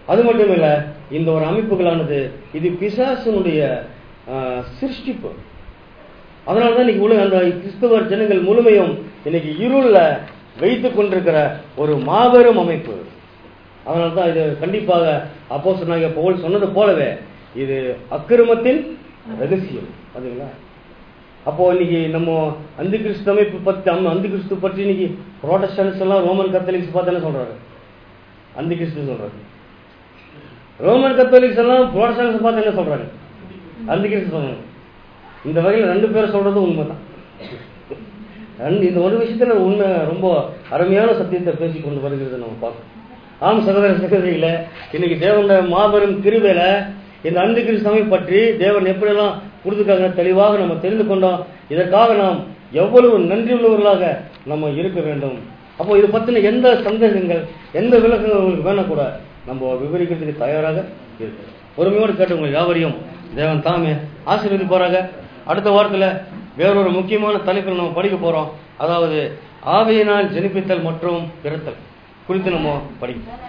அது மட்டும் இல்ல இந்த ஒரு அமைப்புகளானது இது பிசாசனுடைய ஆஹ், சிருஷ்டிப்பு அதனால தான் இன்னைக்கு உலக அந்த கிறிஸ்தவர் ஜனங்கள் முழுமையும் இன்னைக்கு இருள்ல வைத்துக் கொண்டிருக்கிற ஒரு மாபெரும் அமைப்பு அதனால தான் இது கண்டிப்பாக அப்போ சொன்னாங்க பவுல் சொன்னது போலவே இது அக்கிரமத்தின் ரகசியம் அதுங்களா அப்போ இன்னைக்கு நம்ம அந்த கிறிஸ்து அமைப்பு பத்தி நம்ம அந்த கிறிஸ்து பற்றி இன்னைக்கு புரோட்டஸ்டன்ஸ் எல்லாம் ரோமன் கத்தலிக்ஸ் பார்த்து என்ன சொல்றாரு அந்த கிறிஸ்து சொல்றாரு ரோமன் கத்தோலிக்ஸ் எல்லாம் புரோட்டஸ்டன்ஸ் பார்த்து என்ன சொல்றாங்க அந்த கிறிஸ்து சொல்றாங்க இந்த வகையில் ரெண்டு பேரும் சொல்றது உண்மைதான் ரெண்டு இந்த ஒரு விஷயத்துல உண்மை ரொம்ப அருமையான சத்தியத்தை பேசி கொண்டு வருகிறது நம்ம பார்க்கணும் ஆம் சகோதர சகோதரிகளே இன்னைக்கு தேவனுடைய மாபெரும் கிருபையில இந்த அந்து கிறிஸ்தவை பற்றி தேவன் எப்படியெல்லாம் கொடுத்துருக்காங்க தெளிவாக நம்ம தெரிந்து கொண்டோம் இதற்காக நாம் எவ்வளவு நன்றி உள்ளவர்களாக நம்ம இருக்க வேண்டும் அப்போ இது பத்தின எந்த சந்தேகங்கள் எந்த விளக்கங்கள் உங்களுக்கு வேணா கூட நம்ம விவரிக்கிறதுக்கு தயாராக இருக்கு பொறுமையோடு கேட்டு உங்கள் யாவரையும் தேவன் தாமே ஆசீர்வதிப்பாராக அடுத்த வாரத்துல வேறொரு முக்கியமான தலைப்பில் நம்ம படிக்க போறோம் அதாவது ஆவியினால் ஜெனிப்பித்தல் மற்றும் பிறத்தல் குறித்து நம்ம படிப்போம்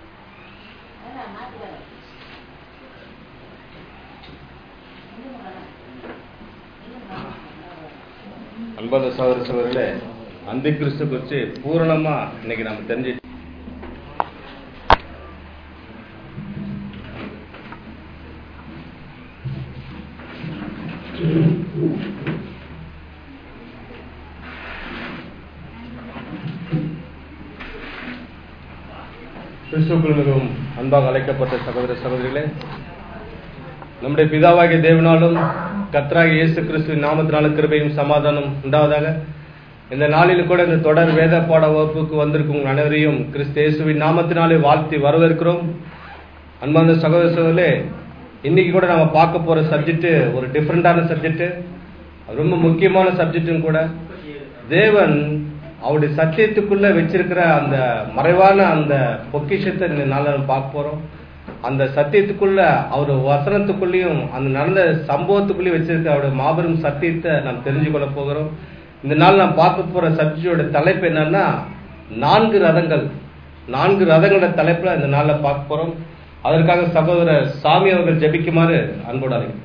அன்பான சகோதர சகோதரிகளே அந்த கிறிஸ்து குறித்து பூரணமா இன்னைக்கு நம்ம தெரிஞ்சு கிறிஸ்துக்குள் மிகவும் அன்பாக அழைக்கப்பட்ட சகோதர சகோதரிகளே நம்முடைய பிதாவாகிய தேவனாலும் கர்த்தராகிய இயேசு கிறிஸ்துவின் நாமத்தினாலும் கிருபையும் சமாதானம் உண்டாவதாக இந்த நாளில் கூட இந்த தொடர் வேத பாட வகுப்புக்கு வந்திருக்கும் உங்கள் அனைவரையும் கிறிஸ்து இயேசுவின் நாமத்தினாலே வாழ்த்தி வரவேற்கிறோம் அன்பார்ந்த சகோதர சகோதரே இன்னைக்கு கூட நம்ம பார்க்க போற சப்ஜெக்ட் ஒரு டிஃப்ரெண்டான சப்ஜெக்ட் ரொம்ப முக்கியமான சப்ஜெக்டும் கூட தேவன் அவருடைய சத்தியத்துக்குள்ள வச்சிருக்கிற அந்த மறைவான அந்த பொக்கிஷத்தை இந்த நாளில் நம்ம பார்க்க போறோம் அந்த சத்தியத்துக்குள்ள அவர் வசனத்துக்குள்ளேயும் அந்த நடந்த சம்பவத்துக்குள்ளேயும் வச்சிருக்க அவருடைய மாபெரும் சத்தியத்தை நாம் தெரிஞ்சு கொள்ள போகிறோம் இந்த நாள் நாம் பார்க்க போற சப்ஜெக்டோட தலைப்பு என்னன்னா நான்கு ரதங்கள் நான்கு ரதங்களோட தலைப்புல இந்த நாள்ல பார்க்க போறோம் அதற்காக சகோதரர் சாமி அவர்கள் ஜெபிக்குமாறு அன்போடு அழைக்கிறேன்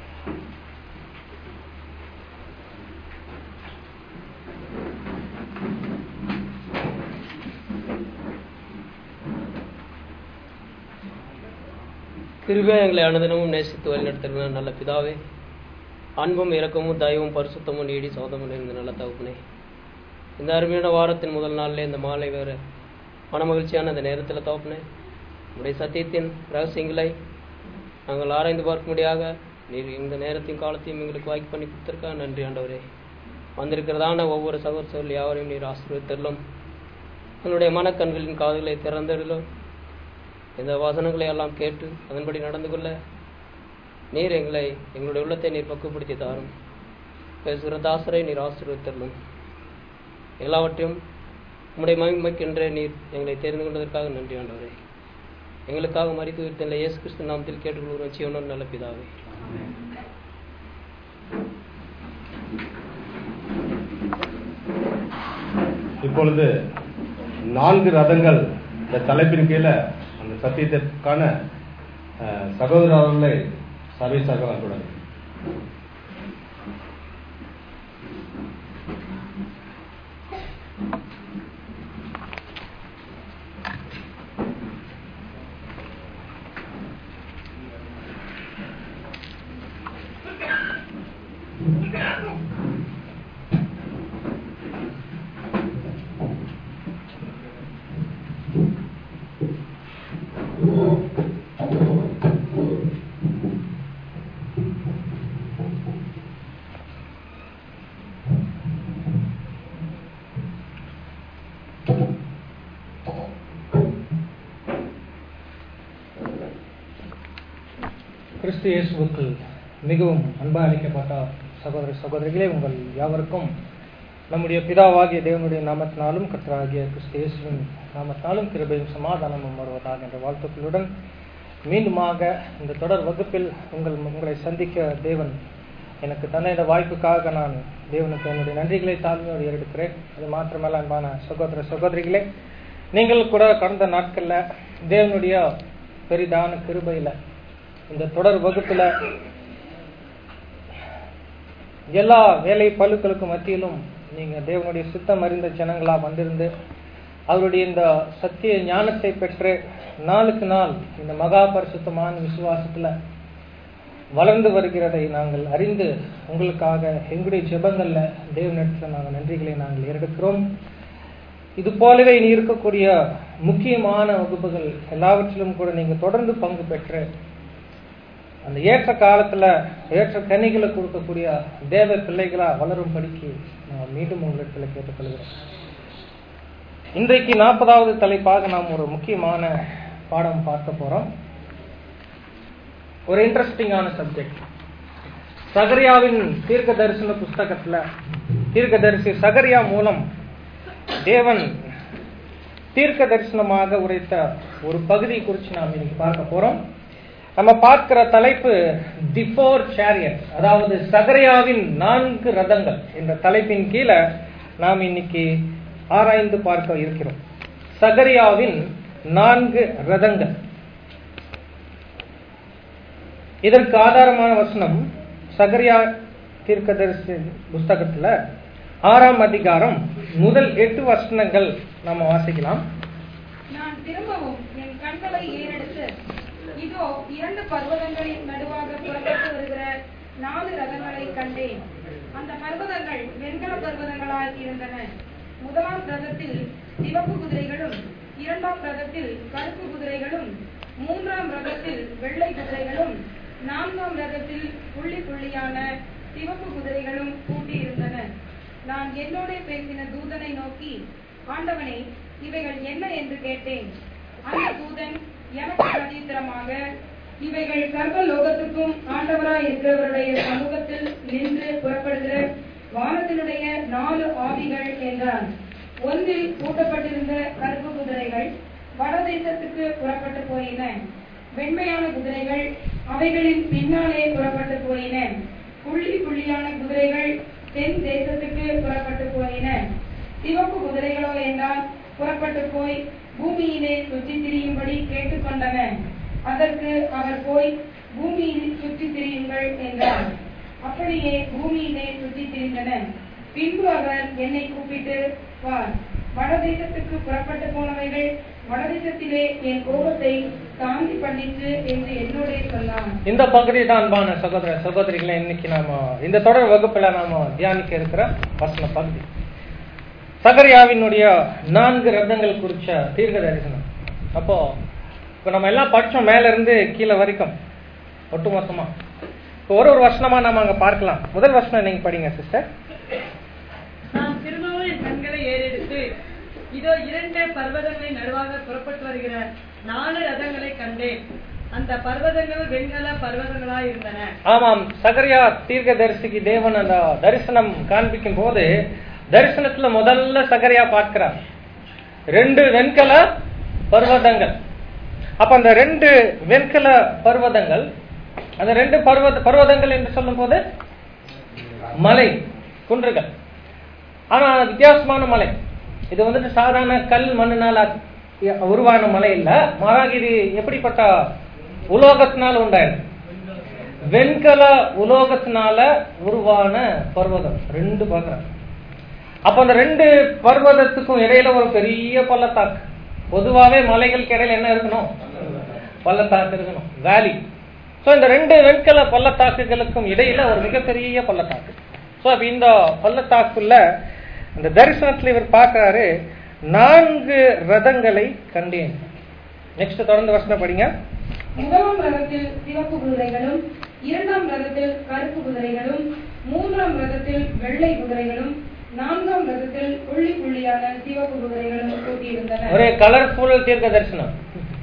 கிருபை எங்களை அனுதினமும் நேசித்து வழிநடத்துகிற நல்ல பிதாவே அன்பும் இரக்கமும் தயவும் பரிசுத்தமும் நீடி சோதமும் இந்த நல்ல தகுப்புனே இந்த அருமையான வாரத்தின் முதல் நாள்ல இந்த மாலை வேறு மனமகிழ்ச்சியான இந்த நேரத்தில் தகுப்புனே உடைய சத்தியத்தின் ரகசியங்களை நாங்கள் ஆராய்ந்து பார்க்கும்படியாக நீர் இந்த நேரத்தையும் காலத்தையும் எங்களுக்கு வாய்ப்பு பண்ணி கொடுத்துருக்கா நன்றி ஆண்டவரே வந்திருக்கிறதான ஒவ்வொரு சகோதர சகோதரி யாவரையும் நீர் ஆசீர்வதித்தரலும் எங்களுடைய மனக்கண்களின் காதுகளை திறந்திடலும் இந்த வசனங்களை எல்லாம் கேட்டு அதன்படி நடந்து கொள்ள நீர் எங்களை எங்களுடைய உள்ளத்தை நீர் பக்குவப்படுத்தி தாரும் பேசுகிற தாசரை நீர் ஆசீர்வதித்தரலும் எல்லாவற்றையும் உம்முடைய மகிமைக்கென்றே நீர் எங்களை தெரிந்து கொண்டதற்காக நன்றி ஆண்டவரே எங்களுக்காக மறித்து விருத்தில இயேசு கிறிஸ்து நாமத்தில் கேட்டுக்கொள்கிறோம் ஜீவனும் நல்ல பிதாவே இப்பொழுது நான்கு ரதங்கள் இந்த தலைப்பின் கீழே அந்த சத்தியத்திற்கான அஹ், சகோதர அவர்களை சர்வீஸாக அன்புடன் கிறிஸ்து இயேசுவுக்குள் மிகவும் அன்பாக அளிக்கப்பட்ட சகோதர சகோதரிகளே உங்கள் யாவருக்கும் நம்முடைய பிதாவாகிய தேவனுடைய நாமத்தினாலும் கர்த்தராகிய கிறிஸ்து இயேசுவின் நாமத்தினாலும் கிருபையும் சமாதானமும் வருவதாக என்ற வாழ்த்துக்களுடன் மீண்டுமாக இந்த தொடர் வகுப்பில் உங்கள் உங்களை சந்திக்க தேவன் எனக்கு தந்த இந்த வாய்ப்புக்காக நான் தேவனுக்கு என்னுடைய நன்றிகளை தாழ்மையோடு ஏறெடுக்கிறேன் அது மாத்திரமல்ல அன்பான சகோதர சகோதரிகளே நீங்கள் கூட கடந்த நாட்கள்ல தேவனுடைய பெரிதான கிருபையில இந்த தொடர் வகுப்புல எல்லா வேலை பழுக்களுக்கும் மத்தியிலும் நீங்க தேவனுடைய சித்தம் அறிந்த ஜனங்களா வந்திருந்து அவருடைய இந்த சத்திய ஞானத்தை பெற்று நாளுக்கு நாள் இந்த மகா பரிசுத்தமான விசுவாசத்துல வளர்ந்து வருகிறதை நாங்கள் அறிந்து உங்களுக்காக எங்களுடைய ஜெபங்கள்ல தேவனிடத்தில் நாங்கள் நன்றிகளை நாங்கள் ஏறெடுக்கிறோம் இது போலவே இனி இருக்கக்கூடிய முக்கியமான வகுப்புகள் எல்லாவற்றிலும் கூட நீங்க தொடர்ந்து பங்கு பெற்று அந்த ஏற்ற காலத்துல ஏற்ற கனிகளை கொடுக்கக்கூடிய தேவ பிள்ளைகளா வளரும் படிக்கு நான் மீண்டும் உங்களிடத்துல கேட்டுக்கொள்கிறேன் இன்றைக்கு நாற்பதாவது தலைப்பாக நாம் ஒரு முக்கியமான பாடம் பார்க்க போறோம் ஒரு இன்ட்ரெஸ்டிங்கான சப்ஜெக்ட் சகரியாவின் தீர்க்க தரிசன புஸ்தகத்துல தீர்க்க தரிசி சகரியா மூலம் தேவன் தீர்க்க தரிசனமாக உரைத்த ஒரு பகுதி குறித்து நாம் இன்னைக்கு பார்க்க போறோம் நம்ம பார்க்கிற தலைப்பு தி ஃபோர் சேரியட் அதாவது சகரியாவின் நான்கு ரதங்கள் என்ற தலைப்பின் கீழே நாம் இன்னைக்கு ஆராய்ந்து பார்க்க இருக்கிறோம் சகரியாவின் நான்கு ரதங்கள் இதற்கு ஆதாரமான வசனம் சகரியா தீர்க்கதரிசி புஸ்தகத்துல ஆறாம் அதிகாரம் முதல் எட்டு வசனங்கள் நம்ம வாசிக்கலாம் நான் திரும்பவும் என் கண்களை ஏறெடுத்து இதோ இரண்டு பர்வதங்களின் நடுவாக புறப்பட்டு வருகிற நாலு ரதங்களை கண்டேன் அந்த பர்வதங்கள் வெண்கல பர்வதங்களாய் இருந்தன முதலாம் ரதத்தில் சிவப்பு குதிரைகளும் இரண்டாம் ரதத்தில் கருப்பு குதிரைகளும் மூன்றாம் ரதத்தில் வெள்ளை குதிரைகளும் நான்காம் ரதத்தில் புள்ளி புள்ளியான சிவப்பு குதிரைகளும் பூட்டியிருந்தன நான் என்னோட பேசின தூதனை நோக்கி ஆண்டவனே இவைகள் என்ன என்று கேட்டேன் அந்த தூதன் எனக்கு பிரதித்திரமாக இவைகள் சர்வ லோகத்துக்கும் ஆண்டவராய் இருக்கிறவருடைய சமூகத்தில் நின்று புறப்படுகிற வானத்தினுடைய நாலு ஆவிகள் என்றான் ஒன்றில் பூட்டப்பட்டிருந்த கருப்பு குதிரைகள் வடதேசத்துக்கு புறப்பட்டு போயின வெண்மையான குதிரைகள் அவைகளின் பின்னாலே புறப்பட்டு போயின புள்ளி புள்ளியான குதிரைகள் தென் தேசத்துக்கு புறப்பட்டு போயின சிவப்பு குதிரைகளோ என்றால் புறப்பட்டு போய் பூமியிலே சுற்றி திரியும்படி கேட்டுக்கொண்டன அதற்கு அவர் போய் பூமியில் சுற்றி திரியுங்கள் என்றார் அப்படியே பூமியிலே சுற்றி திரிந்தன பின்பு அவர் என்னை கூப்பிட்டு வார் வடதேசத்துக்கு புறப்பட்டு போனவைகள் வடதேசத்திலே என் கோபத்தை சாந்தி பண்ணிற்று என்று என்னோட சொன்னார் இந்த பகுதி தான் அன்பான சகோதர சகோதரிகளை இன்னைக்கு நாம இந்த தொடர் வகுப்புல நாம தியானிக்க இருக்கிற வசன பகுதி சகரியாவினுடைய நான்கு ரத்தங்கள் குறிச்ச தீர்க்க தரிசனம் அப்போ இப்போ நம்ம எல்லாம் படிச்சோம் மேல இருந்து கீழே வரைக்கும் ஒட்டுமொத்தமா இப்போ ஒரு ஒரு வசனமா நாம அங்க பார்க்கலாம் முதல் வசனம் நீங்க படிங்க சிஸ்டர் நான் திரும்பவும் என் கண்களை ஏறெடுத்து இதோ இரண்டு பர்வதங்களின் நடுவாக புறப்பட்டு வருகிற நாலு ரதங்களை கண்டேன் அந்த பர்வதங்கள் வெண்கல பர்வதங்களாய் இருந்தன ஆமாம் சகரியா தீர்க்க தரிசிக்கு தேவன் அந்த தரிசனம் காண்பிக்கும் போது தரிசனத்துல முதல்ல சகரியா பார்க்கிறார் ரெண்டு வெண்கல பர்வதங்கள் அப்ப அந்த ரெண்டு வெண்கல பர்வதங்கள் அந்த ரெண்டு பர்வத பர்வதங்கள் என்று சொல்லும் போது மலை குன்றுகள் ஆனா வித்தியாசமான மலை இது வந்துட்டு சாதாரண கல் மண்ணுனால உருவான மலை இல்ல மாறாக இது எப்படிப்பட்ட உலோகத்தினால உண்டாயிருக்கு வெண்கல உலோகத்தினால உருவான பர்வதம் ரெண்டு பார்க்கிறேன் அப்ப அந்த ரெண்டு பர்வதத்துக்கும் இடையில ஒரு பெரிய பள்ளத்தாக்கு பொதுவாவே மலைகளுக்கு இடையில என்ன இருக்கணும் பள்ளத்தாக்கு இருக்கணும் வேலி சோ இந்த ரெண்டு வெண்கல பள்ளத்தாக்குகளுக்கும் இடையில ஒரு மிகப்பெரிய பள்ளத்தாக்கு சோ அப்ப இந்த பள்ளத்தாக்குள்ள அந்த தரிசனத்துல இவர் பார்க்கிறாரு நான்கு ரதங்களை கண்டேன் நெக்ஸ்ட் தொடர்ந்து வசனம் படிங்க முதலாம் ரதத்தில் சிவப்பு குதிரைகளும் இரண்டாம் ரதத்தில் கருப்பு குதிரைகளும் மூன்றாம் ரதத்தில் வெள்ளை குதிரைகளும் நான்காம் ரதத்தில் புள்ளி புள்ளியான சிவப்பு குதிரைகளும் கூட்டியிருந்தன ஒரே கலர்ஃபுல் தீர்க்க தரிசனம்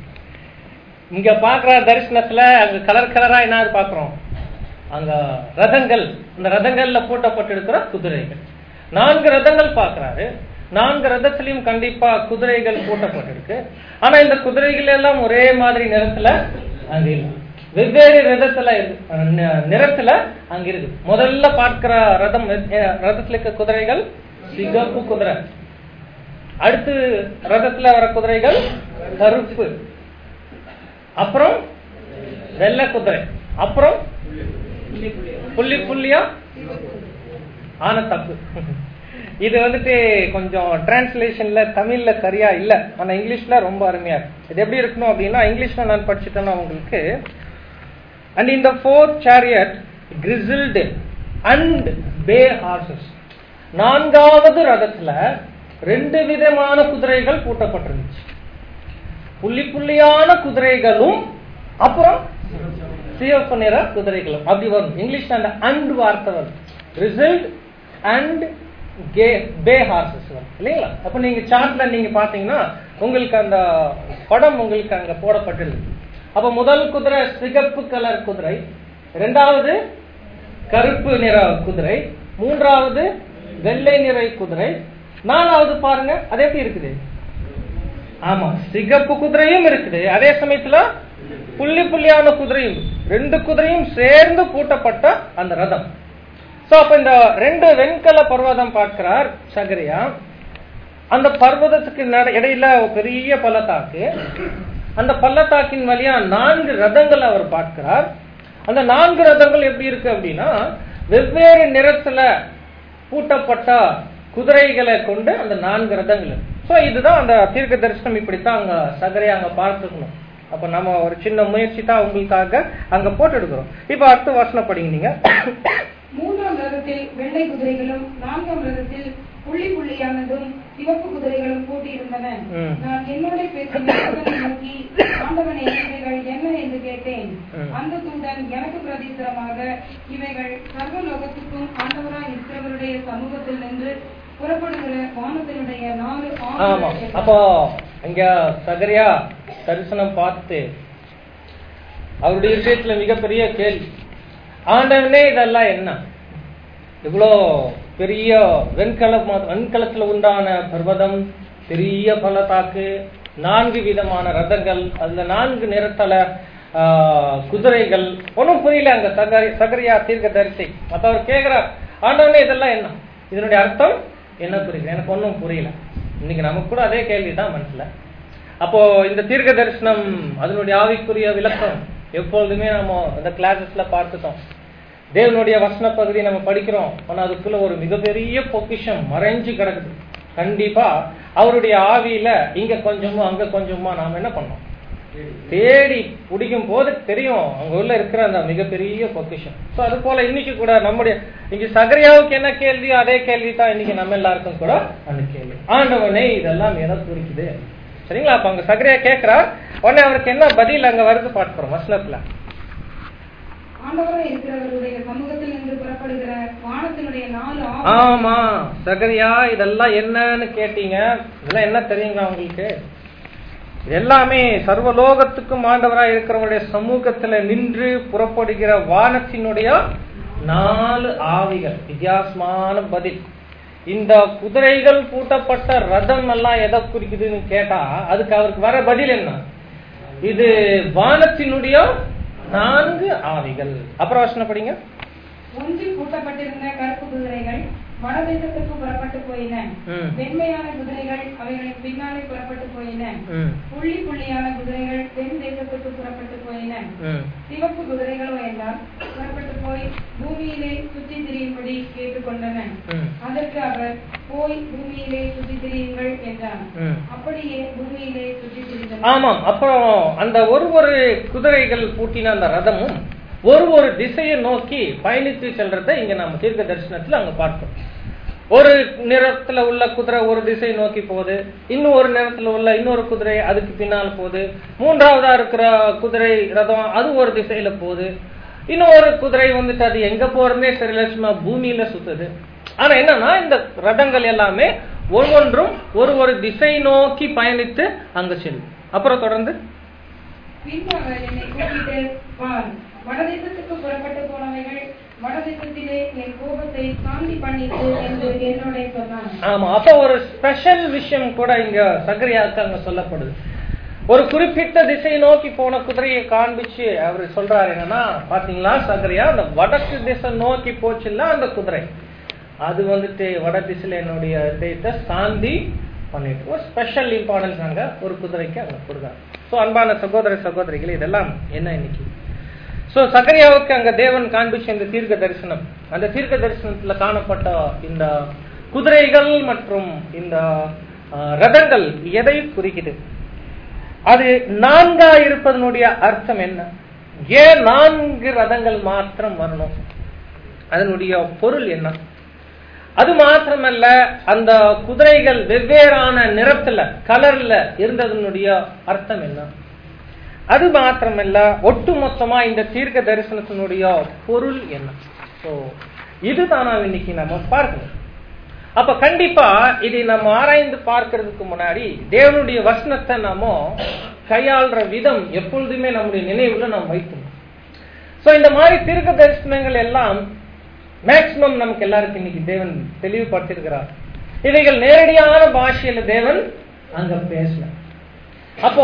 இங்க பாக்குற தரிசனத்துல அங்க கலர் கலரா என்ன பாக்குறோம் அங்க ரதங்கள் அந்த ரதங்கள்ல பூட்டப்பட்டிருக்கிற குதிரைகள் நான்கு ரதங்கள் பாக்குறாரு நான்கு ரதத்திலையும் கண்டிப்பா குதிரைகள் பூட்டப்பட்டிருக்கு ஆனா இந்த குதிரைகள் எல்லாம் ஒரே மாதிரி நிறத்துல அங்க இல்லை வெவ்வேறு ரதத்துல இருக்கு நி- நிறத்துல அங்க இருக்கு முதல்ல பார்க்கிற ரதம் அஹ், ரதத்துல இருக்க குதிரைகள் சிகப்பு குதிரை அடுத்து ரதத்துல வர குதிரைகள் கருப்பு அப்புறம் வெள்ளை குதிரை அப்புறம் புள்ளி புள்ளியா ஆன தப்பு இது வந்துட்டு கொஞ்சம் டிரான்ஸ்லேஷன்ல தமிழ்ல சரியா இல்ல ஆனா இங்கிலீஷ்ல ரொம்ப அருமையா இருக்கு இது எப்படி இருக்கணும் அப்படின்னா இங்கிலீஷ்ல நான் படிச்சுட்டேன்னா உங்களுக்கு அண்ட் இந்த fourth chariot grizzled and bay horses நான்காவது ரதத்துல ரெண்டு விதமான குதிரைகள் பூட்டப்பட்டிருந்துச்சு புள்ளி புள்ளியான குதிரைகளும் அப்புறம் சிவப்பு நிற குதிரைகளும் அப்படி வரும் இங்கிலீஷ்ல அந்த அண்ட் வார்த்தை வரும் ரிசல்ட் அண்ட் கே பே ஹார்சஸ் வரும் இல்லைங்களா அப்ப நீங்க சார்ட்ல நீங்க பாத்தீங்கன்னா உங்களுக்கு அந்த படம் உங்களுக்கு அங்க போடப்பட்டிருக்கு அப்ப முதல் குதிரை சிகப்பு கலர் குதிரை இரண்டாவது கருப்பு நிற குதிரை மூன்றாவது வெள்ளை நிற குதிரை நாலாவது பாருங்க அது எப்படி இருக்குது ஆமா சிகப்பு குதிரையும் இருக்குது அதே சமயத்துல புள்ளி புள்ளியான குதிரையும் ரெண்டு குதிரையும் சேர்ந்து பூட்டப்பட்ட அந்த ரதம் சோ அப்ப இந்த ரெண்டு வெண்கல பர்வதம் பார்க்கிறார் சகரியா அந்த பர்வதத்துக்கு நட- இடையில ஒரு பெரிய பள்ளத்தாக்கு அந்த பள்ளத்தாக்கின் வழியா நான்கு ரதங்கள் அவர் பார்க்கிறார் அந்த நான்கு ரதங்கள் எப்படி இருக்கு அப்படின்னா வெவ்வேறு நிறத்துல பூட்டப்பட்ட குதிரைகளை கொண்டு அந்த நான்கு ரதங்கள் சோ இதுதான் அந்த தீர்க்க தரிசனம் இப்படித்தான் அங்க சகரையா அங்க பார்த்துக்கணும் அப்ப நம்ம ஒரு சின்ன முயற்சி தான் உங்களுக்காக அங்க போட்டு எடுக்கிறோம் இப்ப அடுத்த வசனம் படிங்க நீங்க மூன்றாம் ரதத்தில் வெள்ளை குதிரைகளும் நான்காம் ரதத்தில் புள்ளி புள்ளியானதும் சிவப்பு குதிரைகளும் பூட்டியிருந்தன ம். நான் என்னோட பேசின தூதனை நோக்கி ஆண்டவனே இவைகள் என்ன என்று கேட்டேன் ம். அந்த தூதன் எனக்கு பிரதித்திரமாக இவைகள் சர்வலோகத்துக்கும் ஆண்டவராய் இருக்கிறவருடைய சமூகத்தில் நின்று புறப்படுகிற வானத்தினுடைய நாலு ஆமா ஆண்டுகள் என்றார். அப்போ இங்க சகரியா தரிசனம் பார்த்து அவருடைய விஷயத்துல மிகப்பெரிய கேள்வி ஆண்டவனே இதெல்லாம் என்ன இவ்வளோ பெரிய வெண்கல வெண்கலத்துல உண்டான பர்வதம் பெரிய பள்ளத்தாக்கு நான்கு விதமான ரதங்கள் அதுல நான்கு நிறத்தல ஆ, குதிரைகள் ஒன்றும் புரியல அங்க சகரி சகரியா தீர்க்க தரிசி மத்த அவர் கேக்குறார் ஆண்டவனே இதெல்லாம் என்ன இதனுடைய அர்த்தம் என்ன புரியல எனக்கு ஒன்றும் புரியல இன்னைக்கு நமக்கு கூட அதே கேள்விதான் மனசுல அப்போ இந்த தீர்க்க தரிசனம் அதனுடைய ஆவிக்குரிய விளக்கம் எப்பொழுதுமே நம்ம அந்த கிளாஸஸ்ல பார்த்துட்டோம் தேவனுடைய வசன பகுதி நம்ம படிக்கிறோம் ஆனா அதுக்குள்ள ஒரு மிகப்பெரிய பொக்கிஷம் மறைஞ்சு கிடக்குது கண்டிப்பா அவருடைய ஆவியில இங்க கொஞ்சமா அங்க கொஞ்சமா நாம என்ன பண்ணோம் தேடி பிடிக்கும் போது தெரியும் அங்க உள்ள இருக்கிற அந்த மிகப்பெரிய பொக்கிஷம் சோ அது போல இன்னைக்கு கூட நம்முடைய இங்க சகரியாவுக்கு என்ன கேள்வியோ அதே கேள்வி தான் இன்னைக்கு நம்ம எல்லாருக்கும் கூட அந்த கேள்வி ஆண்டவனே இதெல்லாம் எதை குறிக்குது சரிங்களா அப்ப அங்க சகரியா கேக்குறார் உடனே அவருக்கு என்ன பதில் அங்க வருது பார்க்கிறோம் வசனத்துல ஆண்டவராய் இருக்கிறவருடைய சமூகத்தில் நின்று புறப்படுகிற வானத்தினுடைய நாலு ஆ- ஆமா சகரியா இதெல்லாம் என்னன்னு கேட்டீங்க இதெல்லாம் என்ன தெரியுங்களா உங்களுக்கு இது எல்லாமே சர்வலோகத்துக்கும் ஆண்டவராய் இருக்கிறவருடைய சமூகத்துல நின்று புறப்படுகிற வானத்தினுடைய நாலு ஆவிகள் வித்தியாசமான பதில் இந்த குதிரைகள் பூட்டப்பட்ட ரதம் எல்லாம் எதை குறிக்குதுன்னு கேட்டா அதுக்கு அவருக்கு வர பதில் என்ன இது வானத்தினுடைய நான்கு ஆவிகள் அப்புறம் வசனம் படிங்க ஒன்றில் பூட்டப்பட்டிருந்த கருப்பு குதிரைகள் வடதேசத்துக்கு புறப்பட்டு போயின ம். வெண்மையான குதிரைகள் அவைகளின் பின்னாலே புறப்பட்டு போயின ம் புள்ளி புள்ளியான குதிரைகள் தென் தேசத்துக்கு புறப்பட்டு போயின ம் சிவப்பு குதிரைகளோ எல்லாம் புறப்பட்டு போய் பூமியிலே சுற்றி திரியும்படி கேட்டுக்கொண்டன ம் அதற்கு அவர் போய் பூமியிலே சுற்றி திரியுங்கள் என்றார் ம் அப்படியே பூமியிலே சுற்றி திரிந்தனர் ஆமாம் அப்புறம் அந்த ஒரு ஒரு குதிரைகள் பூட்டின அந்த ரதமும் ஒரு ஒரு திசையை நோக்கி பயணித்து செல்றதை இங்க நம்ம தீர்க்க தரிசனத்துல அங்க பார்த்தோம் ஒரு நிறத்துல உள்ள குதிரை ஒரு திசை நோக்கி போகுது இன்னும் ஒரு நிறத்துல உள்ள இன்னொரு குதிரை அதுக்கு பின்னால் போகுது மூன்றாவதா இருக்கிற குதிரை ரதம் அது ஒரு திசையில போகுது இன்னும் ஒரு குதிரை வந்துட்டு அது எங்க போறதுனே தெரியல சும்மா பூமியில சுத்துது ஆனா என்னன்னா இந்த ரதங்கள் எல்லாமே ஒவ்வொன்றும் ஒரு ஒரு திசை நோக்கி பயணித்து அங்க செல்லும் அப்புறம் தொடர்ந்து பின்பு அவர் என்னை கூப்பிட்டு பார் வடதேசத்துக்கு புறப்பட்டு போனவைகள் வடதேசத்திலே என் கோபத்தை சாந்தி பண்ணிட்டு என்று என்னோட சொன்னான் ஆமா அப்ப ஒரு ஸ்பெஷல் விஷயம் கூட இங்க சகரியாவுக்கு அங்க சொல்லப்படுது ஒரு குறிப்பிட்ட திசை நோக்கி போன குதிரையை காண்பிச்சு அவர் சொல்றாரு என்னன்னா பாத்தீங்களா சகரியா அந்த வடக்கு திசை நோக்கி போச்சுல்ல அந்த குதிரை அது வந்துட்டு வட திசையில என்னுடைய இதயத்தை சாந்தி பண்ணிட்டு ஒரு ஸ்பெஷல் இம்பார்ட்டன்ஸ் அங்க ஒரு குதிரைக்கு அங்க கொடுக்குறாங்க ஸோ அன்பான சகோதர சகோதரிகள் இதெல்லாம் என்ன இன்னைக்கு ஸோ சகரியாவுக்கு அங்க தேவன் காண்பிச்ச இந்த தீர்க்க தரிசனம் அந்த தீர்க்க தரிசனத்துல காணப்பட்ட இந்த குதிரைகள் மற்றும் இந்த ஆஹ், ரதங்கள் எதை குறிக்குது அது நான்கா இருப்பதனுடைய அர்த்தம் என்ன ஏன் நான்கு ரதங்கள் மாத்திரம் வரணும் அதனுடைய பொருள் என்ன அது மாத்திரமல்ல அந்த குதிரைகள் வெவ்வேறான நிறத்துல கலர்ல இருந்ததனுடைய அர்த்தம் என்ன அது மாத்திரமல்ல ஒட்டுமொத்தமா இந்த தீர்க்க தரிசனத்தினுடைய பொருள் என்ன சோ இதுதான் நாம் இன்னைக்கு நம்ம பார்க்கணும் அப்ப கண்டிப்பா இதை நம்ம ஆராய்ந்து பார்க்கிறதுக்கு முன்னாடி தேவனுடைய வசனத்தை நாம கையாளுற விதம் எப்பொழுதுமே நம்முடைய நினைவுல நாம் வைக்கணும் சோ இந்த மாதிரி தீர்க்க தரிசனங்கள் எல்லாம் மேக்சிமம் நமக்கு எல்லாருக்கும் இன்னைக்கு தேவன் தெளிவுபடுத்திருக்கிறார் இவைகள் நேரடியான பாஷையில தேவன் அங்க பேசல அப்போ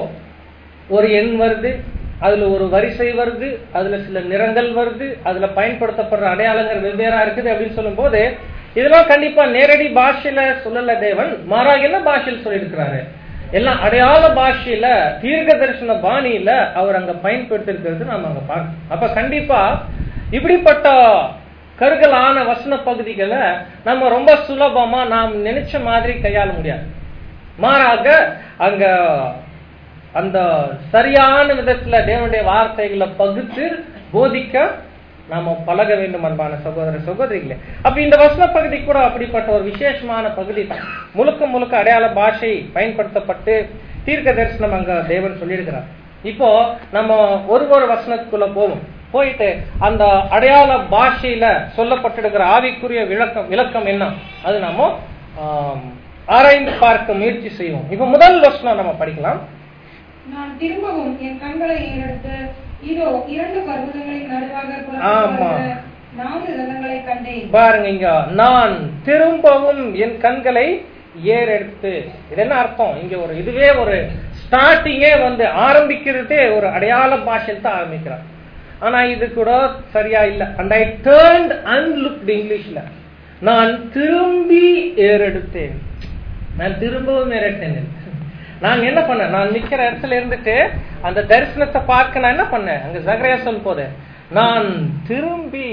ஒரு எண் வருது அதுல ஒரு வரிசை வருது அதுல சில நிறங்கள் வருது அதுல பயன்படுத்தப்படுற அடையாளங்கள் வெவ்வேறா இருக்குது அப்படின்னு சொல்லும் போது இதெல்லாம் கண்டிப்பா நேரடி பாஷையில சொல்லல தேவன் மாறாக என்ன பாஷையில் சொல்லியிருக்கிறாரு எல்லாம் அடையாள பாஷையில தீர்க்க தரிசன பாணியில அவர் அங்க பயன்படுத்தி இருக்கிறது நாம அங்க பார்க்கணும் அப்ப கண்டிப்பா இப்படிப்பட்ட கருகலான வசன பகுதிகளை நம்ம ரொம்ப சுலபமா நாம் நினைச்ச மாதிரி கையாள முடியாது மாறாக அங்க அந்த சரியான விதத்துல தேவனுடைய வார்த்தைகளை பகுத்து போதிக்க நாம பழக வேண்டும் அன்பான சகோதர சகோதரிகளே அப்ப இந்த வசன பகுதி கூட அப்படிப்பட்ட ஒரு விசேஷமான பகுதி தான் முழுக்க முழுக்க அடையாள பாஷை பயன்படுத்தப்பட்டு தீர்க்க தரிசனம் அங்க தேவன் சொல்லியிருக்கிறார் இப்போ நம்ம ஒரு ஒரு வசனத்துக்குள்ள போவோம் போயிட்டு அந்த அடையாள பாஷையில சொல்லப்பட்டிருக்கிற ஆவிக்குரிய விளக்கம் விளக்கம் என்ன அது நம்ம ஆம், ஆராய்ந்து பார்க்க முயற்சி செய்வோம் இப்ப முதல் வசனம் நம்ம படிக்கலாம் நான் திரும்பவும் என் கண்களை ஏறெடுத்து இதோ இரண்டு பர்வதங்களின் நடுவாக ஆமா. புறப்பட்டு வருகிற நான்கு ரதங்களை கண்டேன் பாருங்க இங்க நான் திரும்பவும் என் கண்களை ஏறெடுத்து இது என்ன அர்த்தம் இங்க ஒரு இதுவே ஒரு ஸ்டார்டிங்கே வந்து ஆரம்பிக்கிறதே ஒரு அடையாள பாஷையில் தான் ஆரம்பிக்கிறார் ஆனா இது கூட சரியா இல்ல and I turned and looked இங்கிலீஷ்ல நான் திரும்பி ஏறெடுத்தேன் நான் திரும்பவும் ஏறெடுத்தேன் நான் என்ன பண்ணேன் நான் நிக்கிற இடத்துல இருந்துட்டு அந்த தரிசனத்தை பார்க்க நான் என்ன பண்ணேன் அங்க சகரையா சொல்லும் போது நான் திரும்பி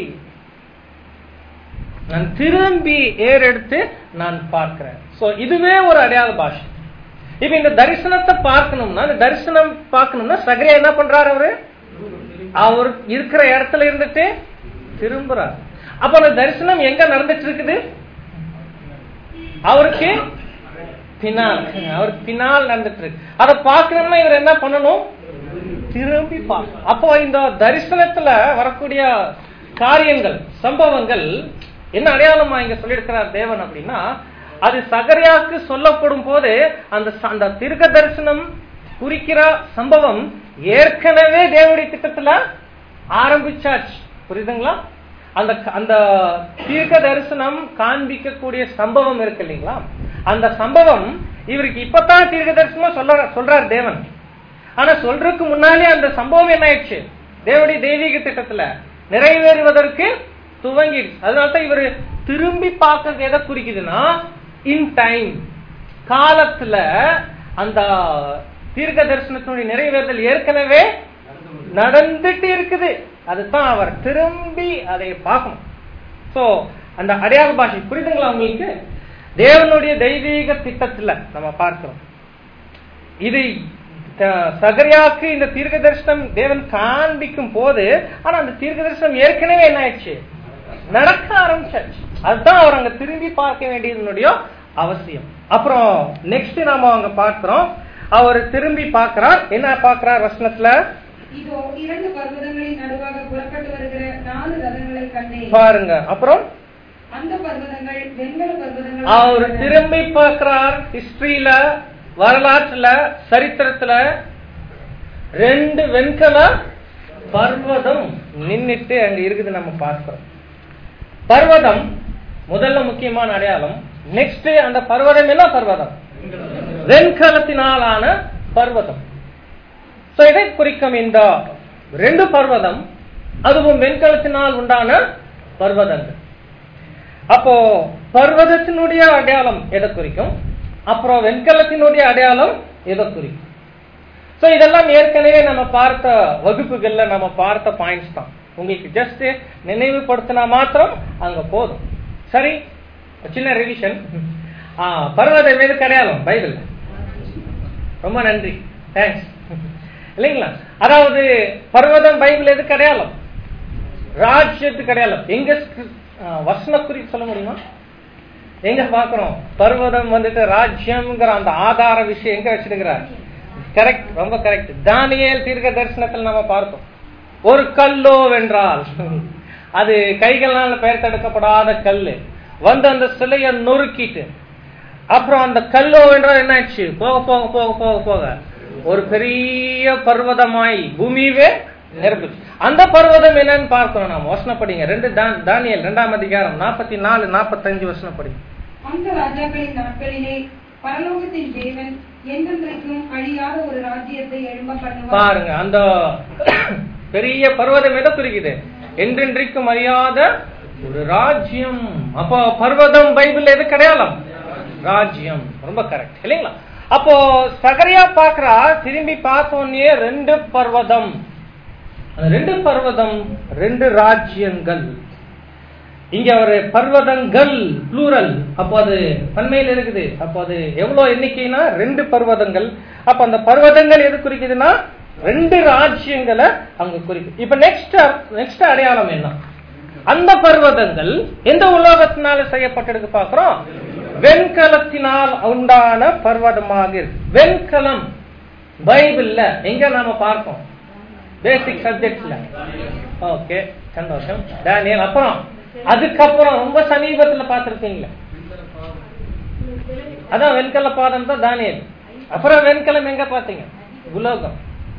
நான் திரும்பி ஏறெடுத்து நான் பார்க்கிறேன் சோ இதுவே ஒரு அடையாள பாஷை இப்ப இந்த தரிசனத்தை பார்க்கணும்னா இந்த தரிசனம் பார்க்கணும்னா சகரியா என்ன பண்றாரு அவரு அவர் இருக்கிற இடத்துல இருந்துட்டு திரும்புறார் அப்ப அந்த தரிசனம் எங்க நடந்துட்டு இருக்குது அவருக்கு பின்னால் அவருக்கு பின்னால் நடந்துட்டு இருக்கு அதை பார்க்கணும்னா இவர் என்ன பண்ணணும் திரும்பி பார்க்கணும் அப்போ இந்த தரிசனத்துல வரக்கூடிய காரியங்கள் சம்பவங்கள் என்ன அடையாளமா இங்க சொல்லியிருக்கிறார் தேவன் அப்படின்னா அது சகரியாக்கு சொல்லப்படும் போது அந்த ச- அந்த தீர்க்க தரிசனம் குறிக்கிற சம்பவம் ஏற்கனவே தேவனுடைய திட்டத்துல ஆரம்பிச்சாச்சு புரியுதுங்களா அந்த அந்த தீர்க்க தரிசனம் காண்பிக்கக்கூடிய சம்பவம் இருக்கு இல்லைங்களா அந்த சம்பவம் இவருக்கு இப்பதான் தீர்க்க தரிசனமா சொல்ற சொல்றார் தேவன் ஆனா சொல்றதுக்கு முன்னாலே அந்த சம்பவம் என்ன ஆயிடுச்சு தேவனுடைய தெய்வீக திட்டத்துல நிறைவேறுவதற்கு துவங்கிடுச்சு அதனாலதான் இவர் திரும்பி பார்க்கறது எதை குறிக்குதுன்னா இன் டைம் காலத்துல அந்த தீர்க்க தரிசனத்தினுடைய நிறைவேறுதல் ஏற்கனவே நடந்துட்டு இருக்குது அதுதான் அவர் திரும்பி அதை பார்க்கணும் சோ அந்த அடையாள பாஷை புரியுதுங்களா உங்களுக்கு தேவனுடைய தெய்வீக திட்டத்துல நம்ம பார்க்கிறோம் இது த- சகரியாக்கு இந்த தீர்க்க தரிசனம் தேவன் காண்பிக்கும் போது ஆனா அந்த தீர்க்க தரிசனம் ஏற்கனவே என்ன ஆயிடுச்சு நடக்க ஆரம்பிச்சாச்சு அதுதான் அவர் அங்க திரும்பி பார்க்க வேண்டியதனுடைய அவசியம் அப்புறம் நெக்ஸ்ட் நாம அங்க பார்க்கிறோம் அவர் திரும்பி பார்க்கிறார் என்ன பார்க்கிறார் வசனத்துல இதோ இரண்டு பர்வதங்களின் நடுவாக புறப்பட்டு வருகிற நாலு ரதங்களை கண்டேன் பாருங்க அப்புறம் அந்த பர்வதங்கள் வெண்கல பர்வதங்கள் அவர் திரும்பி பார்க்கிறார் ஹிஸ்டரியில வரலாற்றுல சரித்திரத்துல ரெண்டு வெண்கல பர்வதம் நின்னுட்டு அங்க இருக்குது நம்ம பார்க்கிறோம் பர்வதம் முதல்ல முக்கியமான அடையாளம் நெக்ஸ்ட் அந்த பர்வதம் என்ன பர்வதம் வெண்கலத்தினாலான பர்வதம் சோ இதை குறிக்கும் இந்த ரெண்டு பர்வதம் அதுவும் வெண்கலத்தினால் உண்டான பர்வதங்கள் அப்போ பர்வதத்தினுடைய அடையாளம் எதை குறிக்கும் அப்புறம் வெண்கலத்தினுடைய அடையாளம் எதை குறிக்கும் சோ இதெல்லாம் ஏற்கனவே நம்ம பார்த்த வகுப்புகள்ல நம்ம பார்த்த பாயிண்ட்ஸ் தான் உங்களுக்கு ஜஸ்ட் நினைவுபடுத்தினா மாத்திரம் அங்க போதும் சரி ஒரு சின்ன ரிவிஷன் பர்வதம் எது அடையாளம் பைபிள் ரொம்ப நன்றி தேங்க்ஸ் இல்லைங்களா அதாவது பர்வதம் பைபிள் எதுக்கு அடையாளம் ராஜ்யத்துக்கு அடையாளம் எங்க ஸ்கிரி- ஆ, வசன குறிப்பு சொல்ல முடியுமா எங்க பாக்குறோம் பர்வதம் வந்துட்டு ராஜ்யம்ங்கிற அந்த ஆதார விஷயம் எங்க வச்சிருக்கிறார் கரெக்ட் ரொம்ப கரெக்ட் தானியேல் தீர்க்க தரிசனத்தில் நம்ம பார்த்தோம் ஒரு கல்லோ வென்றால் அது கைகளால் பெயர் தடுக்கப்படாத கல்லு வந்து அந்த சிலையை நொறுக்கிட்டு அப்புறம் அந்த கல்லோ என்றால் என்ன ஆச்சு போக போக போக போக போக ஒரு பெரிய பர்வதமாய் பூமியவே நிரம்புச்சு அந்த பர்வதம் என்னன்னு பார்க்கணும் நாம வசனப்படிங்க ரெண்டு தான் தானியல் ரெண்டாம் அதிகாரம் நாற்பத்தி நாலு நாற்பத்தஞ்சு வசனப்படிங்க அந்த ராஜாக்களின் நாட்களிலே பரலோகத்தின் தேவன் என்றென்றைக்கும் அழியாத ஒரு ராஜ்யத்தை எழும்ப பண்ணுவார் பாருங்க அந்த பெரிய பர்வதம் எதை குறிக்குது என்றென்றைக்கும் அறியாத ஒரு ராஜ்யம் அப்போ பர்வதம் பைபிள் எது கிடையாலம் ராஜ்யம் ரொம்ப கரெக்ட் இல்லைங்களா அப்போ சகரியா பாக்குறா திரும்பி பார்த்தோன்னே ரெண்டு பர்வதம் அந்த ரெண்டு பர்வதம் ரெண்டு ராஜ்யங்கள் இங்க ஒரு பர்வதங்கள் ப்ளூரல் அப்போ அது பன்மையில் இருக்குது அப்போ அது எவ்வளவு எண்ணிக்கைனா ரெண்டு பர்வதங்கள் அப்ப அந்த பர்வதங்கள் எது குறிக்குதுன்னா ரெண்டு ராஜ்யங்களை அங்க குறிக்குது இப்ப நெக்ஸ்ட் நெக்ஸ்ட் அடையாளம் என்ன அந்த பர்வதங்கள் எந்த உலோகத்தினால செய்யப்பட்டிருக்கு பார்க்கிறோம் வெண்கலத்தினால் உண்டான பர்வதமாக இருக்கு வெண்கலம் பைபிள்ல எங்க நாம பார்ப்போம் பேசிக் சப்ஜெக்ட்ஸ்ல ஓகே சந்தோஷம் டேனியல் அப்புறம் அதுக்கப்புறம் ரொம்ப சமீபத்துல பார்த்திருக்கீங்களா அதான் வெண்கல பாதம் தான் தானியல் அப்புறம் வெண்கலம் எங்க பாத்தீங்க உலோகம்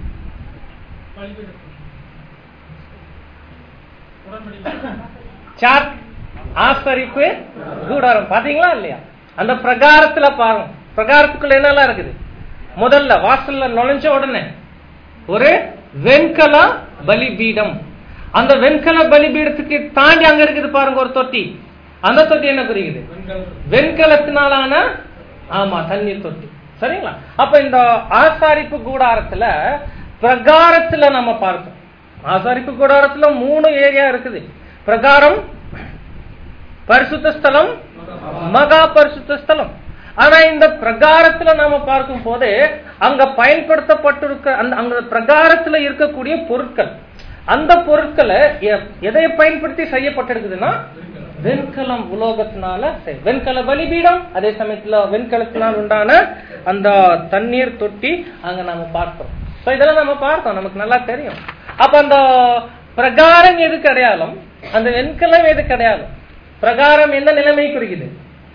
சாக் ஆசரிப்பு கூடாரம் பாத்தீங்களா இல்லையா அந்த பிரகாரத்துல பாருங்க பிரகாரத்துக்குள்ள என்னெல்லாம் இருக்குது முதல்ல வாசல்ல நுழைஞ்ச உடனே ஒரு வெண்கல பலிபீடம் அந்த வெண்கல பலிபீடத்துக்கு தாண்டி அங்க இருக்குது பாருங்க ஒரு தொட்டி அந்த தொட்டி என்ன குறிக்குது வெண்கலத்தினாலான ஆமா தண்ணீர் தொட்டி சரிங்களா அப்ப இந்த ஆசாரிப்பு கூடாரத்துல பிரகாரத்துல நம்ம பார்ப்போம் ஆசாரிப்பு கூடாரத்துல மூணு ஏரியா இருக்குது பிரகாரம் பரிசுத்த ஸ்தலம் மகா பரிசுத்த ஸ்தலம் ஆனா இந்த பிரகாரத்துல நாம பார்க்கும் போது அங்க பயன்படுத்தப்பட்டிருக்க அந்த அங்க பிரகாரத்துல இருக்கக்கூடிய பொருட்கள் அந்த பொருட்களை எ- எதை பயன்படுத்தி செய்யப்பட்டிருக்குதுன்னா வெண்கலம் உலோகத்தினால செய்- வெண்கல பலிபீடம் அதே சமயத்துல வெண்கலத்தினால் உண்டான அந்த தண்ணீர் தொட்டி அங்க நாம பார்க்கிறோம் So இதெல்லாம் நம்ம பார்த்தோம் நமக்கு நல்லா தெரியும் அப்ப அந்த பிரகாரம் எதுக்கு அடையாளம் அந்த வெண்கலம் எதுக்கு அடையாளம் பிரகாரம் எந்த நிலைமை குறிக்குது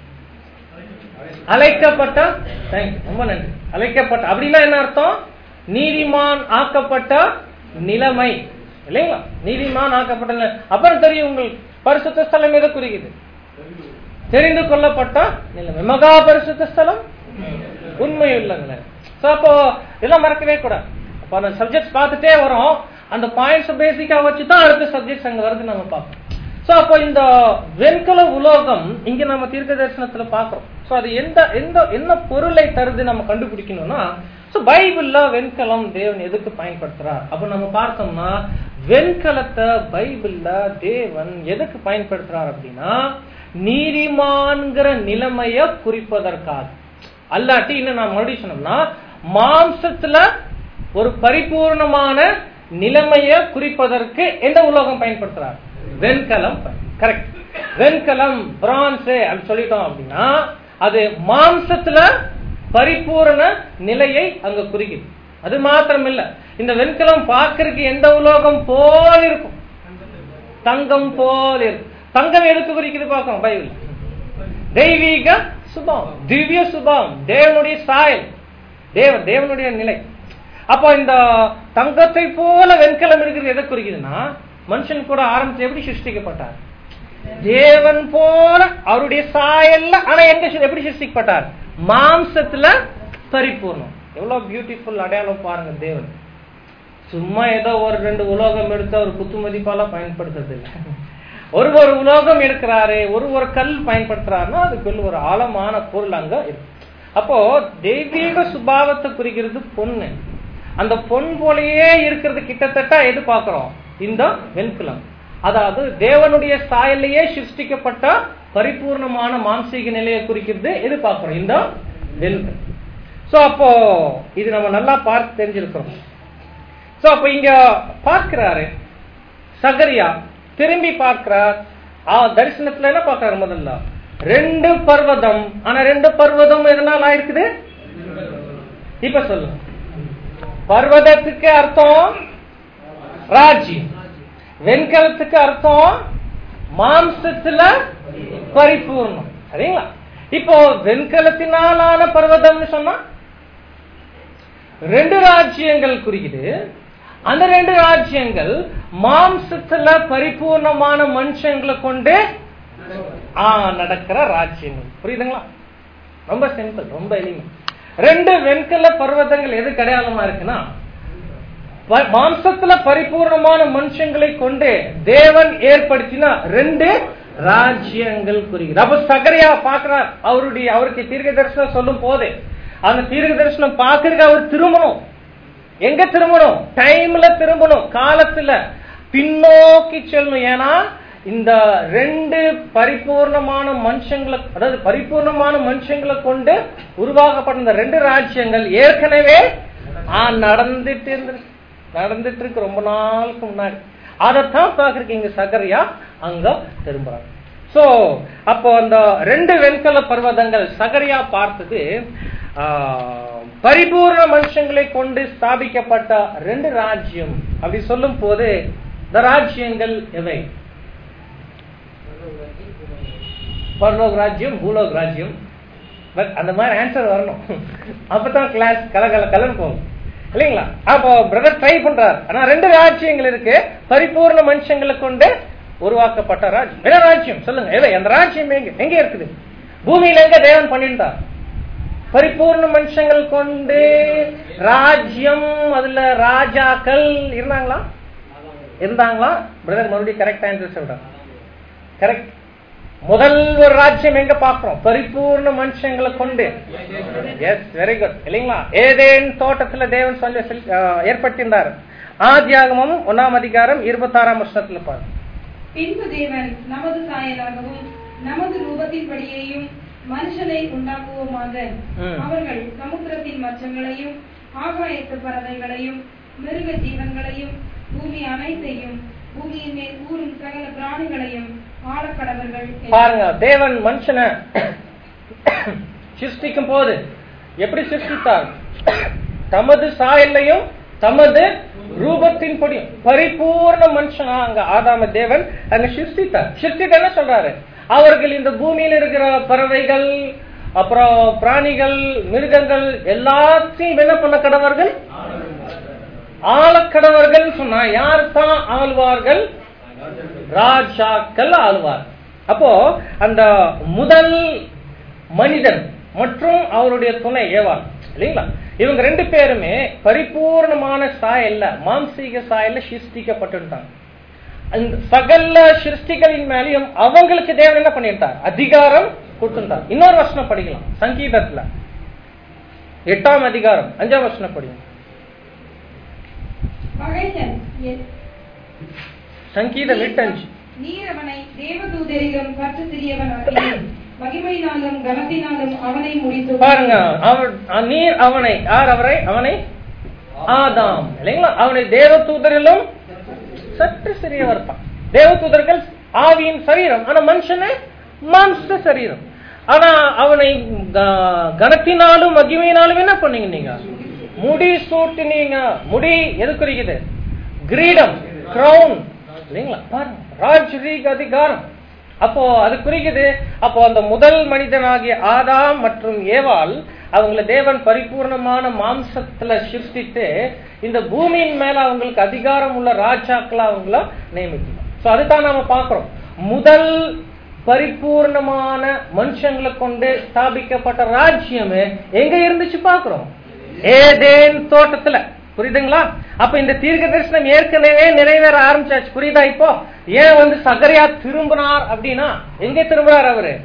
அழைக்கப்பட்ட thank you, ரொம்ப நன்றி அழைக்கப்பட்ட அப்படின்னா என்ன அர்த்தம் நீதிமான் ஆக்கப்பட்ட நிலைமை இல்லைங்களா நீதிமான் ஆக்கப்பட்ட நிலை அப்புறம் தெரியும் உங்களுக்கு பரிசுத்த ஸ்தலம் எதை குறிக்குது தெரிந்து கொள்ளப்பட்ட நிலைமை மகா பரிசுத்த ஸ்தலம் உண்மை உள்ள நிலை So, அப்போ இதெல்லாம் மறக்கவே கூடாது அப்போ அந்த சப்ஜெக்ட்ஸ் பார்த்துட்டே வரோம் அந்த பாயிண்ட்ஸ் பேசிக்கா வச்சு தான் அடுத்த சப்ஜெக்ட்ஸ் அங்க வருது நம்ம பார்ப்போம் சோ அப்போ இந்த வெண்கல உலோகம் இங்க நம்ம தீர்க்க தரிசனத்துல பாக்குறோம் சோ அது எந்த எந்த என்ன பொருளை தருது நம்ம கண்டுபிடிக்கணும்னா சோ பைபிள்ல வெண்கலம் தேவன் எதுக்கு பயன்படுத்துறார் அப்ப நம்ம பார்த்தோம்னா வெண்கலத்தை பைபிள்ல தேவன் எதுக்கு பயன்படுத்துறார் அப்படின்னா நீதிமான்கிற நிலைமைய குறிப்பதற்காக அல்லாட்டி இன்னும் நான் மறுபடியும் சொன்னோம்னா மாம்சத்துல ஒரு பரிபூர்ணமான நிலைமைய குறிப்பதற்கு எந்த உலோகம் பயன்படுத்துறார் வெண்கலம் கரெக்ட் வெண்கலம் பிரான்ஸ் அப்படி சொல்லிட்டோம் அப்படின்னா அது மாம்சத்துல பரிபூரண நிலையை அங்க குறிக்குது அது மாத்திரம் இல்ல இந்த வெண்கலம் பார்க்கறதுக்கு எந்த உலோகம் போல் இருக்கும் தங்கம் போல் இருக்கும் தங்கம் எதுக்கு குறிக்குது பார்க்கணும் பைபிள் தெய்வீக சுபாவம் திவ்ய சுபாவம் தேவனுடைய சாயல் தேவ தேவனுடைய நிலை அப்போ இந்த தங்கத்தை போல வெண்கலம் இருக்கிறது எதை குறிக்குதுன்னா மனுஷன் கூட ஆரம்பத்தில் எப்படி சிருஷ்டிக்கப்பட்டார் தேவன் போல அவருடைய சாயல்ல ஆனா எங்க சி- எப்படி சிருஷ்டிக்கப்பட்டார் மாம்சத்துல பரிபூர்ணம் எவ்வளவு பியூட்டிஃபுல் அடையாளம் பாருங்க தேவன் சும்மா ஏதோ ஒரு ரெண்டு உலோகம் எடுத்து அவர் குத்து மதிப்பால பயன்படுத்துறது இல்லை ஒரு ஒரு உலோகம் எடுக்கிறாரு ஒரு ஒரு கல் பயன்படுத்துறாருன்னா அதுக்குள்ள ஒரு ஆழமான பொருள் அங்க இருக்கு அப்போ தெய்வீக சுபாவத்தை குறிக்கிறது பொண்ணு அந்த பொன் போலயே இருக்கிறது கிட்டத்தட்ட எது பார்க்கிறோம் இந்த வெண்கலம் அதாவது தேவனுடைய சாயலையே சிருஷ்டிக்கப்பட்ட பரிபூர்ணமான மாம்சீக நிலையை குறிக்கிறது எது பார்க்கிறோம் இந்த வெண்கலம் சோ அப்போ இது நம்ம நல்லா பார்த்து தெரிஞ்சிருக்கிறோம் சோ அப்ப இங்க பார்க்கிறாரு சகரியா திரும்பி பார்க்கிறார் ஆ தரிசனத்துல என்ன பார்க்கறாரு முதல்ல ரெண்டு பர்வதம் ஆனா ரெண்டு பர்வதம் எதனால ஆயிருக்குது இப்ப சொல்லுங்க பர்வதத்துக்கு அர்த்தம் ராஜ்யம் வெண்கலத்துக்கு அர்த்தம் மாம்சத்துல பரிபூர்ணம் சரிங்களா இப்போ வெண்கலத்தினாலான பர்வதம்னு சொன்னா ரெண்டு ராஜ்யங்கள் குறிக்குது அந்த ரெண்டு ராஜ்யங்கள் மாம்சத்துல பரிபூர்ணமான மனுஷங்களை கொண்டு ஆ நடக்கிற ராஜ்யங்கள் புரியுதுங்களா ரொம்ப சிம்பிள் ரொம்ப எளிமை ரெண்டு வெண்கல பர்வதங்கள் எது அடையாளமா இருக்குன்னா ப- மாம்சத்துல பரிபூர்ணமான மனுஷங்களை கொண்டு தேவன் ஏற்படுத்தின ரெண்டு ராஜ்யங்கள் குறிக்கிறது அப்ப சகரியா பாக்குறார் அவருடைய அவருக்கு தீர்க்க தரிசனம் சொல்லும் போது அந்த தீர்க்க தரிசனம் பாக்குறதுக்கு அவர் திரும்பணும் எங்க திரும்பணும் டைம்ல திரும்பணும் காலத்துல பின்னோக்கி செல்லணும் ஏன்னா இந்த ரெண்டு பரிபூர்ணமான மனுஷங்களை அதாவது பரிபூர்ணமான மனுஷங்களை கொண்டு உருவாக்கப்பட்ட இந்த ரெண்டு ராஜ்யங்கள் ஏற்கனவே ஆ, நடந்துட்டு இருந்து நடந்துட்டு இருக்கு ரொம்ப நாளுக்கு முன்னாடி அதைத்தான் பாக்குறதுக்கு இங்க சகரியா அங்க திரும்புறாங்க சோ அப்போ அந்த ரெண்டு வெண்கல பர்வதங்கள் சகரியா பார்த்தது ஆ, பரிபூர்ண மனுஷங்களை கொண்டு ஸ்தாபிக்கப்பட்ட ரெண்டு ராஜ்யம் அப்படி சொல்லும் போது இந்த ராஜ்யங்கள் எவை பரலோக ராஜ்யம் பூலோக ராஜ்யம் பட் அந்த மாதிரி ஆன்சர் வரணும் அப்பதான் கிளாஸ் கல கல கலன்னு போகும் இல்லைங்களா அப்போ பிரதர் ட்ரை பண்றார் ஆனா ரெண்டு ராஜ்யங்கள் இருக்கு பரிபூர்ண மனுஷங்களை கொண்டு உருவாக்கப்பட்ட ராஜ்யம் என்ன ராஜ்யம் சொல்லுங்க எவை அந்த ராஜ்யம் எங்க எங்க இருக்குது பூமியில எங்க தேவன் பண்ணிட்டார் பரிபூர்ண மனுஷங்கள் கொண்டு ராஜ்யம் அதுல ராஜாக்கள் இருந்தாங்களா இருந்தாங்களா பிரதர் மறுபடியும் கரெக்ட் ஆன்சர் சொல்றேன் கரெக்ட் முதல் ஒரு ராஜ்யம் எங்க பாக்குறோம் பரிபூர்ண மனுஷங்களை கொண்டு எஸ் வெரி குட் இல்லைங்களா ஏதேன் தோட்டத்துல தேவன் சொல்லி சொல்லி- ஆஹ் ஏற்படுத்தியிருந்தார் ஆதியாகமம் ஒன்னாம் அதிகாரம் இருபத்தாறாம் வருஷத்துல பாரு பின்பு தேவன் நமது சாயலாகவும் நமது ரூபத்தின்படியேயும் மனுஷனை உண்டாக்குவோமாக ம். அவர்கள் சமுத்திரத்தின் மச்சங்களையும் ஆகாயத்து பறவைகளையும் மிருக ஜீவன்களையும் பூமி அனைத்தையும் பூமியின் மேல் ஊறும் சகல பிராணிகளையும் ஆழக்கடவர்கள் பாருங்க தேவன் மனுஷனை சிருஷ்டிக்கும் போது எப்படி சிருஷ்டித்தார் தமது சாயல்லையும் தமது ரூபத்தின் படியும் பரிபூர்ண மனுஷனா அங்க ஆதாம தேவன் அங்க சிருஷ்டித்தார் சிருஷ்டித்து என்ன சொல்றாரு அவர்கள் இந்த பூமியில் இருக்கிற பறவைகள் அப்புறம் பிராணிகள் மிருகங்கள் எல்லாத்தையும் என்ன பண்ண கடவர்கள் ஆளக்கடவர்கள் சொன்னா யார் தான் ஆழ்வார்கள் ராஜாக்கள் ஆழ்வார் அப்போ அந்த முதல் மனிதன் மற்றும் அவருடைய துணை ஏவாள் இல்லைங்களா இவங்க ரெண்டு பேருமே பரிபூர்ணமான சாயல்ல மாம்சீக சாயல்ல சிருஷ்டிக்கப்பட்டுட்டாங்க அந்த சகல சிருஷ்டிகளின் மேலேயும் அவங்களுக்கு தேவன் என்ன பண்ணிட்டார் அதிகாரம் கொடுத்துட்டார் இன்னொரு வசனம் படிக்கலாம் சங்கீதத்துல எட்டாம் அதிகாரம் அஞ்சாம் வசனம் படிக்கலாம் பகைஞன் என் சங்கீதம் எட்டு அஞ்சு நீர் அவனை தேவதூதரிலும் சற்று சிறியவனாக்கினீர் மகிமையினாலும் கனத்தினாலும் அவனை முடித்து பாருங்க அவர் நீர் அவனை யார் அவரை அவனை ஆதாம் இல்லைங்களா அவனை தேவதூதரிலும் சற்று சிறியவர் தான் தேவதூதர்கள் ஆவியின் சரீரம் ஆனா மனுஷனே மாம்ச சரீரம் ஆனா அவனை க- கனத்தினாலும் மகிமையினாலும் என்ன பண்ணீங்க நீங்க முடி சூட்டினீங்க முடி எது குறிக்குது கிரீடம் கிரவுன் இல்லைங்களா பாருங்க ராஜ்ரீக அதிகாரம் அப்போ அது குறிக்குது அப்போ அந்த முதல் மனிதனாகிய ஆதாம் மற்றும் ஏவாள் அவங்கள தேவன் பரிபூர்ணமான மாம்சத்துல சிருஷ்டித்து இந்த பூமியின் மேல அவங்களுக்கு அதிகாரம் உள்ள ராஜாக்களா அவங்கள நியமிக்கணும் சோ அதுதான் நாம பாக்குறோம் முதல் பரிபூர்ணமான மனுஷங்களை கொண்டு ஸ்தாபிக்கப்பட்ட ராஜ்யமே எங்க இருந்துச்சு பாக்குறோம் ஏதேன் தோட்டத்துல புரியுதுங்களா அப்ப இந்த தீர்க்க தரிசனம் ஏற்கனவே நிறைவேற ஆரம்பிச்சாச்சு புரியுதா இப்போ ஏன் வந்து சகரியா திரும்பினார் அப்படின்னா எங்க திரும்புறார் அவரு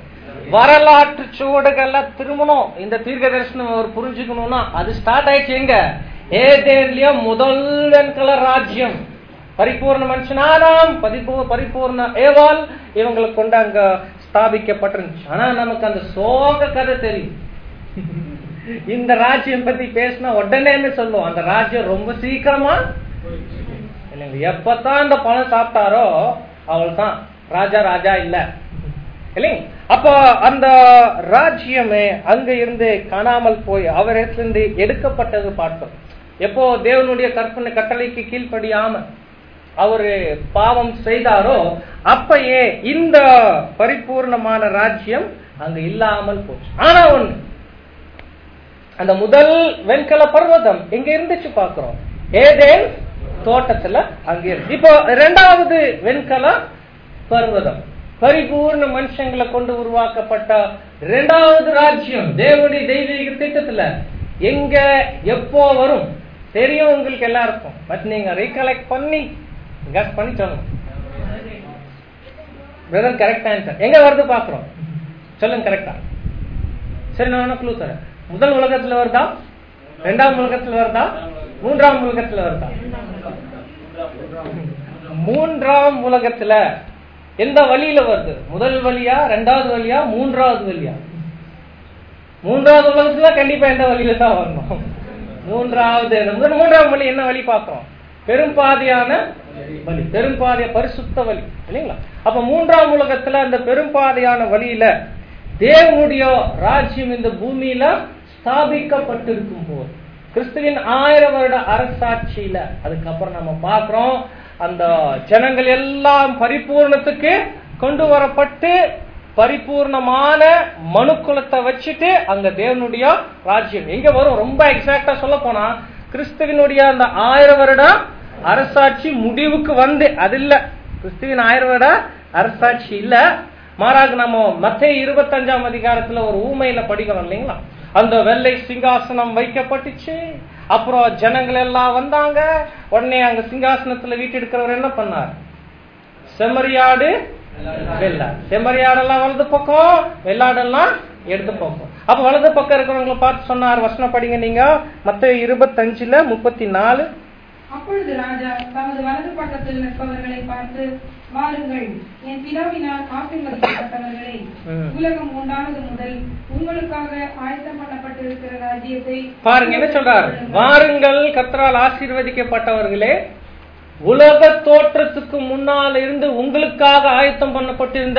வரலாற்று சுவடுகள்ல திரும்பணும் இந்த தீர்க்க தரிசனம் அவர் புரிஞ்சுக்கணும்னா அது ஸ்டார்ட் ஆயிடுச்சு எங்க ஏதேன்லயோ முதல் வெண்கல ராஜ்யம் பரிபூர்ண மனுஷனானாம் பதிபூ பரிபூர்ண ஏவால் இவங்களை கொண்டு அங்க ஸ்தாபிக்கப்பட்டிருந்துச்சு ஆனா நமக்கு அந்த சோக கதை தெரியும் இந்த ராஜ்யம் பத்தி பேசினா உடனே என்ன சொல்லுவோம் அந்த ராஜ்யம் ரொம்ப சீக்கிரமா இல்லைங்க எப்பதான் இந்த பழம் சாப்பிட்டாரோ அவள் தான் ராஜா ராஜா இல்ல இல்லைங்க அப்போ அந்த ராஜ்யமே அங்க இருந்து காணாமல் போய் அவரிடத்திலிருந்து எடுக்கப்பட்டது பார்த்தோம் எப்போ தேவனுடைய கற்பனை கட்டளைக்கு கீழ்ப்படியாம அவரு பாவம் செய்தாரோ அப்பயே இந்த பரிபூர்ணமான ராஜ்யம் அங்க இல்லாமல் போச்சு ஆனா ஒண்ணு அந்த முதல் வெண்கல பர்வதம் எங்க இருந்துச்சு பாக்குறோம் ஏதேன் தோட்டத்துல அங்க இருந்து இப்போ இரண்டாவது வெண்கல பர்வதம் பரிபூர்ண மனுஷங்களை கொண்டு உருவாக்கப்பட்ட இரண்டாவது ராஜ்யம் தேவனுடைய தெய்வீக திட்டத்துல எங்க எப்போ வரும் தெரியும் உங்களுக்கு எல்லாருக்கும் பட் நீங்க ரீகலெக்ட் பண்ணி கஸ் பண்ணி சொல்லணும் பிரதர் கரெக்ட் ஆன்சர் எங்க வருது பாக்குறோம் சொல்லுங்க கரெக்டா சரி நான் வேணா க்ளூ தரேன் முதல் உலகத்துல வருதா ரெண்டாம் உலகத்துல வருதா மூன்றாம் உலகத்துல வருதா மூன்றாம் உலகத்துல எந்த வழியில வருது முதல் வழியா ரெண்டாவது வழியா மூன்றாவது வழியா மூன்றாவது உலகத்துல கண்டிப்பா எந்த வழியில தான் வரணும் மூன்றாவது முதல் மூன்றாம் வழி என்ன வழி பார்க்கிறோம் பெரும்பாதியான வழி பெரும்பாதிய பரிசுத்த வழி இல்லைங்களா அப்ப மூன்றாம் உலகத்துல அந்த பெரும்பாதையான வழியில தேவனுடைய ராஜ்யம் இந்த பூமியில ஸ்தாபிக்கப்பட்டிருக்கும் போது கிறிஸ்துவின் ஆயிரம் வருட அரசாட்சியில அதுக்கப்புறம் நம்ம பார்க்கிறோம் அந்த ஜனங்கள் எல்லாம் பரிபூர்ணத்துக்கு கொண்டு வரப்பட்டு பரிபூர்ணமான மனுக்குலத்தை வச்சுட்டு அங்க தேவனுடைய ராஜ்யம் எங்க வரும் ரொம்ப எக்ஸாக்டா சொல்ல போனா கிறிஸ்துவினுடைய அந்த ஆயிரம் வருட அரசாட்சி முடிவுக்கு வந்து அது இல்ல கிறிஸ்துவின் ஆயிரம் வருட அரசாட்சி இல்ல மாறாக நம்ம மத்திய இருபத்தஞ்சாம் அதிகாரத்துல ஒரு ஊமையில படிக்கிறோம் இல்லைங்களா அந்த வெள்ளை சிங்காசனம் வைக்கப்பட்டுச்சு அப்புறம் ஜனங்கள் எல்லாம் வந்தாங்க உடனே அங்க சிங்காசனத்துல வீட்டெடுக்கிறவர் என்ன பண்ணார் செம்மறியாடு வெள்ளாடு செம்மறியாடெல்லாம் வலது பக்கம் வெள்ளாடெல்லாம் இடது பக்கம் அப்ப வலது பக்கம் இருக்கிறவங்களை பார்த்து சொன்னார் வசனம் படிங்க நீங்க மத்த இருபத்தஞ்சுல முப்பத்தி நாலு அப்பொழுது ராஜா தமது வலது பக்கத்தில் நிற்பவர்களை பார்த்து வாருங்கள் என் பிதாவினால் ஆசீர்வதிக்கப்பட்டவர்களே ம். உலகம் உண்டானது முதல் உங்களுக்காக ஆயத்தம் பண்ணப்பட்டிருக்கிற ராஜ்யத்தை பாருங்க என்ன சொல்றார் வாருங்கள் கர்த்தரால் ஆசீர்வதிக்கப்பட்டவர்களே உலக தோற்றத்துக்கு முன்னால் இருந்து உங்களுக்காக ஆயத்தம் பண்ணப்பட்டிருந்த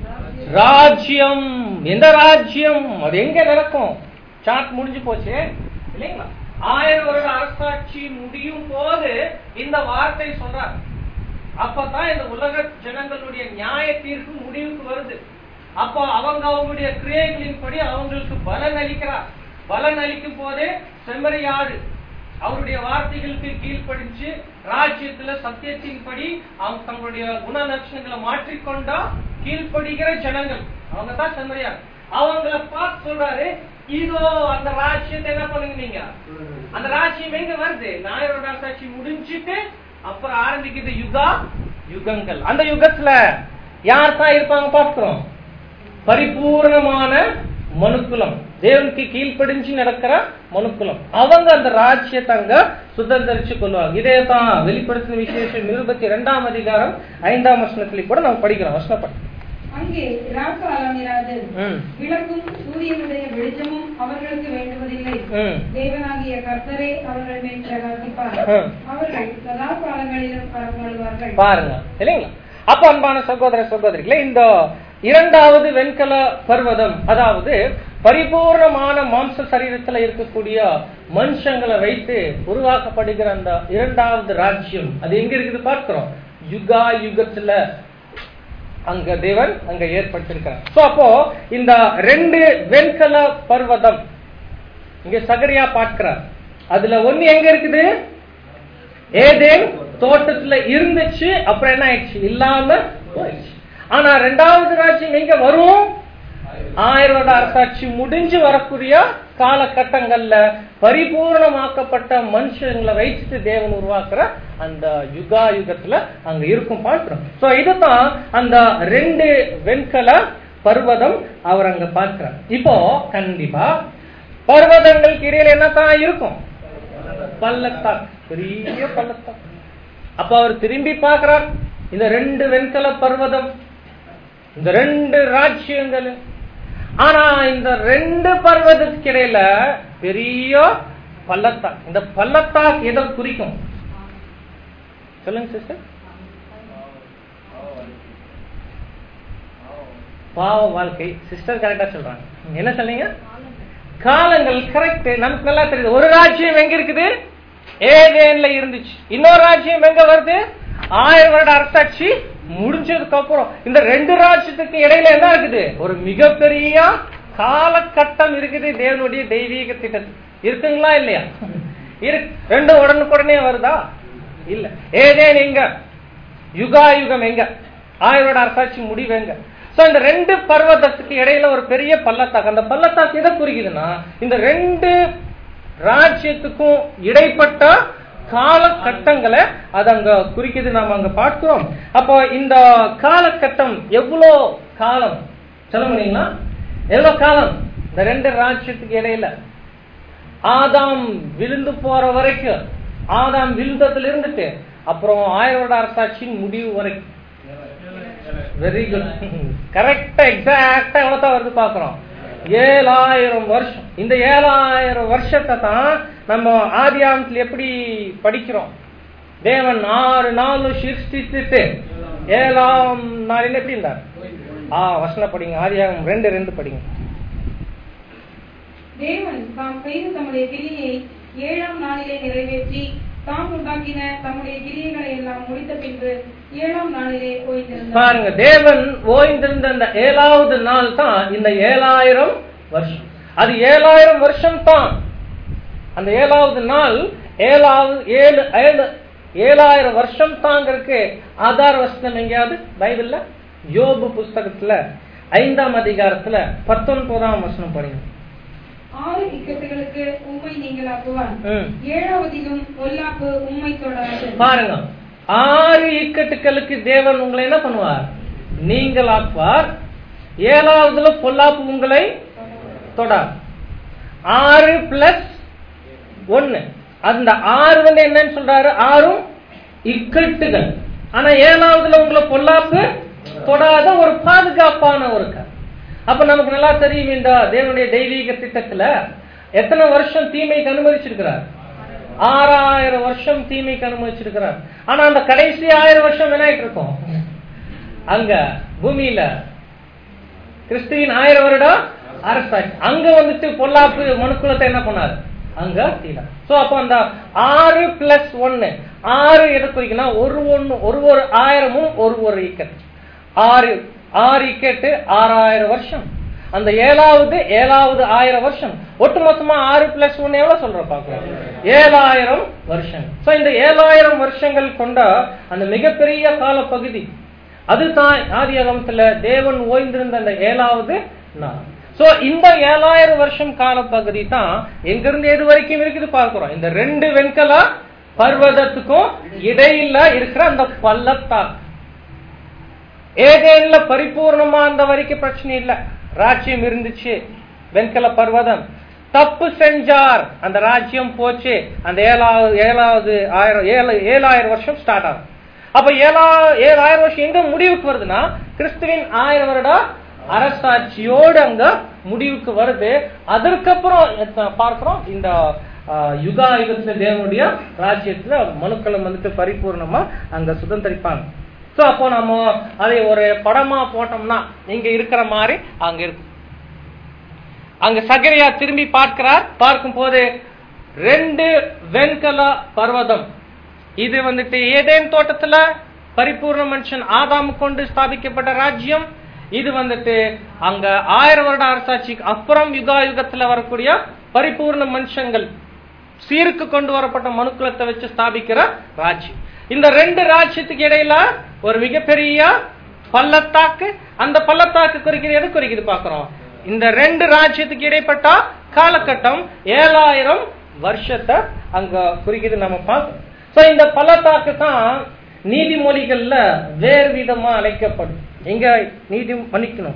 ராஜ்யம் எந்த ராஜ்யம் அது எங்க நடக்கும் சாட் முடிஞ்சு போச்சு இல்லைங்களா ஆயிரம் வருட அரசாட்சி முடியும் போது இந்த வார்த்தை சொல்றார் அப்பதான் இந்த உலக ஜனங்களுடைய நியாய தீர்ப்பு முடிவுக்கு வருது அப்போ அவங்க அவங்களுடைய கிரியைகளின்படி அவங்களுக்கு பலன் அளிக்கிறார் பலன் அளிக்கும் போதே செம்மறியாடு அவருடைய வார்த்தைகளுக்கு கீழ்ப்படிச்சு ராஜ்யத்துல சத்தியத்தின்படி அவங்க தங்களுடைய குண லட்சணங்களை மாற்றிக்கொண்டா கீழ்ப்படுகிற ஜனங்கள் அவங்க தான் செம்மறியாடு அவங்கள பார்த்து சொல்றாரு இதோ அந்த ராஜ்யத்தை என்ன பண்ணுங்க நீங்க அந்த ராஜ்யம் எங்க வருது நாயரோட அரசாட்சி முடிஞ்சிட்டு அப்புறம் ஆரம்பிக்குது யுகா யுகங்கள் அந்த யுகத்துல யார் தான் இருப்பாங்க பார்க்கிறோம் பரிபூர்ணமான மனுக்குலம் தேவனுக்கு கீழ்ப்படிஞ்சு நடக்கிற மனுக்குலம் அவங்க அந்த ராஜ்யத்தை அங்க சுதந்திரிச்சு கொள்வாங்க இதே தான் வெளிப்படுத்தின விசேஷம் இருபத்தி இரண்டாம் அதிகாரம் ஐந்தாம் வசனத்திலே கூட நம்ம படிக்கிறோம் வசனப்படி அங்கே ராக்காலம் இராது ம். விளக்கும் சூரியனுடைய வெளிச்சமும் அவர்களுக்கு வேண்டுவதில்லை ம். தேவனாகிய கர்த்தரே அவர்கள் மேல் பிரகாசிப்பார் ம். அவர்கள் சதா காலங்களிலும் பரப்பாடுவார்கள் பாருங்க இல்லைங்களா அப்ப அன்பான சகோதர சகோதரிகளே இந்த இரண்டாவது வெண்கல பர்வதம் அதாவது பரிபூர்ணமான மாம்ச சரீரத்துல இருக்கக்கூடிய மனுஷங்களை வைத்து உருவாக்கப்படுகிற அந்த இரண்டாவது ராஜ்யம் அது எங்க இருக்குது பார்க்கிறோம் யுகா யுகத்துல அங்க தேவன் அங்க ஏற்படுத்திருக்கிறார் சோ அப்போ இந்த ரெண்டு வெண்கல பர்வதம் இங்க சகரியா பார்க்கிறார் அதுல ஒண்ணு எங்க இருக்குது ஏதேன் தோட்டத்துல இருந்துச்சு அப்புறம் என்ன ஆயிடுச்சு இல்லாம போயிடுச்சு ஆனா ரெண்டாவது ராஜ்யம் எங்க வரும் ஆயிரம் வருட அரசாட்சி முடிஞ்சு வரக்கூடிய காலகட்டங்கள்ல பரிபூர்ணமாக்கப்பட்ட மனுஷங்களை வைத்து தேவன் உருவாக்குற அந்த யுகா யுகத்துல அங்க இருக்கும் பார்க்கிறோம் சோ இதுதான் அந்த ரெண்டு வெண்கல பர்வதம் அவர் அங்க பார்க்கிறார் இப்போ கண்டிப்பா பர்வதங்களுக்கு இடையில என்னத்தான் இருக்கும் பள்ளத்தாக்கு பெரிய பள்ளத்தாக்கு அப்ப அவர் திரும்பி பார்க்கிறார் இந்த ரெண்டு வெண்கல பர்வதம் இந்த ரெண்டு ராஜ்யங்கள் ஆனா இந்த ரெண்டு பர்வதத்துக்கு இடையில பெரிய பள்ளத்தாக்கு இந்த பள்ளத்தாக்கு எதை குறிக்கும் சொல்லுங்க சிஸ்டர் பாவ வாழ்க்கை சிஸ்டர் கரெக்டா சொல்றாங்க என்ன சொன்னீங்க காலங்கள் கரெக்ட் நமக்கு நல்லா தெரியுது ஒரு ராஜ்யம் எங்க இருக்குது ஏதேன்ல இருந்துச்சு இன்னொரு ராஜ்யம் எங்க வருது ஆயிரம் வருட அரசாட்சி முடிஞ்சதுக்கு அப்புறம் இந்த ரெண்டு ராஜ்யத்துக்கு இடையில என்ன இருக்குது ஒரு மிகப்பெரிய காலகட்டம் இருக்குது தேவனுடைய தெய்வீக திட்டத்தில் இருக்குங்களா இல்லையா இருக்கு ரெண்டும் உடனுக்குடனே வருதா இல்ல ஏதேன் எங்க யுகா யுகம் எங்க ஆயிரோட அரசாட்சி முடிவு எங்க சோ இந்த ரெண்டு பர்வதத்துக்கு இடையில ஒரு பெரிய பள்ளத்தாக்கு அந்த பள்ளத்தாக்கு எதை குறிக்குதுன்னா இந்த ரெண்டு ராஜ்யத்துக்கும் இடைப்பட்ட காலகட்டங்களை அது அங்க குறிக்குது நாம அங்க பார்க்கிறோம் அப்போ இந்த காலகட்டம் எவ்வளோ காலம் சொல்ல முடியுங்களா எவ்வளவு காலம் இந்த ரெண்டு ராஜ்யத்துக்கு இடையில ஆதாம் விழுந்து போற வரைக்கும் ஆதாம் விழுந்ததுல இருந்துட்டு அப்புறம் ஆயிரம் வருட அரசாட்சியின் முடிவு வரைக்கும் வெரி குட் கரெக்டா எக்ஸாக்டா எவ்வளவு தான் வருது பாக்குறோம் ஏழாயிரம் வருஷம் இந்த ஏழாயிரம் வருஷத்தை தான் நம்ம ஆதியாமத்தில் எப்படி படிக்கிறோம் தேவன் ஆறு நாள் சிருஷ்டித்துட்டு ஏழாம் நாளில் எப்படி இருந்தார் ஆ வசனம் படிங்க ஆதியாகம் ரெண்டு ரெண்டு படிங்க தேவன் தாம் செய்த தம்முடைய கிரியை ஏழாம் நாளிலே நிறைவேற்றி தாம் உண்டாக்கின தம்முடைய கிரியைகளை எல்லாம் முடித்த பின்பு ஏழாம் நாளிலே ஓய்ந்திருந்தார் பாருங்க தேவன் ஓய்ந்திருந்த அந்த ஏழாவது நாள் தான் இந்த ஏழாயிரம் வருஷம் அது ஏழாயிரம் வருஷம் தான் அந்த ஏழாவது நாள் ஏழாவது ஏழு ஏழு ஏழாயிரம் வருஷம் தாங்கிறதுக்கு ஆதார வசனம் எங்கேயாவது பைபிள்ல யோபு புஸ்தகத்துல ஐந்தாம் அதிகாரத்துல பத்தொன்பதாம் வசனம் படிங்க ஆறு இக்கட்டுகளுக்கு உம்மை நீங்களாக்குவார் ம். ஏழாவதிலும் பொல்லாப்பு உம்மை தொடராது பாருங்க ஆறு இக்கட்டுகளுக்கு தேவன் உங்களை என்ன பண்ணுவார் நீங்கள் ஆக்குவார் ஏழாவதுல பொல்லாப்பு உங்களை தொடார் ஆறு பிளஸ் ஒன்னு அந்த ஆறு வந்து என்னன்னு சொல்றாரு ஆறும் இக்கட்டுகள் ஆனா ஏழாவதுல உங்களை பொல்லாப்பு தொடாத ஒரு பாதுகாப்பான ஒரு கதை அப்ப நமக்கு நல்லா தெரியும் இந்த தேவனுடைய தெய்வீக திட்டத்துல எத்தனை வருஷம் தீமைக்கு அனுமதிச்சிருக்கிறார் ஆறாயிரம் வருஷம் தீமைக்கு அனுமதிச்சிருக்கிறார் ஆனா அந்த கடைசி ஆயிரம் வருஷம் என்ன ஆயிட்டு இருக்கும் அங்க பூமியில கிறிஸ்துவின் ஆயிரம் வருடம் அரசாட்சி அங்க வந்துட்டு பொல்லாப்பு மனுக்குலத்தை என்ன பண்ணாரு அங்க தீனா சோ அப்போ அந்த ஆறு பிளஸ் ஒன்னு ஆறு எதை குறிக்குன்னா ஒரு ஒண்ணு ஒரு ஒரு ஆயிரமும் ஒரு ஒரு இக்கட் ஆறு ஆறு இக்கெட்டு ஆறாயிரம் வருஷம் அந்த ஏழாவது ஏழாவது ஆயிரம் வருஷம் ஒட்டுமொத்தமா ஆறு பிளஸ் ஒன்னு எவ்வளவு சொல்ற பாக்கலாம் ஏழாயிரம் வருஷம் சோ இந்த ஏழாயிரம் வருஷங்கள் கொண்ட அந்த மிகப்பெரிய கால பகுதி அதுதான் ஆதியாகமத்துல தேவன் ஓய்ந்திருந்த அந்த ஏழாவது நாள் சோ இந்த ஏழாயிரம் வருஷம் கால பகுதி தான் எங்கிருந்து எது வரைக்கும் இருக்குது பார்க்கிறோம் இந்த ரெண்டு வெண்கல பர்வதத்துக்கும் இடையில இருக்கிற அந்த பள்ளத்தாக்கு ஏதேன்ல பரிபூர்ணமா அந்த வரைக்கும் பிரச்சனை இல்ல ராஜ்யம் இருந்துச்சு வெண்கல பர்வதம் தப்பு செஞ்சார் அந்த ராஜ்யம் போச்சு அந்த ஏழாவது ஏழாவது ஆயிரம் ஏழு ஏழாயிரம் வருஷம் ஸ்டார்ட் ஆகும் அப்ப ஏழா ஏழாயிரம் வருஷம் எங்க முடிவுக்கு வருதுன்னா கிறிஸ்துவின் ஆயிரம் வருட அரசாட்சியோடு அங்க முடிவுக்கு வருது அதற்கப்புறம் எத்த- பார்க்கிறோம் இந்த ஆ, யுகா யுகத்துல தேவனுடைய ராஜ்யத்துல மனுக்களும் வந்துட்டு பரிபூர்ணமா அங்க சுதந்திரிப்பாங்க சோ அப்போ நம்ம அதை ஒரு படமா போட்டோம்னா இங்க இருக்கிற மாதிரி அங்க இருக்கும் அங்க சகரியா திரும்பி பார்க்கிறார் பார்க்கும் போது ரெண்டு வெண்கல பர்வதம் இது வந்துட்டு ஏதேன் தோட்டத்துல பரிபூர்ண மனுஷன் ஆதாம் கொண்டு ஸ்தாபிக்கப்பட்ட ராஜ்யம் இது வந்துட்டு அங்க ஆயிரம் வருட அரசாட்சிக்கு அப்புறம் யுகா யுகத்துல வரக்கூடிய பரிபூர்ண மனுஷங்கள் சீருக்கு கொண்டு வரப்பட்ட மனுக்குலத்தை வச்சு ஸ்தாபிக்கிற ராஜ்யம் இந்த ரெண்டு ராஜ்யத்துக்கு இடையில ஒரு மிகப்பெரிய பள்ளத்தாக்கு அந்த பள்ளத்தாக்கு குறிக்கிறது எது குறிக்குது பாக்குறோம் இந்த ரெண்டு ராஜ்யத்துக்கு இடைப்பட்ட காலகட்டம் ஏழாயிரம் வருஷத்தை அங்க குறிக்குது நம்ம பார்க்கணும் சோ இந்த பள்ளத்தாக்கு தான் நீதிமொழிகள்ல வேறு விதமா அழைக்கப்படும் எங்க நீதி மன்னிக்கணும்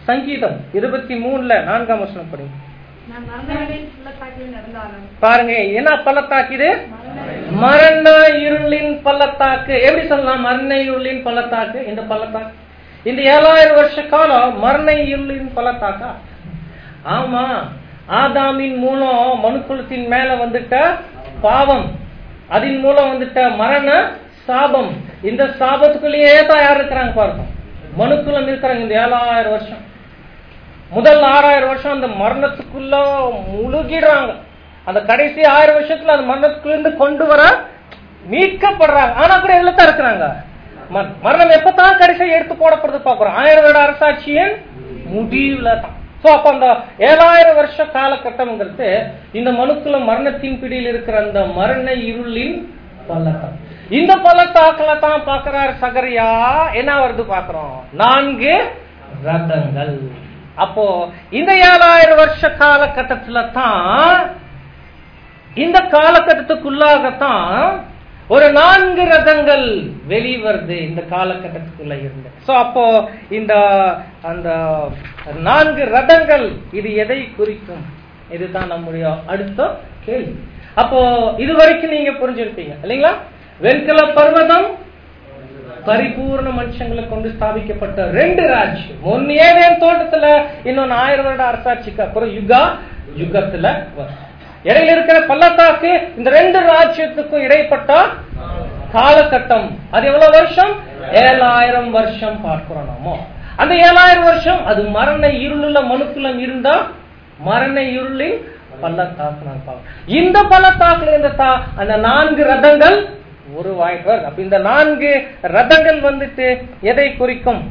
சங்கீதம் இருபத்தி மூணுல நான்காம் வசனம் படிங்க நான் மரணங்களின் பள்ளத்தாக்கில் நடந்தாலும் பாருங்க என்ன பள்ளத்தாக்கு இது மரண இருளின் பள்ளத்தாக்கு எப்படி சொல்லலாம் மரண இருளின் பள்ளத்தாக்கு இந்த பள்ளத்தாக்கு இந்த ஏழாயிரம் வருஷ காலம் மரண இருளின் பள்ளத்தாக்கா ஆமா ஆதாமின் மூலம் மனுக்குலத்தின் மேல வந்துட்ட பாவம் அதன் மூலம் வந்துட்ட மரண சாபம் இந்த சாபத்துக்குள்ளேயே தான் யார் இருக்கிறாங்க பாருங்க மனுக்குலம் இருக்கிறாங்க இந்த ஏழாயிரம் வருஷம் முதல் ஆறாயிரம் வருஷம் அந்த மரணத்துக்குள்ள முழுகிடுறாங்க அந்த கடைசி ஆயிரம் வருஷத்துல அந்த மரணத்துக்குள்ள இருந்து கொண்டு வர மீட்கப்படுறாங்க ஆனா கூட எதுல தான் இருக்கிறாங்க மரணம். மரணம் எப்பதான் கடைசியா எடுத்து போடப்படுறது பாக்குறோம் ஆயிரம் வருட அரசாட்சியின் முடிவுல தான் சோ அப்ப அந்த ஏழாயிரம் வருஷ காலகட்டம்ங்கிறது இந்த மனுக்குள்ள மரணத்தின் பிடியில் இருக்கிற அந்த மரண இருளின் பள்ளத்தாக்கு இந்த பள்ளத்தாக்குல தான் பாக்குறாரு சகரியா என்ன வருது பாக்குறோம் நான்கு ரதங்கள் அப்போ இந்த ஏழாயிரம் வருஷ காலகட்டத்துல தான் இந்த காலகட்டத்துக்குள்ளாகத்தான் ஒரு நான்கு ரதங்கள் வெளிவருது இந்த காலகட்டத்துக்குள்ள இருந்து சோ அப்போ இந்த அந்த நான்கு ரதங்கள் இது எதை குறிக்கும் இதுதான் நம்முடைய அடுத்த கேள்வி அப்போ இது வரைக்கும் நீங்க புரிஞ்சிருப்பீங்க இல்லைங்களா வெண்கல பர்வதம் பரிபூர்ண மனுஷங்களை கொண்டு ஸ்தாபிக்கப்பட்ட ரெண்டு ராஜ்யம் ஒன்னு ஏதேன் தோட்டத்துல இன்னொன்னு ஆயிரம் வருட அரசாட்சிக்கு அப்புறம் யுகா யுகத்துல வரும். இடையில இருக்கிற பள்ளத்தாக்கு இந்த ரெண்டு ராஜ்யத்துக்கும் இடைப்பட்ட காலகட்டம் அது எவ்வளவு வருஷம் ஏழாயிரம் வருஷம் பார்க்கிறோம் நாமோ அந்த ஏழாயிரம் வருஷம் அது மரண இருளுள்ள மனுக்குலம் இருந்தா மரண இருளின் பள்ளத்தாக்கு நான் பார்க்கிறோம் இந்த பள்ளத்தாக்குல இருந்த தா- அந்த நான்கு ரதங்கள் உருவாயிட்டு அப்ப இந்த நான்கு ரதங்கள் வந்துட்டு எதை குறிக்கும்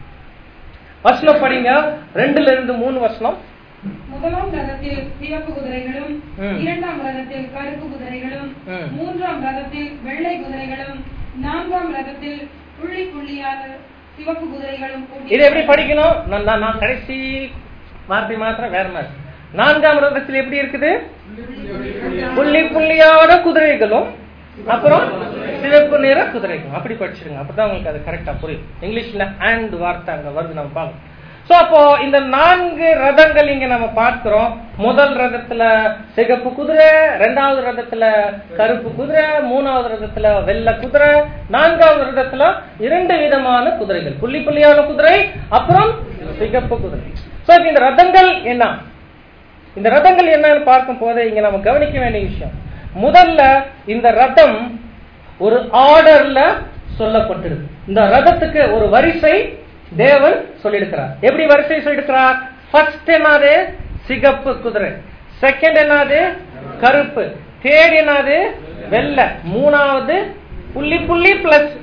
வசனம் படிங்க ரெண்டுல இருந்து மூணு வசனம் முதலாம் ரதத்தில் சிவப்பு குதிரைகளும் ம். இரண்டாம் ரதத்தில் கருப்பு குதிரைகளும் ம். மூன்றாம் ரதத்தில் வெள்ளை குதிரைகளும் நான்காம் ரதத்தில் புள்ளி புள்ளியான சிவப்பு குதிரைகளும் கூட்டி- இது எப்படி படிக்கணும் நான் நான் நான் கடைசி வார்த்தை மாத்திரம் வேற மாதிரி நான்காம் ரதத்தில் எப்படி இருக்குது புள்ளி புள்ளியான குதிரைகளும் அப்புறம் சிவப்பு நிற குதிரைகளும் அப்படி படிச்சிருங்க அப்பதான் உங்களுக்கு அது கரெக்டா புரியும் இங்கிலீஷ்ல அண்ட் வார்த்தை அங்க வருது நம்ம பார்க்கணும் சோ அப்போ இந்த நான்கு ரதங்கள் இங்க நம்ம பார்க்கிறோம் முதல் ரதத்துல சிகப்பு குதிரை ரெண்டாவது ரதத்துல கருப்பு குதிரை மூணாவது ரதத்துல வெள்ளை குதிரை நான்காவது ரதத்துல இரண்டு விதமான குதிரைகள் புள்ளி புள்ளியான குதிரை அப்புறம் சிகப்பு குதிரை சோ இப்ப இந்த ரதங்கள் என்ன இந்த ரதங்கள் என்னன்னு பார்க்கும் போது இங்க நம்ம கவனிக்க வேண்டிய விஷயம் முதல்ல இந்த ரதம் ஒரு ஆர்டர்ல சொல்லப்பட்டிருக்கு இந்த ரதத்துக்கு ஒரு வரிசை தேவன் சொல்லியிருக்கிறார் எப்படி வரிசை சொல்லியிருக்கிறார் ஃபர்ஸ்ட் என்னது சிகப்பு குதிரை செகண்ட் என்னது கருப்பு தேர்ட் என்னது வெள்ளை மூணாவது புள்ளி புள்ளி பிளஸ்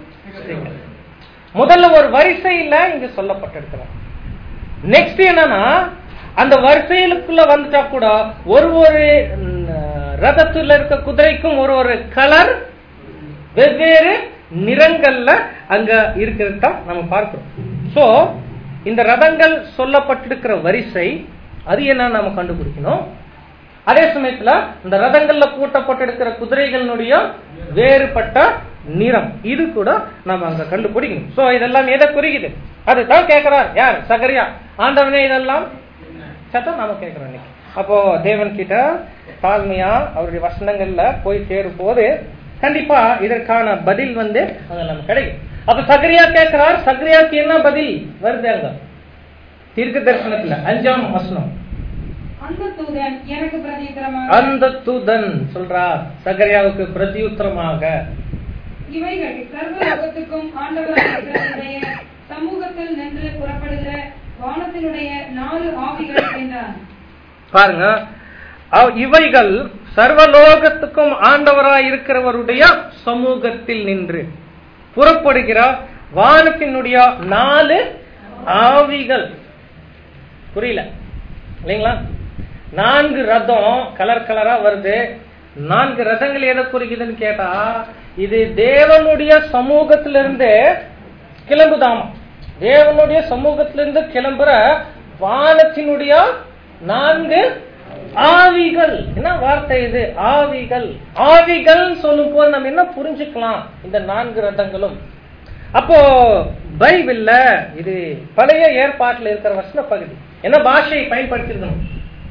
முதல்ல ஒரு வரிசையில இங்க சொல்லப்பட்டிருக்கிறார் நெக்ஸ்ட் என்னன்னா அந்த வரிசையிலுக்குள்ள வந்துட்டா கூட ஒரு ஒரு ம், ரதத்துல இருக்க குதிரைக்கும் ஒரு ஒரு கலர் வெவ்வேறு நிறங்கள்ல அங்க இருக்கிறது தான் நம்ம பார்க்கிறோம் சோ இந்த ரதங்கள் சொல்லப்பட்டிருக்கிற வரிசை அது என்ன நாம கண்டுபிடிக்கணும் அதே சமயத்துல இந்த ரதங்கள்ல பூட்டப்பட்டிருக்கிற குதிரைகளினுடைய வேறுபட்ட நிறம் இது கூட நம்ம அங்க கண்டுபிடிக்கணும் சோ இதெல்லாம் எதை குறிக்குது அதுதான் கேட்கிறார் யார் சகரியா ஆண்டவனே இதெல்லாம் சத்தம் நாம கேட்கிறோம் இன்னைக்கு அப்போ தேவன் கிட்ட தாழ்மையா அவருடைய வசனங்கள்ல போய் சேரும் போது கண்டிப்பா இதற்கான பதில் வந்து அங்க நமக்கு கிடைக்கும் அப்ப சகரியா கேட்கிறார் சகரியாக்கு என்ன பதில் வருது அங்க தீர்க்க தரிசனத்துல அஞ்சாம் வசனம் அந்த தூதன் எனக்கு பிரதியுத்தரமாக அந்த தூதன் சொல்றார் சகரியாவுக்கு பிரதியுத்தரமாக இவைகள் சர்வ லோகத்துக்கும் ஆண்டவராகிய சமூகத்தில் நின்று புறப்படுகிற வானத்தினுடைய நாலு ஆவிகள் என்றான் பாருங்க அவ்- இவைகள் சர்வலோகத்துக்கும் ஆண்டவராய் இருக்கிறவருடைய சமூகத்தில் நின்று புறப்படுகிற வானத்தினுடைய நாலு ஆவிகள் புரியல இல்லைங்களா நான்கு ரதம் கலர் கலரா வருது நான்கு ரதங்கள் எதை குறிக்குதுன்னு கேட்டா இது தேவனுடைய சமூகத்திலிருந்து கிளம்புதாமா தேவனுடைய சமூகத்திலிருந்து கிளம்புற வானத்தினுடைய நான்கு ஆவிகள் என்ன வார்த்தை இது ஆவிகள் ஆவிகள் சொல்லும் போது நம்ம என்ன புரிஞ்சுக்கலாம் இந்த நான்கு ரதங்களும் அப்போ பைபிள்ல இது பழைய ஏற்பாட்டில் இருக்கிற வசன பகுதி என்ன பாஷையை பயன்படுத்திருக்கணும்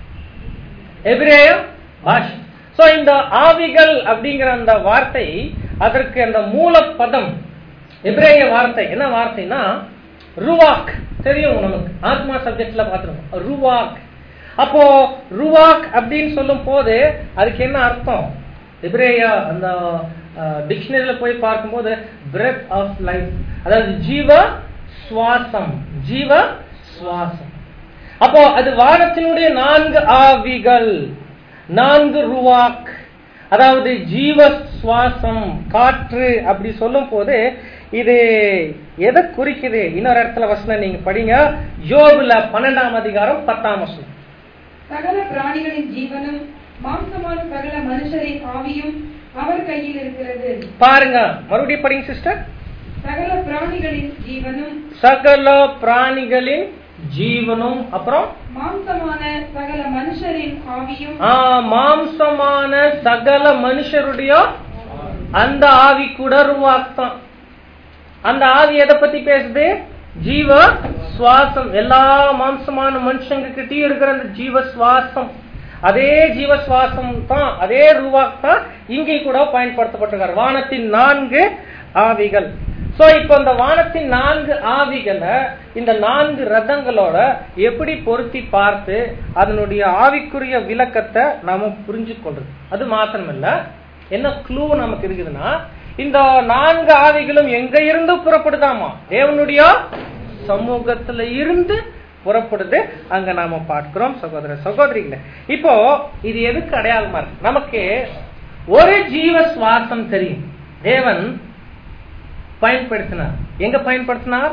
எபிரேய பாஷை சோ இந்த ஆவிகள் அப்படிங்கிற அந்த வார்த்தை அதற்கு அந்த மூல பதம் எபிரேய வார்த்தை என்ன வார்த்தைனா ருவாக் தெரியும் நமக்கு ஆத்மா சப்ஜெக்ட்ல பார்த்துருக்கோம் ருவாக் அப்போ ருவாக் அப்படின்னு சொல்லும் போது அதுக்கு என்ன அர்த்தம் எபிரேய அந்த டிக்ஷனரியில போய் பார்க்கும்போது பிரெத் ஆஃப் லைஃப் அதாவது ஜீவ சுவாசம் ஜீவ சுவாசம் அப்போ அது வானத்தினுடைய நான்கு ஆவிகள் நான்கு ருவாக் அதாவது ஜீவ சுவாசம் காற்று அப்படி சொல்லும் போது இது எதை குறிக்குது இன்னொரு இடத்துல வசனம் நீங்க படிங்க யோபுல பன்னெண்டாம் அதிகாரம் பத்தாம் வசனம் சகல பிராணிகளின் ஜீவனும் மாம்சமான சகல மனுஷரின் ஆவியும் அவர் கையில் இருக்கிறது பாருங்க மறுபடியும் படிங்க சிஸ்டர் சகல பிராணிகளின் ஜீவனும் சகல பிராணிகளின் ஜீவனும் அப்புறம் மாம்சமான சகல மனுஷரின் ஆவியும் ஆ, மாம்சமான சகல மனுஷருடைய அந்த ஆவி கூட ருவாக்தான் அந்த ஆவி எதை பத்தி பேசுது ஜீவ சுவாசம் எல்லா மாம்சமான மனுஷங்க கிட்டயும் இருக்கிற அந்த ஜீவ சுவாசம் அதே ஜீவ சுவாசம் தான் அதே ரூவாக் தான் இங்கே கூட பயன்படுத்தப்பட்டிருக்காரு வானத்தின் நான்கு ஆவிகள் சோ இப்போ இந்த வானத்தின் நான்கு ஆவிகளை இந்த நான்கு ரதங்களோட எப்படி பொருத்தி பார்த்து அதனுடைய ஆவிக்குரிய விளக்கத்தை நாம புரிஞ்சு கொள்றது அது மாத்திரமல்ல என்ன க்ளூ நமக்கு இருக்குதுன்னா இந்த நான்கு ஆவிகளும் எங்க இருந்து புறப்படுதாமா தேவனுடைய சமூகத்துல இருந்து புறப்படுது அங்க நாம பார்க்கிறோம் சகோதர சகோதரிகளே இப்போ இது எதுக்கு அடையாளமா இருக்கு நமக்கு ஒரு ஜீவ சுவாசம் தெரியும் தேவன் பயன்படுத்தினார் எங்க பயன்படுத்தினார்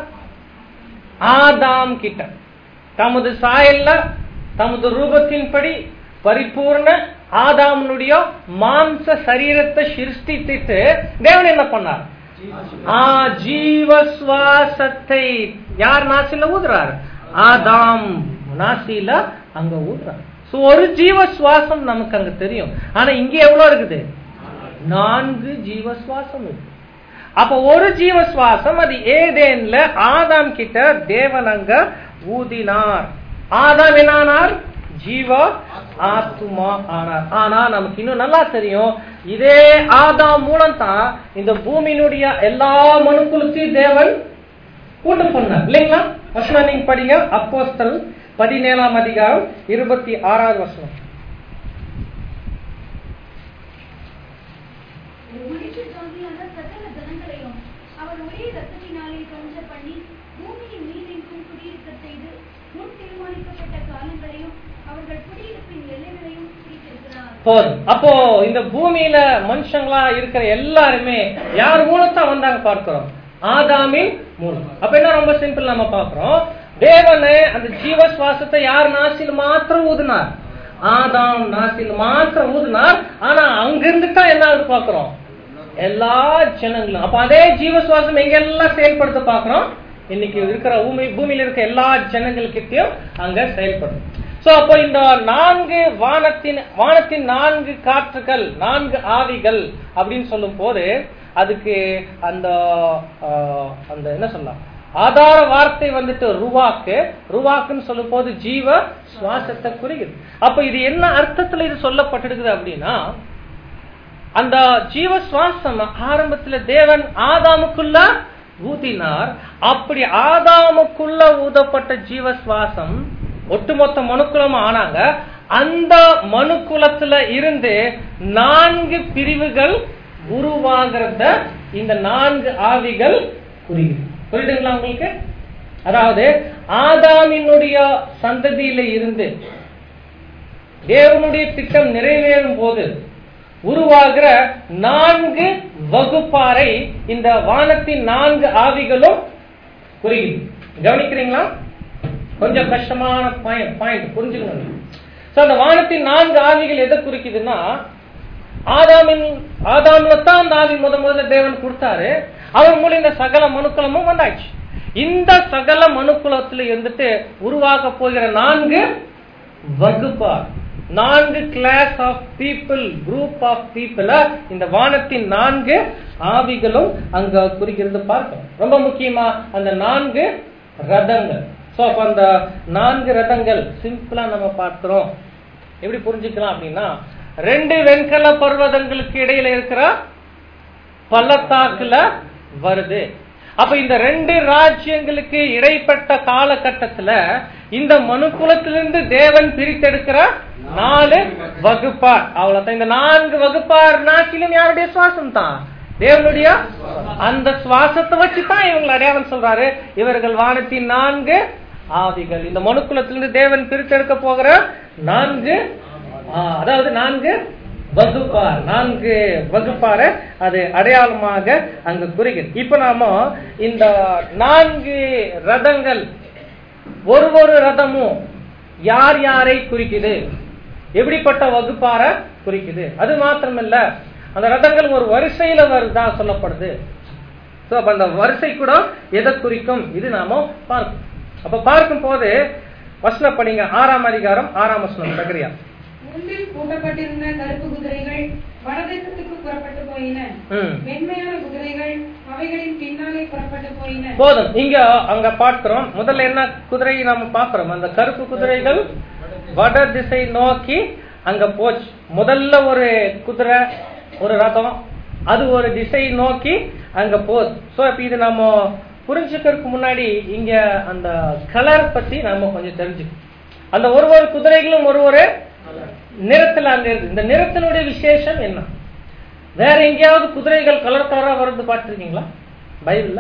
ஆதாம் கிட்ட தமது சாயல்ல தமது ரூபத்தின்படி பரிபூர்ண ஆதாமனுடைய மாம்ச சரீரத்தை சிருஷ்டித்து தேவன் என்ன பண்ணார் ஆ ஜீவ சுவாசத்தை யார் நாசில ஊதுறார் ஆதாம் நாசில அங்க ஊதுறார் சோ ஒரு ஜீவ சுவாசம் நமக்கு அங்க தெரியும் ஆனா இங்க எவ்வளவு இருக்குது நான்கு ஜீவ சுவாசம் இருக்கு அப்ப ஒரு ஜீவ சுவாசம் அது ஏதேன்ல ஆதாம் கிட்ட தேவன் அங்க ஊதினார் ஆதாம் என்னானார் ஜீவ ஆத்துமா ஆனார் ஆனா நமக்கு இன்னும் நல்லா தெரியும் இதே ஆதாம் மூலம் தான் இந்த பூமியினுடைய எல்லா மனுக்குலத்தையும் தேவன் கூட்டம் பண்ணார் இல்லைங்களா வசனம் நீங்க படிங்க அப்போஸ்தல் பதினேழாம் அதிகாரம் இருபத்தி ஆறாவது வசனம் மனுஷ ஜாதியான சகல ஜனங்களையும் அவர் ஒரே ரத்தத்தினாலே தோன்ற பண்ணி பூமியின் மீதெங்கும் குடியிருக்க செய்து முன் தீர்மானிக்கப்பட்ட காலங்களையும் அவர்கள் குடியிருப்பின் எல்லைகளையும் குறித்திருக்கிறார் போதும் அப்போ இந்த பூமியில மனுஷங்களா இருக்கிற எல்லாருமே யார் மூலத்தான் வந்தாங்க பார்க்கிறோம் ஆதாமின் மூலம் அப்ப என்ன ரொம்ப சிம்பிள் நம்ம பார்க்கிறோம் தேவனே அந்த ஜீவ சுவாசத்தை யார் நாசில் மாத்திரம் ஊதினார் ஆதாம் நாசில் மாத்திரம் ஊதினார் ஆனா அங்கிருந்து தான் என்ன ஆகுது பார்க்கிறோம் எல்லா ஜனங்களும் அப்ப அதே ஜீவ சுவாசம் எங்க எல்லாம் செயல்படுத்த பார்க்கிறோம் இன்னைக்கு இருக்கிற பூமி பூமியில இருக்க எல்லா ஜனங்கள்கிட்டயும் அங்க செயல்படும் சோ அப்போ இந்த நான்கு வானத்தின் வானத்தின் நான்கு காற்றுகள் நான்கு ஆவிகள் அப்படின்னு சொல்லும் போது அதுக்கு அந்த ஆஹ், அந்த என்ன சொல்லலாம் ஆதார வார்த்தை வந்துட்டு ருவாக்கு ருவாக்குன்னு சொல்லும் போது ஜீவ சுவாசத்தை குறிக்குது அப்ப இது என்ன அர்த்தத்துல இது சொல்லப்பட்டிருக்குது அப்படின்னா அந்த ஜீவ சுவாசம் ஆரம்பத்துல தேவன் ஆதாமுக்குள்ள ஊதினார் அப்படி ஆதாமுக்குள்ள ஊதப்பட்ட ஜீவ சுவாசம் ஒட்டுமொத்த மனுக்குலம் ஆனாங்க அந்த மனுக்குலத்துல இருந்து நான்கு பிரிவுகள் உருவாகிறத இந்த நான்கு ஆவிகள் குறிக்குது புரியுதுங்களா உங்களுக்கு அதாவது ஆதாமினுடைய சந்ததியில இருந்து தேவனுடைய திட்டம் நிறைவேறும் போது உருவாகிற நான்கு வகுப்பாரை இந்த வானத்தின் நான்கு ஆவிகளும் குறிக்குது கவனிக்கிறீங்களா கொஞ்சம் கஷ்டமான பாயிண்ட் புரிஞ்சுக்கணும் நீங்க. So, அந்த வானத்தின் நான்கு ஆவிகள் எதை குறிக்குதுன்னா ஆதாமின் ஆதாம்ல தான் அந்த ஆவி முத முதல்ல தேவன் கொடுத்தாரு அவர் மூலம் இந்த சகல மனுக்குலமும் வந்தாச்சு இந்த சகல மனுக்குலத்துல இருந்துட்டு உருவாக போகிற நான்கு வகுப்பார் நான்கு class of people group of people இந்த வானத்தின் நான்கு ஆவிகளும் அங்க குறிக்கிறது பார்க்கணும் ரொம்ப முக்கியமா அந்த நான்கு ரதங்கள் சோ அப்ப அந்த நான்கு ரதங்கள் சிம்பிளா நம்ம பார்க்கிறோம் எப்படி புரிஞ்சுக்கலாம் அப்படின்னா ரெண்டு வெண்கல பர்வதங்களுக்கு இடையில இருக்கிற பள்ளத்தாக்குல வருது அப்ப இந்த ரெண்டு ராஜ்யங்களுக்கு இடைப்பட்ட காலகட்டத்துல இந்த மனுக்குலத்திலிருந்து தேவன் பிரித்தெடுக்கிற நாலு வகுப்பார் அவ்வளவுதான் இந்த நான்கு வகுப்பார் நாக்கிலும் யாருடைய சுவாசம் தான் தேவனுடைய அந்த சுவாசத்தை வச்சுதான் இவங்களை அடையாளம் சொல்றாரு இவர்கள் வானத்தின் நான்கு ஆவிகள் இந்த மனுக்குலத்திலிருந்து தேவன் பிரித்தெடுக்க போகிற நான்கு ஆ, அதாவது நான்கு வகுப்பார் நான்கு வகுப்பார அது அடையாளமாக அங்க குறிக்கிறது இப்ப நாம இந்த நான்கு ரதங்கள் ஒரு ஒரு ரதமும் யார் யாரை குறிக்குது எப்படிப்பட்ட வகுப்பார குறிக்குது அது மாத்திரமல்ல அந்த ரதங்கள் ஒரு வரிசையில வருதா சொல்லப்படுது சோ அப்ப அந்த வரிசை கூட எதை குறிக்கும் இது நாம பார்க்கணும் அப்ப பார்க்கும் போது வசனம் படிங்க ஆறாம் அதிகாரம் ஆறாம் வசனம் சகரியா முன்பில் பூட்டப்பட்டிருந்த கருப்பு குதிரைகள் வடதேசத்துக்கு புறப்பட்டு போயின ம். வெண்மையான குதிரைகள் அவைகளின் பின்னாலே புறப்பட்டு போயின போதும் இங்க அங்க பார்க்கிறோம் முதல்ல என்ன குதிரை நாம பார்க்கிறோம் அந்த கருப்பு குதிரைகள் வட திசை நோக்கி அங்க போச்சு முதல்ல ஒரு குதிரை ஒரு ரதம் அது ஒரு திசை நோக்கி அங்க போகுது சோ இப்ப இது நம்ம புரிஞ்சுக்கிறதுக்கு முன்னாடி இங்க அந்த கலர் பத்தி நாம கொஞ்சம் தெரிஞ்சுக்கணும் அந்த ஒரு ஒரு குதிரைகளும் ஒரு ஒரு நிறத்துல அங்க இருக்கு இந்த நிறத்தினுடைய விசேஷம் என்ன வேற எங்கேயாவது குதிரைகள் கலர் கலரா வருது பார்த்திருக்கீங்களா பைபிள்ல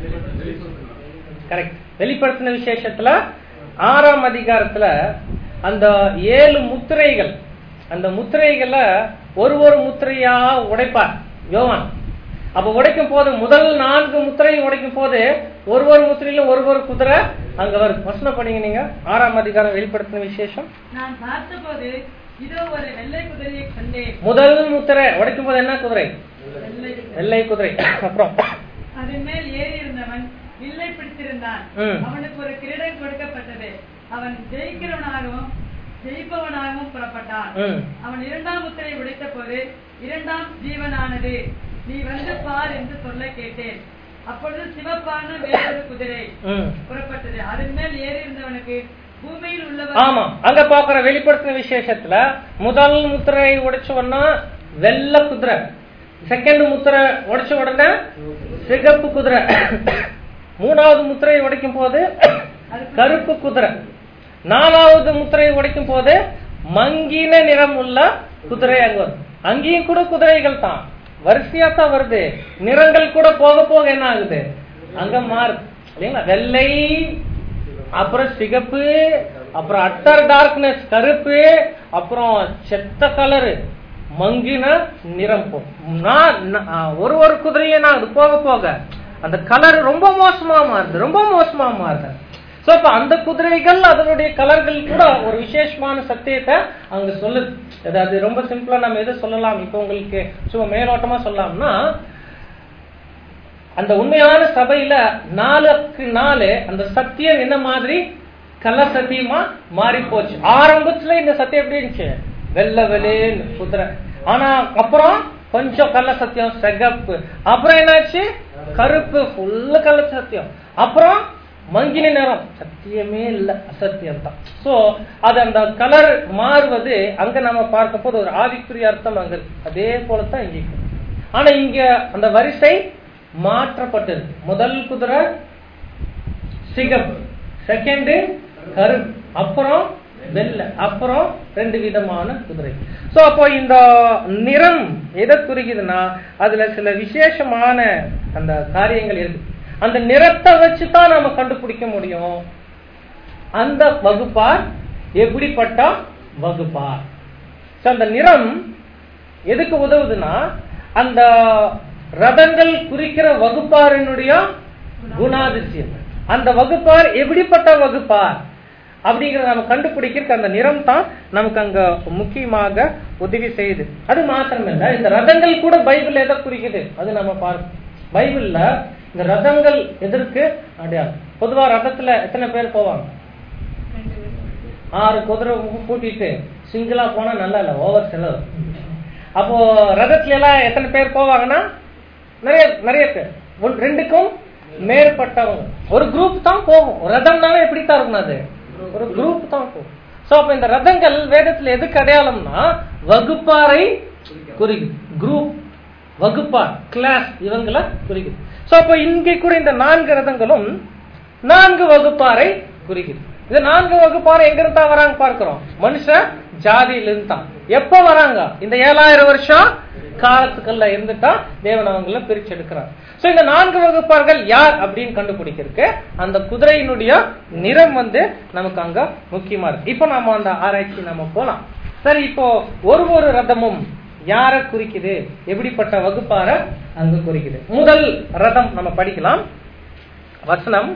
கரெக்ட் வெளிப்படுத்தின விசேஷத்துல ஆறாம் அதிகாரத்துல அந்த ஏழு முத்திரைகள் அந்த முத்திரைகளை ஒரு ஒரு முத்திரையா உடைப்பார் யோவான் அப்ப உடைக்கும் போது முதல் நான்கு முத்திரை உடைக்கும் போது ஒரு ஒரு முத்திரையிலும் ஒரு ஒரு குதிரை அங்க வரும் வசனம் பண்ணீங்க நீங்க ஆறாம் அதிகாரம் வெளிப்படுத்தின விசேஷம் நான் பார்த்தபோது இதோ ஒரு வெள்ளை குதிரையை கண்டேன் முதல் முத்திரை உடைக்கும் போது என்ன குதிரை வெள்ளை வெள்ளை குதிரை அப்புறம் அதன் மேல் ஏறி இருந்தவன் வில்லை பிடித்திருந்தான் ம். அவனுக்கு ஒரு கிரீடம் கொடுக்கப்பட்டது அவன் ஜெயிக்கிறவனாகவும் ஜெயிப்பவனாகவும் புறப்பட்டான் ம். அவன் இரண்டாம் முத்திரை உடைத்த போது இரண்டாம் ஜீவனானது நீ வந்து பார் என்று சொல்ல கேட்டேன் அப்பொழுது சிவப்பான வேறொரு குதிரை ம். புறப்பட்டது அதன் மேல் ஏறி இருந்தவனுக்கு பூமியில் உள்ளவர் ஆமா அங்க பாக்குற வெளிப்படுத்தின விசேஷத்துல முதல் முத்திரை உடைச்சவன்னா வெள்ளை குதிரை செகண்ட் முத்திரை உடைச்ச உடனே சிகப்பு குதிரை மூணாவது முத்திரை உடைக்கும் போது கருப்பு குதிரை நாலாவது முத்திரை உடைக்கும் போது மங்கின நிறம் உள்ள குதிரை அங்க வரும் அங்கேயும் கூட குதிரைகள் தான் வரிசையா தான் வருது நிறங்கள் கூட போக போக என்ன ஆகுது அங்க மாறுது இல்லைங்களா வெள்ளை அப்புறம் சிகப்பு அப்புறம் அட்டர் டார்க்னஸ் கருப்பு அப்புறம் செத்த கலரு மங்கின நிறம் போகும் நான் நான், ஆ, ஒரு ஒரு குதிரையும் நான் அது போக போக அந்த கலர் ரொம்ப மோசமா மாறுது ரொம்ப மோசமா மாறுது சோ அப்ப அந்த குதிரைகள் அதனுடைய கலர்கள் கூட ஒரு விசேஷமான சத்தியத்தை அங்க சொல்லுது அதாவது ரொம்ப சிம்பிளா நம்ம எதை சொல்லலாம் இப்போ உங்களுக்கு சும்மா மேலோட்டமா சொல்லலாம்னா அந்த உண்மையான சபையில நாளுக்கு நாலு அந்த சத்தியம் என்ன மாதிரி கள்ள சத்தியமா மாறி போச்சு ஆரம்பத்துல இந்த சத்தியம் எப்படி இருந்துச்சு வெள்ளை வெளின்னு குதிரை ஆனா அப்புறம் கொஞ்சம் கள்ள சத்தியம் சிகப்பு அப்புறம் என்னாச்சு கருப்பு ஃபுல்லு கள்ள சத்தியம் அப்புறம் மங்கின நிறம் சத்தியமே இல்ல அசத்தியம் தான் சோ அது அந்த கலர் மாறுவது அங்க நம்ம பார்க்கும் போது ஒரு ஆவிக்குரிய அர்த்தம் அங்க இருக்கு அதே போலத்தான் இங்க இருக்கு. ஆனா இங்க அந்த வரிசை மாற்றப்பட்டது முதல் குதிரை சிகப்பு செகண்ட் கருப்பு அப்புறம் வெள்ளை அப்புறம் ரெண்டு விதமான குதிரை சோ அப்போ இந்த நிறம் எதை குறிக்குதுன்னா அதுல சில விசேஷமான அந்த காரியங்கள் இருக்கு அந்த நிறத்தை வச்சு தான் நாம கண்டுபிடிக்க முடியும் அந்த வகுப்பார் எப்படிப்பட்ட வகுப்பார் So, அந்த நிறம் எதுக்கு உதவுதுன்னா அந்த ரதங்கள் குறிக்கிற வகுப்பாரினுடைய குணாதிசயம் அந்த வகுப்பார் எப்படிப்பட்ட வகுப்பார் அப்படிங்கறத நம்ம கண்டுபிடிக்கிறதுக்கு அந்த நிறம் தான் நமக்கு அங்க முக்கியமாக உதவி செய்யுது அது மாத்திரமில்ல இந்த ரதங்கள் கூட பைபிள் எதை குறிக்குது அது நம்ம பார்ப்போம் பைபிள்ல இந்த ரதங்கள் எதற்கு அடையாளம் பொதுவா ரதத்துல எத்தனை பேர் போவாங்க ஆறு குதிரை கூட்டிட்டு சிங்கிளா போனா நல்லா இல்ல ஓவர் செலவு அப்போ ரதத்துல எல்லாம் எத்தனை பேர் போவாங்கன்னா நிறைய நிறைய பேர் ஒன்- ரெண்டுக்கும் மேற்பட்டவங்க ஒரு குரூப் தான் போகும் ஒரு ரதம்னாலே எப்படி தான் இருக்கும் அது ஒரு குரூப் தான் போகும் சோ அப்ப இந்த ரதங்கள் வேதத்துல எதுக்கு அடையாளம்னா வகுப்பாரை குறிக்குது குரூப் வகுப்பார் கிளாஸ் இவங்களை குறிக்குது சோ அப்ப இங்கே கூட இந்த நான்கு ரதங்களும் நான்கு வகுப்பாரை குறிக்குது இந்த நான்கு வகுப்பாரை எங்க இருந்தா வராங்க பார்க்கிறோம் மனுஷ ஜாதியிலிருந்து தான் எப்ப வராங்க இந்த ஏழாயிரம் வருஷம் காலத்துக்குள்ள இருந்துட்டா தேவன் அவங்கள பிரிச்சு எடுக்கிறார் சோ இந்த நான்கு வகுப்பார்கள் யார் அப்படின்னு கண்டுபிடிக்கிறதுக்கு அந்த குதிரையினுடைய நிறம் வந்து நமக்கு அங்க முக்கியமா இருக்கு இப்போ நாம அந்த ஆராய்ச்சி நம்ம போலாம் சரி இப்போ ஒரு ஒரு ரதமும் யார குறிக்குது எப்படிப்பட்ட வகுப்பார அங்க குறிக்குது முதல் ரதம் நம்ம படிக்கலாம் வசனம்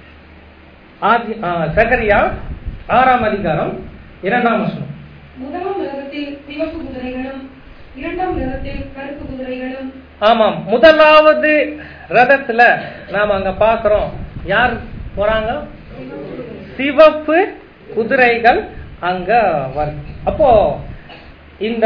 ஆதி ஆ, சகரியா ஆறாம் அதிகாரம் இரண்டாம் வசனம் முதலாம் ரதத்தில் சிவப்பு குதிரைகளும் இரண்டாம் ரதத்தில் கருப்பு குதிரைகளும் ஆமாம் முதலாவது ரதத்துல நாம அங்க பாக்குறோம் யார் போறாங்க சிவப்பு குதிரைகள் அங்க வருது அப்போ இந்த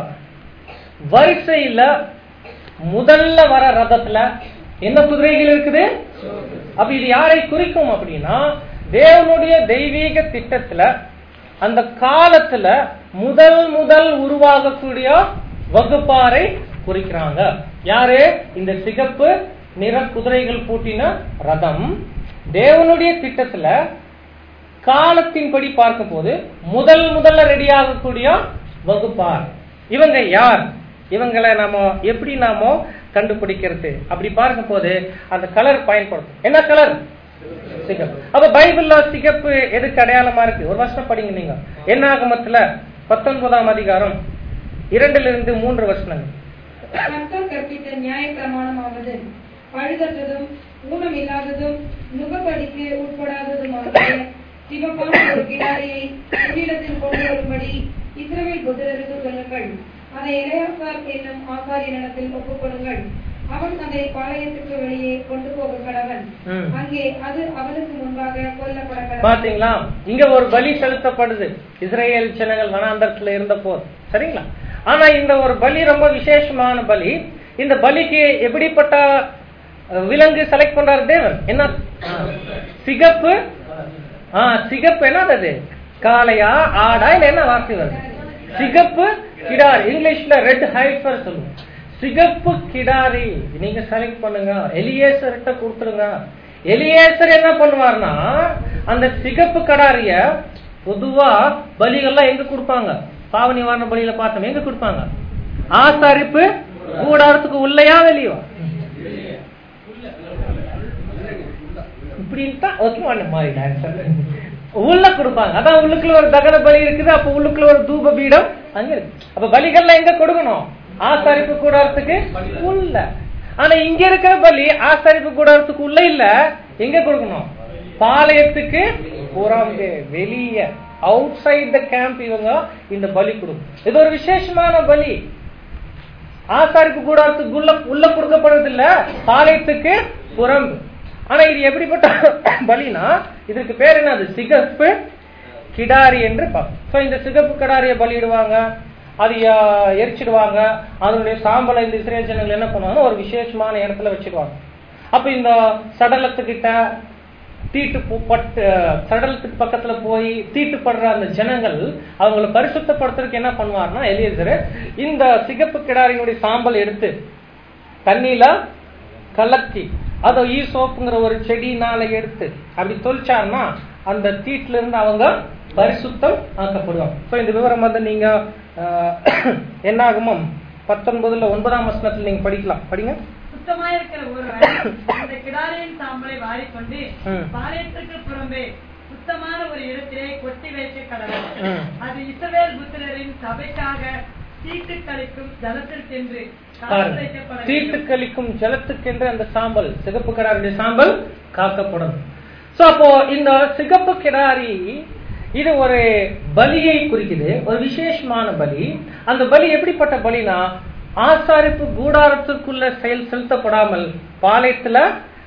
வரிசையில முதல்ல வர ரதத்துல என்ன குதிரைகள் இருக்குது அப்ப இது யாரை குறிக்கும் அப்படின்னா தேவனுடைய தெய்வீக திட்டத்துல அந்த காலத்துல முதல் முதல் உருவாகக்கூடிய வகுப்பாரை குறிக்கிறாங்க யாரு இந்த சிகப்பு நிற குதிரைகள் பூட்டின ரதம் தேவனுடைய திட்டத்துல காலத்தின்படி பார்க்கும் போது முதல் முதல்ல ரெடி ஆகக்கூடிய வகுப்பார் இவங்க யார் இவங்களை நாம எப்படி நாம கண்டுபிடிக்கிறது அப்படி பார்க்கும் போது அந்த கலர் பயன்படும் என்ன கலர் சிகப்பு அப்ப பைபிள்ல சிகப்பு எதுக்கு அடையாளமா இருக்கு ஒரு வருஷம் படிங்க நீங்க என்னாகமத்துல பத்தொன்பதாம் அதிகாரம் இரண்டுல இருந்து மூன்று வருஷங்கள் கர்த்தர் கற்பித்த நியாய பிரமாணமாவது பழுதற்றதும் ஊனமில்லாததும் நுகப்படிக்கு உட்படாததுமாகிய சிவப்பான ஒரு கிடாரியை உன்னிடத்தில் கொண்டு வரும்படி இஸ்ரவேல் புத்திரருக்கு சொல்லுங்கள் அதை இளையாசார் என்னும் ஆசாரியனிடத்தில் ஒப்புக்கொடுங்கள் அவன் அதை பாளையத்துக்கு வெளியே கொண்டு போக கடவன் ம். அங்கே அது அவனுக்கு முன்பாக கொல்லப்பட கடவன் பாத்தீங்களா இங்க ஒரு பலி செலுத்தப்படுது இஸ்ரேல் ஜனங்கள் வனாந்தரத்துல இருந்த போது சரிங்களா ஆனா இந்த ஒரு பலி ரொம்ப விசேஷமான பலி இந்த பலிக்கு எப்படிப்பட்ட அஹ், விலங்கு செலக்ட் பண்றாரு தேவன் என்ன ஆ, சிகப்பு ஆ சிகப்பு என்னது அது காளையா ஆடா இல்ல என்ன வார்த்தை வருது சிகப்பு கிடாரி இங்கிலீஷ்ல ரெட் ஹைஃபர் சொல்லுவோம் சிகப்பு கிடாரி நீங்க செலக்ட் பண்ணுங்க எலியேசர்கிட்ட கொடுத்துருங்க எலியேசர் என்ன பண்ணுவார்னா அந்த சிகப்பு கடாரிய பொதுவா பலிகள்லாம் எங்க கொடுப்பாங்க பாவ நிவாரண பலியில பார்த்தோம் எங்க கொடுப்பாங்க ஆசாரிப்பு கூடாரத்துக்கு உள்ளயா வெளியவா இப்படின்னு தான் ஓகே ஒண்ணு மாறி ஆன்சர் உள்ள கொடுப்பாங்க அதான் உள்ளுக்குள்ள ஒரு தகன பலி இருக்குது அப்ப உள்ளுக்குள்ள ஒரு தூப பீடம் அங்க இருக்கு அப்ப பலிகள்லாம் எங்க கொடுக்கணும் ஆசாரிப்பு கூடாரத்துக்கு உள்ள ஆனா இங்க இருக்கிற பலி ஆசாரிப்பு கூடாரத்துக்கு உள்ள இல்ல எங்க கொடுக்கணும் பாளையத்துக்கு புறம்பே வெளிய அவுட் சைட் த கேம்ப் இவங்க இந்த பலி கொடுக்கும் இது ஒரு விசேஷமான பலி ஆசாரிப்பு கூடாரத்துக்கு உள்ள உள்ள கொடுக்கப்படுறது இல்ல பாளையத்துக்கு புறம்பு ஆனா இது எப்படிப்பட்ட பலினா இதுக்கு பேர் என்னது சிகப்பு கிடாரி என்று பார்ப்போம் சோ இந்த சிகப்பு கிடாரியை பலியிடுவாங்க அது ஆஹ், எரிச்சிடுவாங்க அதனுடைய சாம்பலை இந்த இஸ்ரேல் ஜனங்கள் என்ன பண்ணுவாங்க ஒரு விசேஷமான இடத்துல வச்சிடுவாங்க அப்ப இந்த சடலத்துக்கிட்ட தீட்டு பு- பட்டு சடலத்துக்கு பக்கத்துல போய் தீட்டுப்படுற அந்த ஜனங்கள் அவங்கள பரிசுத்தப்படுத்துறதுக்கு என்ன பண்ணுவார்னா எலியசர் இந்த சிகப்பு கிடாரியினுடைய சாம்பல் எடுத்து தண்ணியில கலக்கி அதை ஈசோப்புங்கிற ஒரு செடினால எடுத்து அப்படி தொளிச்சாருன்னா அந்த தீட்டுல இருந்து அவங்க பரிசுத்தம் ஆக்கப்படுவாங்க சோ இந்த விவரம் வந்து நீங்க ஆஹ், என்னாகுமோ பத்தொன்பதுல ஒன்பதாம் வசனத்துல நீங்க படிக்கலாம் படிங்க சுத்தமாயிருக்கிற ஒருவன் அந்த கிடாரியின் சாம்பலை வாரிக்கொண்டு ம். பாளையத்துக்கு புறம்பே சுத்தமான ஒரு இடத்திலே கொட்டி வைக்க கடவுள் ம். அது இஸ்ரவேல் புத்திரரின் சபைக்காக தீட்டு கழிக்கும் ஜலத்தில் சென்று காத்து பாருங்க. வைக்கப்பட தீட்டு வேண்டும். கழிக்கும் ஜலத்துக்கென்று அந்த சாம்பல் சிகப்பு கிடாரியுடைய சாம்பல் காக்கப்படும் சோ அப்போ இந்த சிகப்பு கிடாரி இது ஒரு பலியை குறிக்குது ஒரு விசேஷமான பலி அந்த பலி எப்படிப்பட்ட பலினா ஆசாரிப்பு கூடாரத்துக்குள்ள செயல் செலுத்தப்படாமல் பாளையத்துல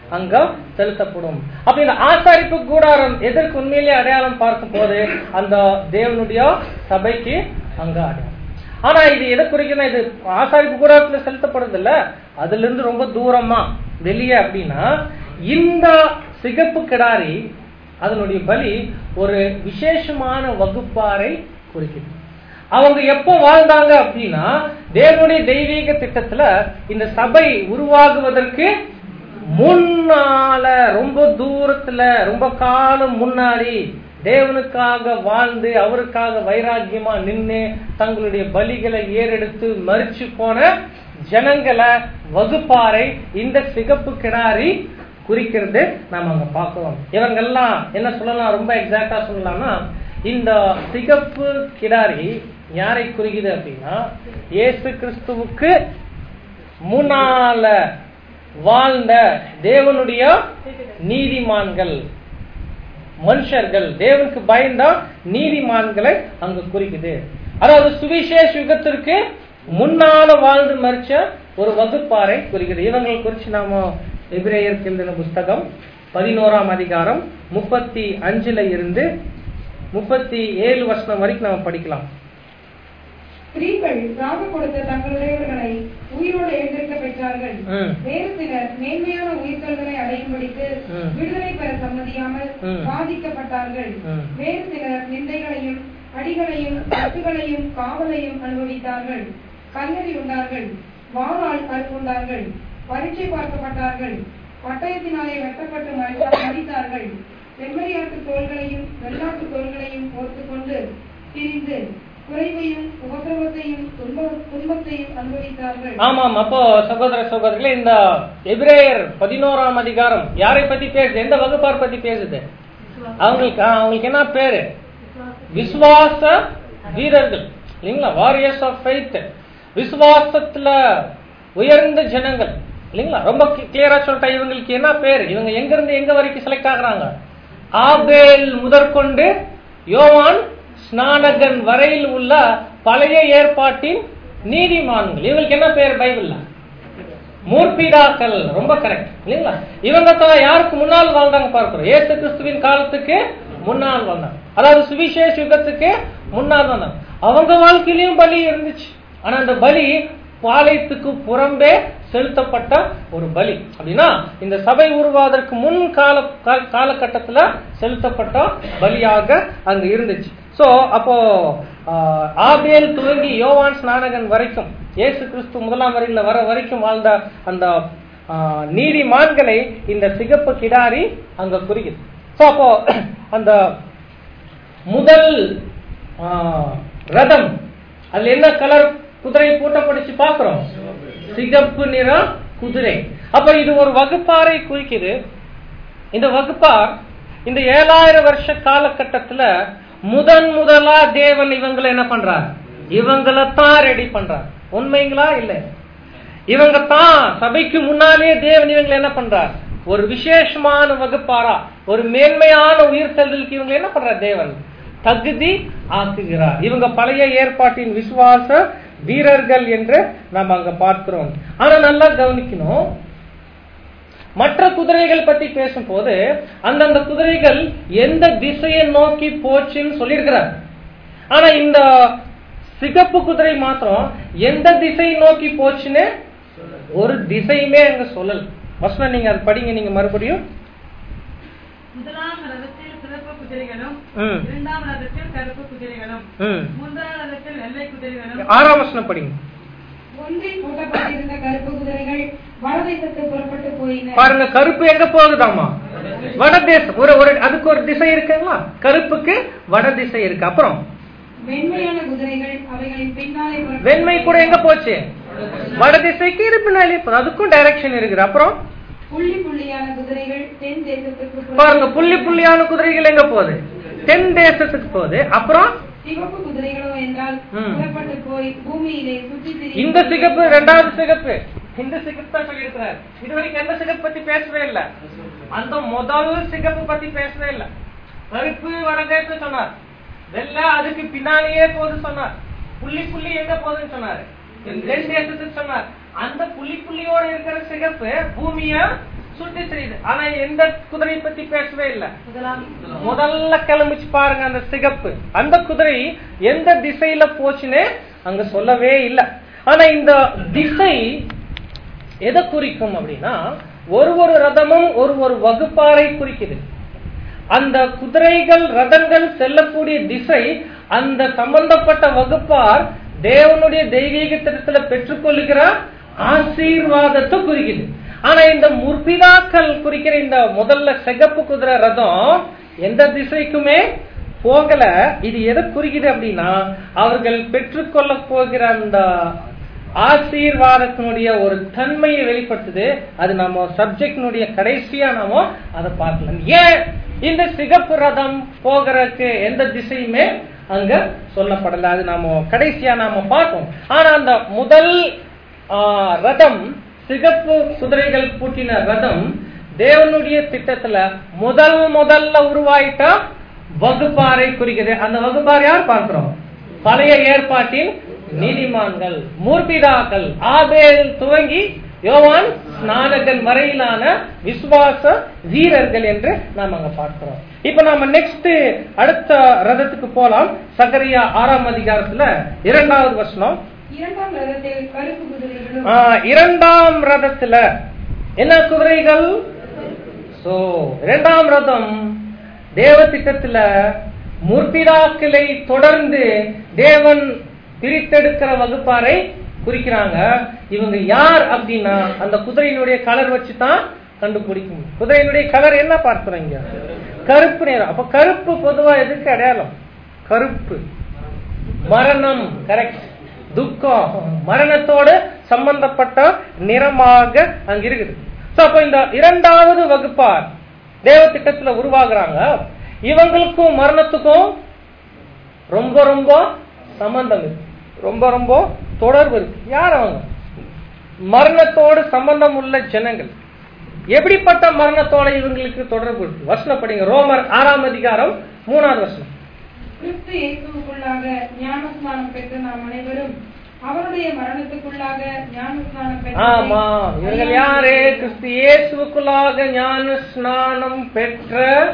அங்க செலுத்தப்படும் அப்ப இந்த ஆசாரிப்பு கூடாரம் எதற்கு உண்மையிலேயே அடையாளம் பார்க்கும் போது அந்த தேவனுடைய சபைக்கு அங்க அடையாளம் ஆனா இது எதை குறிக்குதுன்னா இது ஆசாரிப்பு கூடாரத்துல செலுத்தப்படுறது இல்ல அதுல இருந்து ரொம்ப தூரமா வெளியே அப்படின்னா இந்த சிகப்பு கிடாரி அதனுடைய பலி ஒரு விசேஷமான வகுப்பாரை குறிக்குது அவங்க எப்போ வாழ்ந்தாங்க அப்படின்னா தேவனுடைய தெய்வீக திட்டத்துல இந்த சபை உருவாகுவதற்கு முன்னால ரொம்ப தூரத்துல ரொம்ப காலம் முன்னாடி தேவனுக்காக வாழ்ந்து அவருக்காக வைராக்கியமா நின்று தங்களுடைய பலிகளை ஏறெடுத்து மறிச்சு போன ஜனங்களை வகுப்பாரை இந்த சிகப்பு கிடாரி குறிக்கிறது நாம அங்க பார்க்கிறோம் இவங்கெல்லாம் என்ன சொல்லலாம் ரொம்ப எக்ஸாக்டா சொல்லலாம்னா இந்த சிகப்பு கிடாரி யாரை குறிக்குது அப்படின்னா இயேசு கிறிஸ்துவுக்கு முன்னால வாழ்ந்த தேவனுடைய நீதிமான்கள் மனுஷர்கள் தேவனுக்கு பயந்த நீதிமான்களை அங்க குறிக்குது அதாவது சுவிசேஷ யுகத்திற்கு முன்னால வாழ்ந்து மறிச்ச ஒரு வகுப்பாரை குறிக்குது இவங்களை குறிச்சு நாம எபிரேயருக்கு எழுதின புஸ்தகம் பதினோராம் அதிகாரம் முப்பத்தி அஞ்சுல இருந்து முப்பத்தி ஏழு வருஷம் வரைக்கும் நம்ம படிக்கலாம் ஸ்திரீகள் ராக கொடுத்த தங்களுடையவர்களை உயிரோடு எழுந்திருக்க பெற்றார்கள் ம். வேறு சிலர் மேன்மையான உயிர்த்தல்களை அடையும்படிக்கு ம். விடுதலை பெற சம்மதியாமல் ம். பாதிக்கப்பட்டார்கள் ம். வேறு சிலர் நிந்தைகளையும் அடிகளையும் கட்டுகளையும் காவலையும் அனுபவித்தார்கள் கல்லறி உண்டார்கள் வாளால் அறுப்புண்டார்கள் பரீட்சை பார்க்கப்பட்டார்கள் பட்டயத்தினாலே வெட்டப்பட்டு மறித்தா- மறித்தார்கள் செம்மறியாட்டு தோள்களையும் வெள்ளாட்டு தோள்களையும் போர்த்துக்கொண்டு திரிந்து குறைவையும் உபத்திரவத்தையும் துன்ப- துன்பத்தையும் அனுபவித்தார்கள் ஆமாம் அப்போ சகோதர சகோதரிகளே இந்த எபிரேயர் பதினோராம் அதிகாரம் யாரை பத்தி பேசுது எந்த வகுப்பார் பத்தி பேசுது அவங்களுக்கு ஆ, அவங்களுக்கு என்ன பேரு விசுவாச வீரர்கள் இல்லைங்களா வாரியர்ஸ் ஆஃப் ஃபெய்த் விசுவாசத்துல உயர்ந்த ஜனங்கள் இல்லைங்களா ரொம்ப கிளியரா சொல்லிட்டா இவங்களுக்கு என்ன பேரு இவங்க எங்க இருந்து எங்க வரைக்கும் செலக்ட் ஆகுறாங்க ஆபேல் முதற்கொண்டு யோவான் ஸ்நானகன் வரையில் உள்ள பழைய ஏற்பாட்டின் நீதிமான்கள் இவங்களுக்கு என்ன பேர் பைபிள்ல மூர்பிதாக்கள் ரொம்ப கரெக்ட் இல்லைங்களா இவங்க தான் யாருக்கு முன்னால் வாழ்ந்தாங்க பார்க்கிறோம் ஏசு கிறிஸ்துவின் காலத்துக்கு முன்னால் வந்தாங்க அதாவது சுவிசேஷ யுகத்துக்கு முன்னால் வந்தாங்க அவங்க வாழ்க்கையிலயும் பலி இருந்துச்சு ஆனா அந்த பலி பாளையத்துக்கு புறம்பே செலுத்தப்பட்ட ஒரு பலி அப்படின்னா இந்த சபை உருவாவதற்கு முன் கால கா- காலகட்டத்துல செலுத்தப்பட்ட பலியாக அங்க இருந்துச்சு சோ அப்போ ஆஹ், ஆபேல் துவங்கி யோவான் ஸ்நானகன் வரைக்கும் இயேசு கிறிஸ்து முதலாம் வரையில வர வரைக்கும் வாழ்ந்த அந்த ஆஹ், நீதிமான்களை இந்த சிகப்பு கிடாரி அங்க குறிக்குது சோ அப்போ அந்த முதல் ஆஹ், ரதம் அதுல என்ன கலர் குதிரை பூட்டப்படிச்சு பாக்குறோம் சிகப்பு நிற குதிரை அப்ப இது ஒரு வகுப்பாரை குறிக்குது இந்த வகுப்பார் இந்த ஏழாயிரம் வருஷ காலகட்டத்துல முதன் முதலா தேவன் இவங்களை என்ன பண்றார் இவங்களை தான் ரெடி பண்றார் உண்மைங்களா இல்ல இவங்க தான் சபைக்கு முன்னாலே தேவன் இவங்களை என்ன பண்றார் ஒரு விசேஷமான வகுப்பாரா ஒரு மேன்மையான உயிர் செல்தலுக்கு இவங்க என்ன பண்றார் தேவன் தகுதி ஆக்குகிறார் இவங்க பழைய ஏற்பாட்டின் விசுவாச வீரர்கள் என்று நாம் அங்க பார்க்கிறோம் ஆனா நல்லா கவனிக்கணும் மற்ற குதிரைகள் பத்தி பேசும்போது அந்தந்த குதிரைகள் எந்த திசையை நோக்கி போச்சுன்னு சொல்லியிருக்கிறார் ஆனா இந்த சிகப்பு குதிரை மாத்திரம் எந்த திசை நோக்கி போச்சுன்னு ஒரு திசையுமே அங்க சொல்லல வசனம் நீங்க அது படிங்க நீங்க மறுபடியும் முதலாம் ரதத்தில் சிவப்பு குதிரைகளும் ம். இரண்டாம் ரதத்தில் கருப்பு குதிரைகளும் ம். மூன்றாம் ரதத்தில் வெள்ளை குதிரைகளும் ஆறாம் வசனம் படிங்க ஒன்றில் பூட்டப்பட்டிருந்த கருப்பு குதிரைகள் வடதேசத்து புறப்பட்டு போயின பாருங்க கருப்பு எங்க போகுதாமா வடதேசம் ஒரு ஒரு அதுக்கு ஒரு திசை இருக்குங்களா கருப்புக்கு வட திசை இருக்கு அப்புறம் வெண்மையான குதிரைகள் அவைகளின் பின்னாலே புறப்பட்டு வெண்மை கூட எங்க போச்சு வட திசைக்கு இது பின்னாலே போகுது அதுக்கும் டைரக்ஷன் இருக்குது அப்புறம் புள்ளி புள்ளியான குதிரைகள் தென் தேசத்துக்கு புறப்பட்டு பாருங்க புள்ளி புள்ளியான குதிரைகள் எங்க போகுது தென் தேசத்துக்கு போகுது அப்புறம் சிவப்பு குதிரைகளோ என்றால் ம். புறப்பட்டு போய் பூமியிலே சுற்றி திரியும் இந்த சிகப்பு ரெண்டாவது சிகப்பு இந்த சிகப்பு தான் சொல்லியிருக்கிறார் இது வரைக்கும் எந்த சிகப்பு பத்தி பேசவே இல்ல அந்த முதல் சிகப்பு பத்தி பேசவே இல்ல கருப்பு வடதேசம் சொன்னார் வெள்ளை அதுக்கு பின்னாலேயே போகுது சொன்னார் புள்ளி புள்ளி எங்க போகுதுன்னு சொன்னாரு தென் தேசத்துக்கு சொன்னார் அந்த புள்ளி புள்ளியோட இருக்கிற சிகப்பு பூமிய சுற்றி தெரியுது ஆனா எந்த குதிரையை பத்தி பேசவே இல்லை முதல்ல கிளம்பிச்சு பாருங்க அந்த சிகப்பு அந்த குதிரை எந்த திசையில போச்சுன்னு அங்க சொல்லவே இல்லை ஆனா இந்த திசை எதை குறிக்கும் அப்படின்னா ஒரு ஒரு ரதமும் ஒரு ஒரு வகுப்பாரை குறிக்குது அந்த குதிரைகள் ரதங்கள் செல்லக்கூடிய திசை அந்த சம்பந்தப்பட்ட வகுப்பார் தேவனுடைய தெய்வீக திட்டத்துல பெற்றுக்கொள்ளுகிற ஆசீர்வாதத்தை குறிக்குது ஆனா இந்த முற்பிதாக்கள் குறிக்கிற இந்த முதல்ல சிகப்பு குதிரை ரதம் எந்த திசைக்குமே போகல இது எதை குறிக்குது அப்படின்னா அவர்கள் பெற்றுக்கொள்ள போகிற அந்த ஆசீர்வாதத்தினுடைய ஒரு தன்மையை வெளிப்படுத்துது அது நம்ம சப்ஜெக்டினுடைய கடைசியா நாம அதை பார்க்கலாம் ஏன் இந்த சிகப்பு ரதம் போகிறதுக்கு எந்த திசையுமே அங்க சொல்லப்படல அது நாம கடைசியா நாம பார்ப்போம் ஆனா அந்த முதல் ஆ, ரதம் சிகப்பு குதிரைகள் பூட்டின ரதம் தேவனுடைய திட்டத்துல முதல் முதல்ல உருவாயிட்ட வகுப்பாரை குறிக்குது அந்த வகுப்பார் யார் பார்க்கிறோம் பழைய ஏற்பாட்டின் நீதிமான்கள் மூர்பிதாக்கள் ஆபேல் துவங்கி யோவான் ஸ்நானகன் வரையிலான விசுவாச வீரர்கள் என்று நாம் அங்க பார்க்கிறோம் இப்ப நாம நெக்ஸ்ட் அடுத்த ரதத்துக்கு போலாம் சகரியா ஆறாம் அதிகாரத்துல இரண்டாவது வசனம் இரண்டாம் ரதத்தில் கருப்பு குதிரைகளும் ஆ, இரண்டாம் ரதத்துல என்ன குதிரைகள் சோ இரண்டாம் ரதம் தேவ திட்டத்துல முற்பிதாக்களை தொடர்ந்து தேவன் பிரித்தெடுக்கிற வகுப்பாரை குறிக்கிறாங்க இவங்க யார் அப்படின்னா அந்த குதிரையினுடைய கலர் வச்சு தான் கண்டுபிடிக்கும் குதிரையினுடைய கலர் என்ன பார்க்கிறோம் இங்க கருப்பு நிறம் அப்ப கருப்பு பொதுவா எதுக்கு அடையாளம் கருப்பு மரணம் கரெக்ட் துக்கம் மரணத்தோடு சம்பந்தப்பட்ட நிறமாக அங்க இருக்குது சோ அப்ப இந்த இரண்டாவது வகுப்பார் தேவ திட்டத்துல உருவாகுறாங்க இவங்களுக்கும் மரணத்துக்கும் ரொம்ப ரொம்ப சம்பந்தம் இருக்கு ரொம்ப ரொம்ப தொடர்பு இருக்கு யார் அவங்க மரணத்தோடு சம்பந்தம் உள்ள ஜனங்கள் எப்படிப்பட்ட மரணத்தோட இவங்களுக்கு தொடர்பு இருக்கு வசனம் படிங்க ரோமர் ஆறாம் அதிகாரம் மூணாவது வசனம் கிறிஸ்து இயேசுவுக்குள்ளாக ஞானஸ்நானம் பெற்ற நாம் அனைவரும் அவருடைய மரணத்துக்குள்ளாக ஞானஸ்நானம் பெற்ற ஆமா இவர்கள் யாரு கிறிஸ்து இயேசுவுக்குள்ளாக ஞான ஸ்நானம் பெற்ற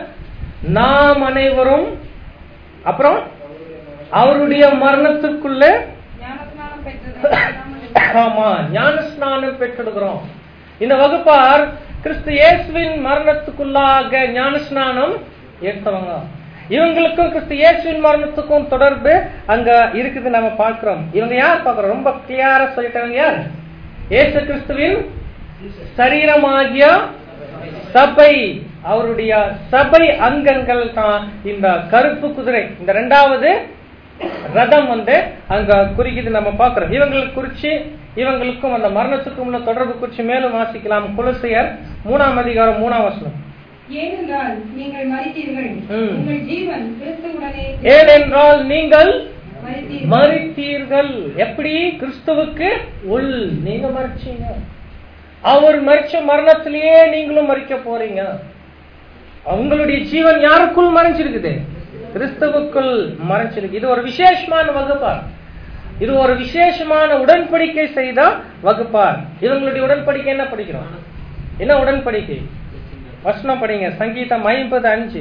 நாம் அனைவரும் அப்புறம் அவருடைய மரணத்துக்குள்ள ஞானஸ்நானம் பெற்றது ஆமா ஞான ஸ்நானம் பெற்றெடுக்கிறோம் இந்த வகுப்பார் கிறிஸ்து இயேசுவின் மரணத்துக்குள்ளாக ஞான ஸ்நானம் ஏற்றவங்க இவங்களுக்கும் கிறிஸ்து இயேசுவின் மரணத்துக்கும் தொடர்பு அங்க இருக்குது நம்ம பார்க்கிறோம் இவங்க யார் பார்க்கிறோம் ரொம்ப கிளியரா சொல்லிட்டவங்க யார் இயேசு கிறிஸ்துவின் சரீரமாகிய சபை அவருடைய சபை அங்கங்கள் தான் இந்த கருப்பு குதிரை இந்த ரெண்டாவது ரதம் வந்து அங்க குறிக்குது நம்ம பார்க்கிறோம் இவங்களுக்கு குறிச்சு இவங்களுக்கும் அந்த மரணத்துக்கும் உள்ள தொடர்பு குறிச்சு மேலும் வாசிக்கலாம் குலசையர் மூணாம் அதிகாரம் மூணாம் வசனம் ஏனென்றால் நீங்கள் மறித்தீர்கள் ம். உங்கள் ஜீவன் கிறிஸ்துவுடனே ஏனென்றால் நீங்கள் மறித்தீர்கள் மறித்தீர்கள் எப்படி கிறிஸ்துவுக்கு உள் நீங்க மறிச்சீங்க அவர் மறிச்ச மரணத்திலேயே நீங்களும் மறிக்க போறீங்க உங்களுடைய ஜீவன் யாருக்குள் மறைஞ்சிருக்குது கிறிஸ்துவுக்குள் மறைஞ்சிருக்கு இது ஒரு விசேஷமான வகுப்பார் இது ஒரு விசேஷமான உடன்படிக்கை செய்த வகுப்பார் இவங்களுடைய உடன்படிக்கை என்ன படிக்கிறோம் என்ன உடன்படிக்கை வசனம் படிங்க சங்கீதம் ஐம்பது அஞ்சு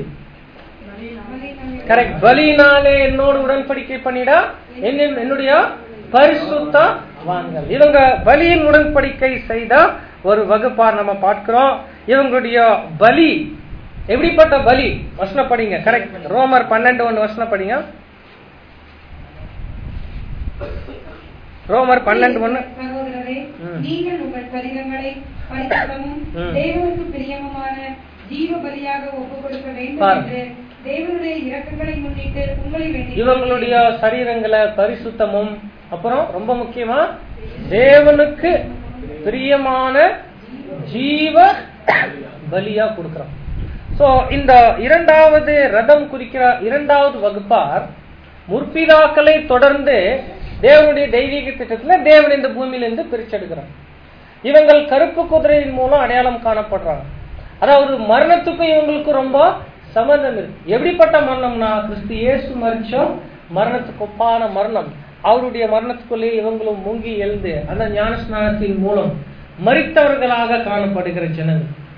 கரெக்ட் பலினாலே என்னோடு உடன்படிக்கை பண்ணிடா என்ன- என்னுடைய பரிசுத்த வான்கள் இவங்க பலியின் உடன்படிக்கை செய்த ஒரு வகுப்பார் நம்ம பார்க்கிறோம் இவங்களுடைய பலி எப்படிப்பட்ட பலி வசனம் படிங்க கரெக்ட் ரோமர் பன்னெண்டு ஒன்று வசனம் படிங்க ரோமர் பன்னெண்டு ஒன்று சகோதரரே ம். நீங்கள் உங்கள் சரீரங்களை பரிசுத்தமும் ம். தேவனுக்கு பிரியமுமான ஜீவ பலியாக ஒப்புக் கொடுக்க வேண்டும் பாரு. என்று தேவனுடைய இரக்கங்களை முன்னிட்டு உங்களை வேண்டி இவங்களுடைய சரீரங்களை பரிசுத்தமும் அப்புறம் ரொம்ப முக்கியமா தேவனுக்கு பிரியமான ஜீவ பலியா கொடுக்கிறோம் சோ இந்த இரண்டாவது ரதம் குறிக்கிற இரண்டாவது வகுப்பார் முற்பிதாக்களை தொடர்ந்து தேவனுடைய தெய்வீக திட்டத்துல தேவன் இந்த பூமியிலிருந்து பிரிச்செடுக்கிறார் இவங்கள் கருப்பு குதிரையின் மூலம் அடையாளம் காணப்படுறாங்க அதாவது மரணத்துக்கும் இவங்களுக்கும் ரொம்ப சம்பந்தம் இருக்கு எப்படிப்பட்ட மரணம்னா கிறிஸ்து இயேசு மறிச்சோம் மரணத்துக்கு ஒப்பான மரணம் அவருடைய மரணத்துக்குள்ளே இவங்களும் மூங்கி எழுந்து அந்த ஞான ஸ்நானத்தின் மூலம் மறித்தவர்களாக காணப்படுகிற ஜனங்கள்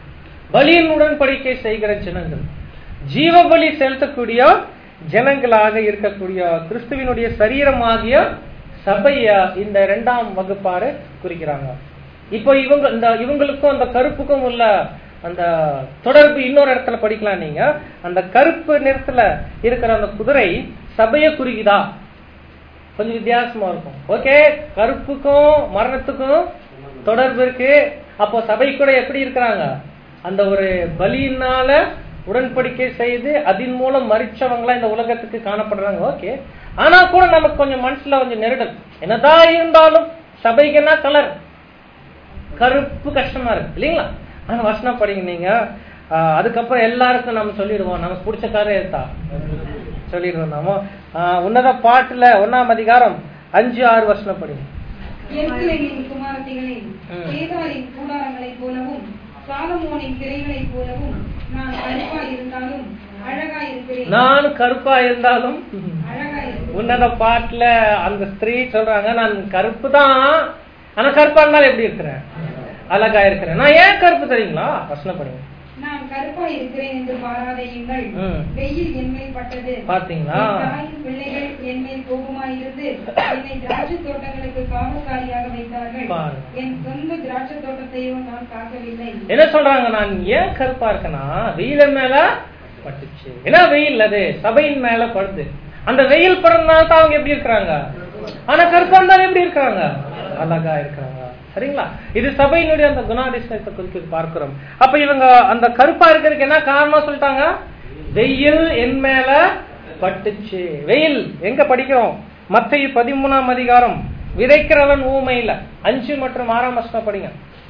பலியின் உடன்படிக்கை செய்கிற ஜனங்கள் ஜீவ பலி செலுத்தக்கூடிய ஜனங்களாக இருக்கக்கூடிய கிறிஸ்துவினுடைய சரீரமாகிய சபைய இந்த இரண்டாம் வகுப்பாரு குறிக்கிறாங்க இப்போ இவங்க இந்த இவங்களுக்கும் அந்த கருப்புக்கும் உள்ள அந்த தொடர்பு இன்னொரு இடத்துல படிக்கலாம் நீங்க அந்த கருப்பு நிறத்துல இருக்கிற அந்த குதிரை சபையை குறிக்குதா கொஞ்சம் வித்தியாசமா இருக்கும் ஓகே கருப்புக்கும் மரணத்துக்கும் தொடர்பு இருக்கு அப்போ சபை கூட எப்படி இருக்கிறாங்க அந்த ஒரு பலியினால உடன்படிக்கை செய்து அதன் மூலம் மறிச்சவங்களா இந்த உலகத்துக்கு காணப்படுறாங்க ஓகே ஆனா கூட நமக்கு கொஞ்சம் மனசுல கொஞ்சம் நெருடல் என்னதான் இருந்தாலும் சபைக்கு என்ன கலர் கருப்பு கஷ்டமா இருக்கு இல்லைங்களா ஆனா வசனம் படிங்க நீங்க ஆஹ் அதுக்கப்புறம் எல்லாருக்கும் நம்ம சொல்லிடுவோம் நமக்கு பிடிச்ச காரை எடுத்தா சொல்லிடுவோம் நாம ஆஹ் உன்னத பாட்டுல ஒன்னாம் அதிகாரம் அஞ்சு ஆறு வசனம் படிங்க எருசலேமின் குமாரத்திகளே ம். கேதாரின் கூடாரங்களைப் போலவும் சாலமோனின் திரைகளைப் போலவும் நான் கருப்பாய் இருந்தாலும் அழகாய் இருக்கிறேன் நான் கருப்பா இருந்தாலும் அழகாய் இருக்கிறேன் உன்னத பாட்டுல அந்த ஸ்திரீ சொல்றாங்க நான் கருப்பு தான் ஆனா கருப்பா இருந்தாலும் எப்படி இருக்கிறேன் அழகா இருக்கிறேன் நான் ஏன் கருப்பு தெரியுங்களா வசனம் படிங்க நான் கருப்பாய் இருக்கிறேன் என்று பாராதையுங்கள் ம். வெயில் என்மேல் பட்டது பாத்தீங்களா? என் தாயின் பிள்ளைகள் என்மேல் கோபமாயிருந்து என்னை திராட்சை தோட்டங்களுக்கு காவல்காரியாக வைத்தார்கள் பாருங்க. என் சொந்த திராட்சை தோட்டத்தையும் நான் காக்கவில்லை என்ன சொல்றாங்க நான் ஏன் கருப்பா இருக்கேன்னா வெயில மேல பட்டுச்சு ஏன்னா வெயில் அது சபையின் மேல படுது அந்த வெயில் படுறதுனால தான் அவங்க எப்படி இருக்கிறாங்க ஆனா கருப்பா இருந்தாலும் எப்படி இருக்கிறாங்க அழகா இருக்கிறாங்க சரிங்களா இது சபையினுடைய அந்த குணாதிசயத்தை குறித்து பார்க்கிறோம் அப்ப இவங்க அந்த கருப்பா இருக்கிறதுக்கு என்ன காரணம் சொல்லிட்டாங்க வெயில் என் மேல பட்டுச்சு வெயில் எங்க படிக்கிறோம் மத்திய பதிமூணாம் அதிகாரம் விதைக்கிறவன் ஊமையில அஞ்சு மற்றும் ஆறாம் வருஷம் படிங்க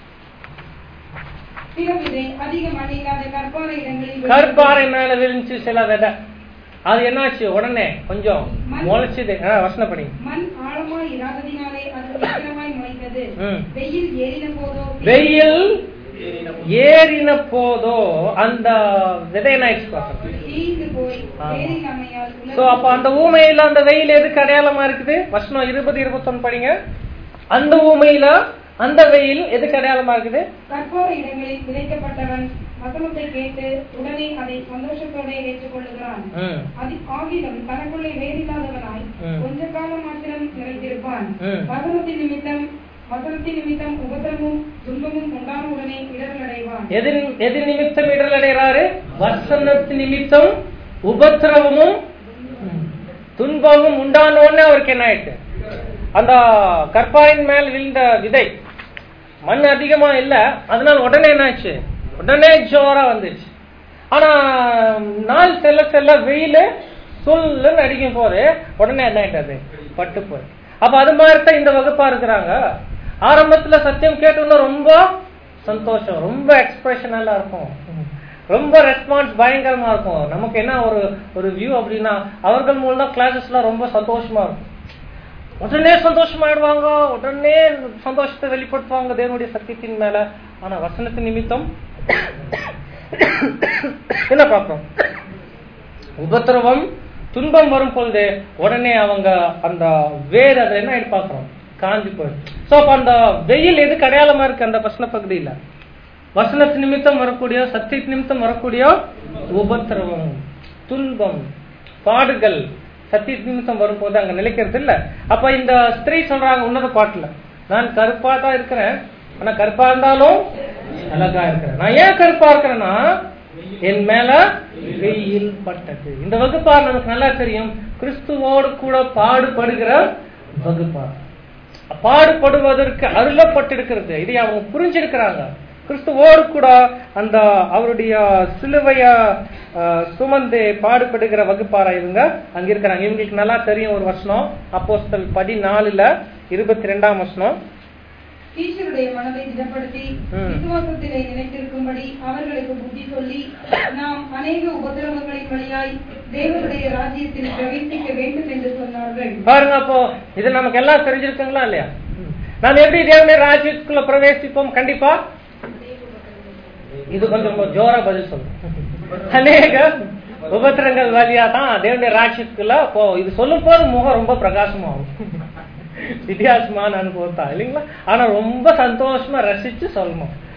சில விதை அதிக மழை இல்லாத கற்பாறை இடங்களில் கற்பாறை மேல விழுந்துச்சு சில விதை அது என்னாச்சு உடனே கொஞ்சம் முளைச்சுது ஆ, வசனம் படிங்க மண் ஆழமாய் இராததினாலே அது சீக்கிரமாய் முளைத்தது ம். வெயில் ஏறின போதோ வெயில் ஏறின போதோ அந்த விதை என்ன ஆயிடுச்சு பாருங்க. தீந்து போய் ஆமா. வேறில்லாமையால் சோ அப்ப அந்த ஊமையில அந்த வெயில் எதுக்கு அடையாளமா இருக்குது வசனம் இருபது இருபத்தொன்னு படிங்க அந்த ஊமையில அந்த வெயில் எதுக்கு அடையாளமா இருக்குது கற்பாறை இடங்களில் விதைக்கப்பட்டவன் வசனத்தை கேட்டு உடனே அதை சந்தோஷத்தோட ஏற்றுக்கொள்ளுகிறான் ம். அது ஆகிலும் தனக்குள்ளே வேறில்லாதவனாய் ம். கொஞ்ச காலம் மாத்திரம் நிலைத்திருப்பான் ம். வசனத்தின் நிமித்தம் வசனத்தின் நிமித்தம் உபத்திரமும் துன்பமும் உண்டான உடனே இடர்கள் அடைவான் எது எது நிமித்தம் இடர் அடைகிறாரு வசனத்து நிமித்தம் உபத்திரவமும் துன்பமும் உண்டான உடனே அவருக்கு என்ன ஆயிட்டு அந்த கற்பாரின் மேல் விழுந்த விதை மண் அதிகமா இல்ல அதனால உடனே என்னாச்சு உடனே ஜோரா வந்துச்சு ஆனா நாள் செல்ல செல்ல வெயில் சொல்லுன்னு அடிக்கும் போது உடனே என்ன ஆயிட்டது பட்டு போய் அப்ப அது மாதிரி தான் இந்த வகுப்பா இருக்கிறாங்க ஆரம்பத்துல சத்தியம் கேட்டோம்னா ரொம்ப சந்தோஷம் ரொம்ப எக்ஸ்பிரஷனலா இருக்கும் ரொம்ப ரெஸ்பான்ஸ் பயங்கரமா இருக்கும் நமக்கு என்ன ஒரு ஒரு வியூ அப்படின்னா அவர்கள் மூலம் கிளாஸஸ்லாம் ரொம்ப சந்தோஷமா இருக்கும் உடனே சந்தோஷமாயிடுவாங்க உடனே சந்தோஷத்தை வெளிப்படுத்துவாங்க தேவனுடைய சத்தியத்தின் மேல ஆனா வசனத்தின் நிமித்தம் என்ன பார்க்கிறோம் உபத்திரவம் துன்பம் வரும் பொழுது உடனே அவங்க அந்த வேர் அதை என்ன ஆயிட்டு பார்க்கிறோம் காஞ்சி போயிடும் சோ அப்ப அந்த வெயில் எதுக்கு அடையாளமா இருக்கு அந்த வசன பகுதியில வசனத்து நிமித்தம் வரக்கூடிய சத்திய நிமித்தம் வரக்கூடிய உபத்திரவம் துன்பம் பாடுகள் சத்திய நிமித்தம் வரும்போது அங்க நிலைக்கிறது இல்ல அப்ப இந்த ஸ்திரீ சொல்றாங்க உன்னத பாட்டுல நான் கருப்பா தான் இருக்கிறேன் ஆனா கருப்பா இருந்தாலும் அழகா இருக்கிறேன் நான் ஏன் கருப்பா இருக்கிறேன்னா என் மேல வெயில் பட்டது இந்த வகுப்பார் நமக்கு நல்லா தெரியும் கிறிஸ்துவோடு கூட பாடுபடுகிற வகுப்பார் பாடுபடுவதற்கு அருளப்பட்டிருக்கிறது இதை அவங்க புரிஞ்சிருக்கிறாங்க கிறிஸ்துவோடு கூட அந்த அவருடைய சிலுவைய அஹ், சுமந்து பாடுபடுகிற வகுப்பாரா இவங்க அங்க இருக்கிறாங்க இவங்களுக்கு நல்லா தெரியும் ஒரு வசனம் அப்போஸ்தல் பதினாலுல இருபத்தி ரெண்டாம் வசனம் ஈஸ்வருடைய மனதை திடப்படுத்தி ம். விசுவாசத்திலே நிலைத்திருக்கும்படி அவர்களுக்கு புத்தி சொல்லி நாம் அநேக உபதிரவங்களின் வழியாய் தேவனுடைய ராஜ்யத்தில் பிரவேசிக்க வேண்டும் என்று சொன்னார்கள் பாருங்க அப்போ இது நமக்கு எல்லாம் தெரிஞ்சிருக்குங்களா இல்லையா நாம் எப்படி தேவனுடைய ராஜ்யத்துக்குள்ள பிரவேசிப்போம் கண்டிப்பா இது கொஞ்சம் ஜோரா பதில் சொல்லுங்க அநேக உபத்திரங்கள் வழியா தான் தேவனுடைய ராஜ்யத்துக்குள்ள போ இது சொல்லும் போது முகம் ரொம்ப பிரகாசமாகும் வித்தியாசமான அனுபவத்தா இல்லைங்களா ஆனா ரொம்ப சந்தோஷமா ரசிச்சு சொல்லணும்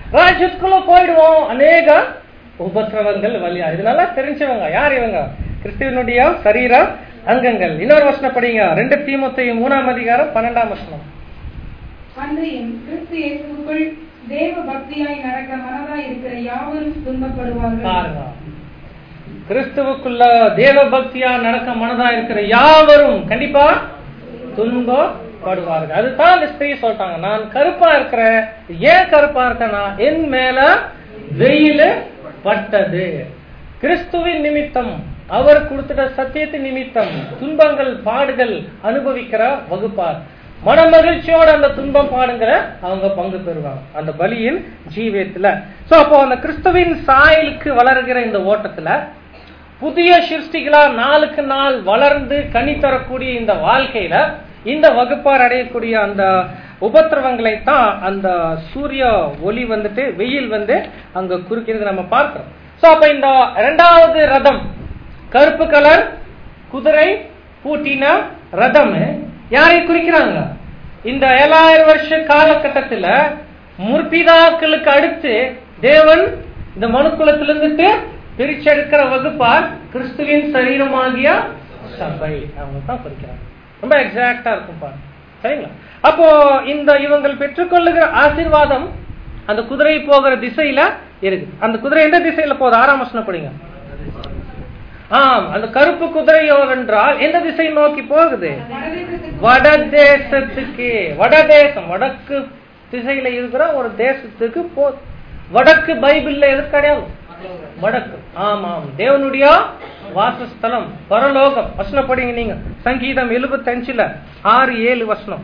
ராஜ்யத்துக்குள்ள போயிடுவோம் அநேக உபத்திரவங்கள் வழியா இதனால தெரிஞ்சவங்க யார் இவங்க கிறிஸ்துவனுடைய சரீர அங்கங்கள் இன்னொரு வசனம் படிங்க ரெண்டு தீமத்தையும் மூணாம் அதிகாரம் பன்னெண்டாம் வசனம் அன்றியும் கிறிஸ்து இயேசுவுக்குள் தேவ பக்தியாய் நடக்க மனதாய் இருக்கிற யாவரும் துன்பப்படுவார்கள் பாருங்க கிறிஸ்துவுக்குள்ள தேவ பக்தியா நடக்க மனதா இருக்கிற யாவரும் கண்டிப்பா துன்பப்படுவார்கள் அதுதான் அந்த ஸ்திரீ சொல்லிட்டாங்க நான் கருப்பா இருக்கிறேன் ஏன் கருப்பா இருக்கேன்னா என் மேல வெயில் பட்டது கிறிஸ்துவின் நிமித்தம் அவர் கொடுத்துட்ட சத்தியத்தின் நிமித்தம் துன்பங்கள் பாடுகள் அனுபவிக்கிற வகுப்பார் மன மகிழ்ச்சியோட அந்த துன்பம் பாடுங்கிற அவங்க பங்கு பெறுவாங்க அந்த பலியின் ஜீவியத்துல சோ அப்போ அந்த கிறிஸ்துவின் சாயலுக்கு வளர்கிற இந்த ஓட்டத்துல புதிய சிருஷ்டிகளா நாளுக்கு நாள் வளர்ந்து கனி தரக்கூடிய இந்த வாழ்க்கையில இந்த வகுப்பார் அடையக்கூடிய அந்த உபத்திரவங்களை தான் அந்த சூரிய ஒளி வந்துட்டு வெயில் வந்து அங்க குறுக்கிறது நம்ம பார்க்கிறோம் சோ அப்ப இந்த இரண்டாவது ரதம் கருப்பு கலர் குதிரை பூட்டின ரதம் யாரை குறிக்கிறாங்க இந்த ஏழாயிரம் வருஷ காலகட்டத்துல முற்பிதாக்களுக்கு அடுத்து தேவன் இந்த மனுக்குலத்திலிருந்துட்டு பிரிச்செடுக்கிற வகுப்பார் கிறிஸ்துவின் சரீரமாகிய சபை அவங்க தான் குறிக்கிறாங்க ரொம்ப எக்ஸாக்டா இருக்கும் பாருங்க சரிங்களா அப்போ இந்த இவங்கள் பெற்றுக்கொள்ளுகிற ஆசீர்வாதம் அந்த குதிரை போகிற திசையில இருக்கு அந்த குதிரை எந்த திசையில போகுது ஆறாம் வசனம் படிங்க ஆம் அந்த கருப்பு குதிரையோ என்றால் எந்த திசை நோக்கி போகுது வடதேசத்துக்கு வடதேசம் வடக்கு திசையில இருக்கிற ஒரு தேசத்துக்கு போ வடக்கு பைபிள்ல எது கிடையாது வடக்கு ஆமாம் தேவனுடைய வாசஸ்தலம் பரலோகம் வசனம் படிங்க நீங்க சங்கீதம் எழுபத்தி அஞ்சுல ஆறு ஏழு வசனம்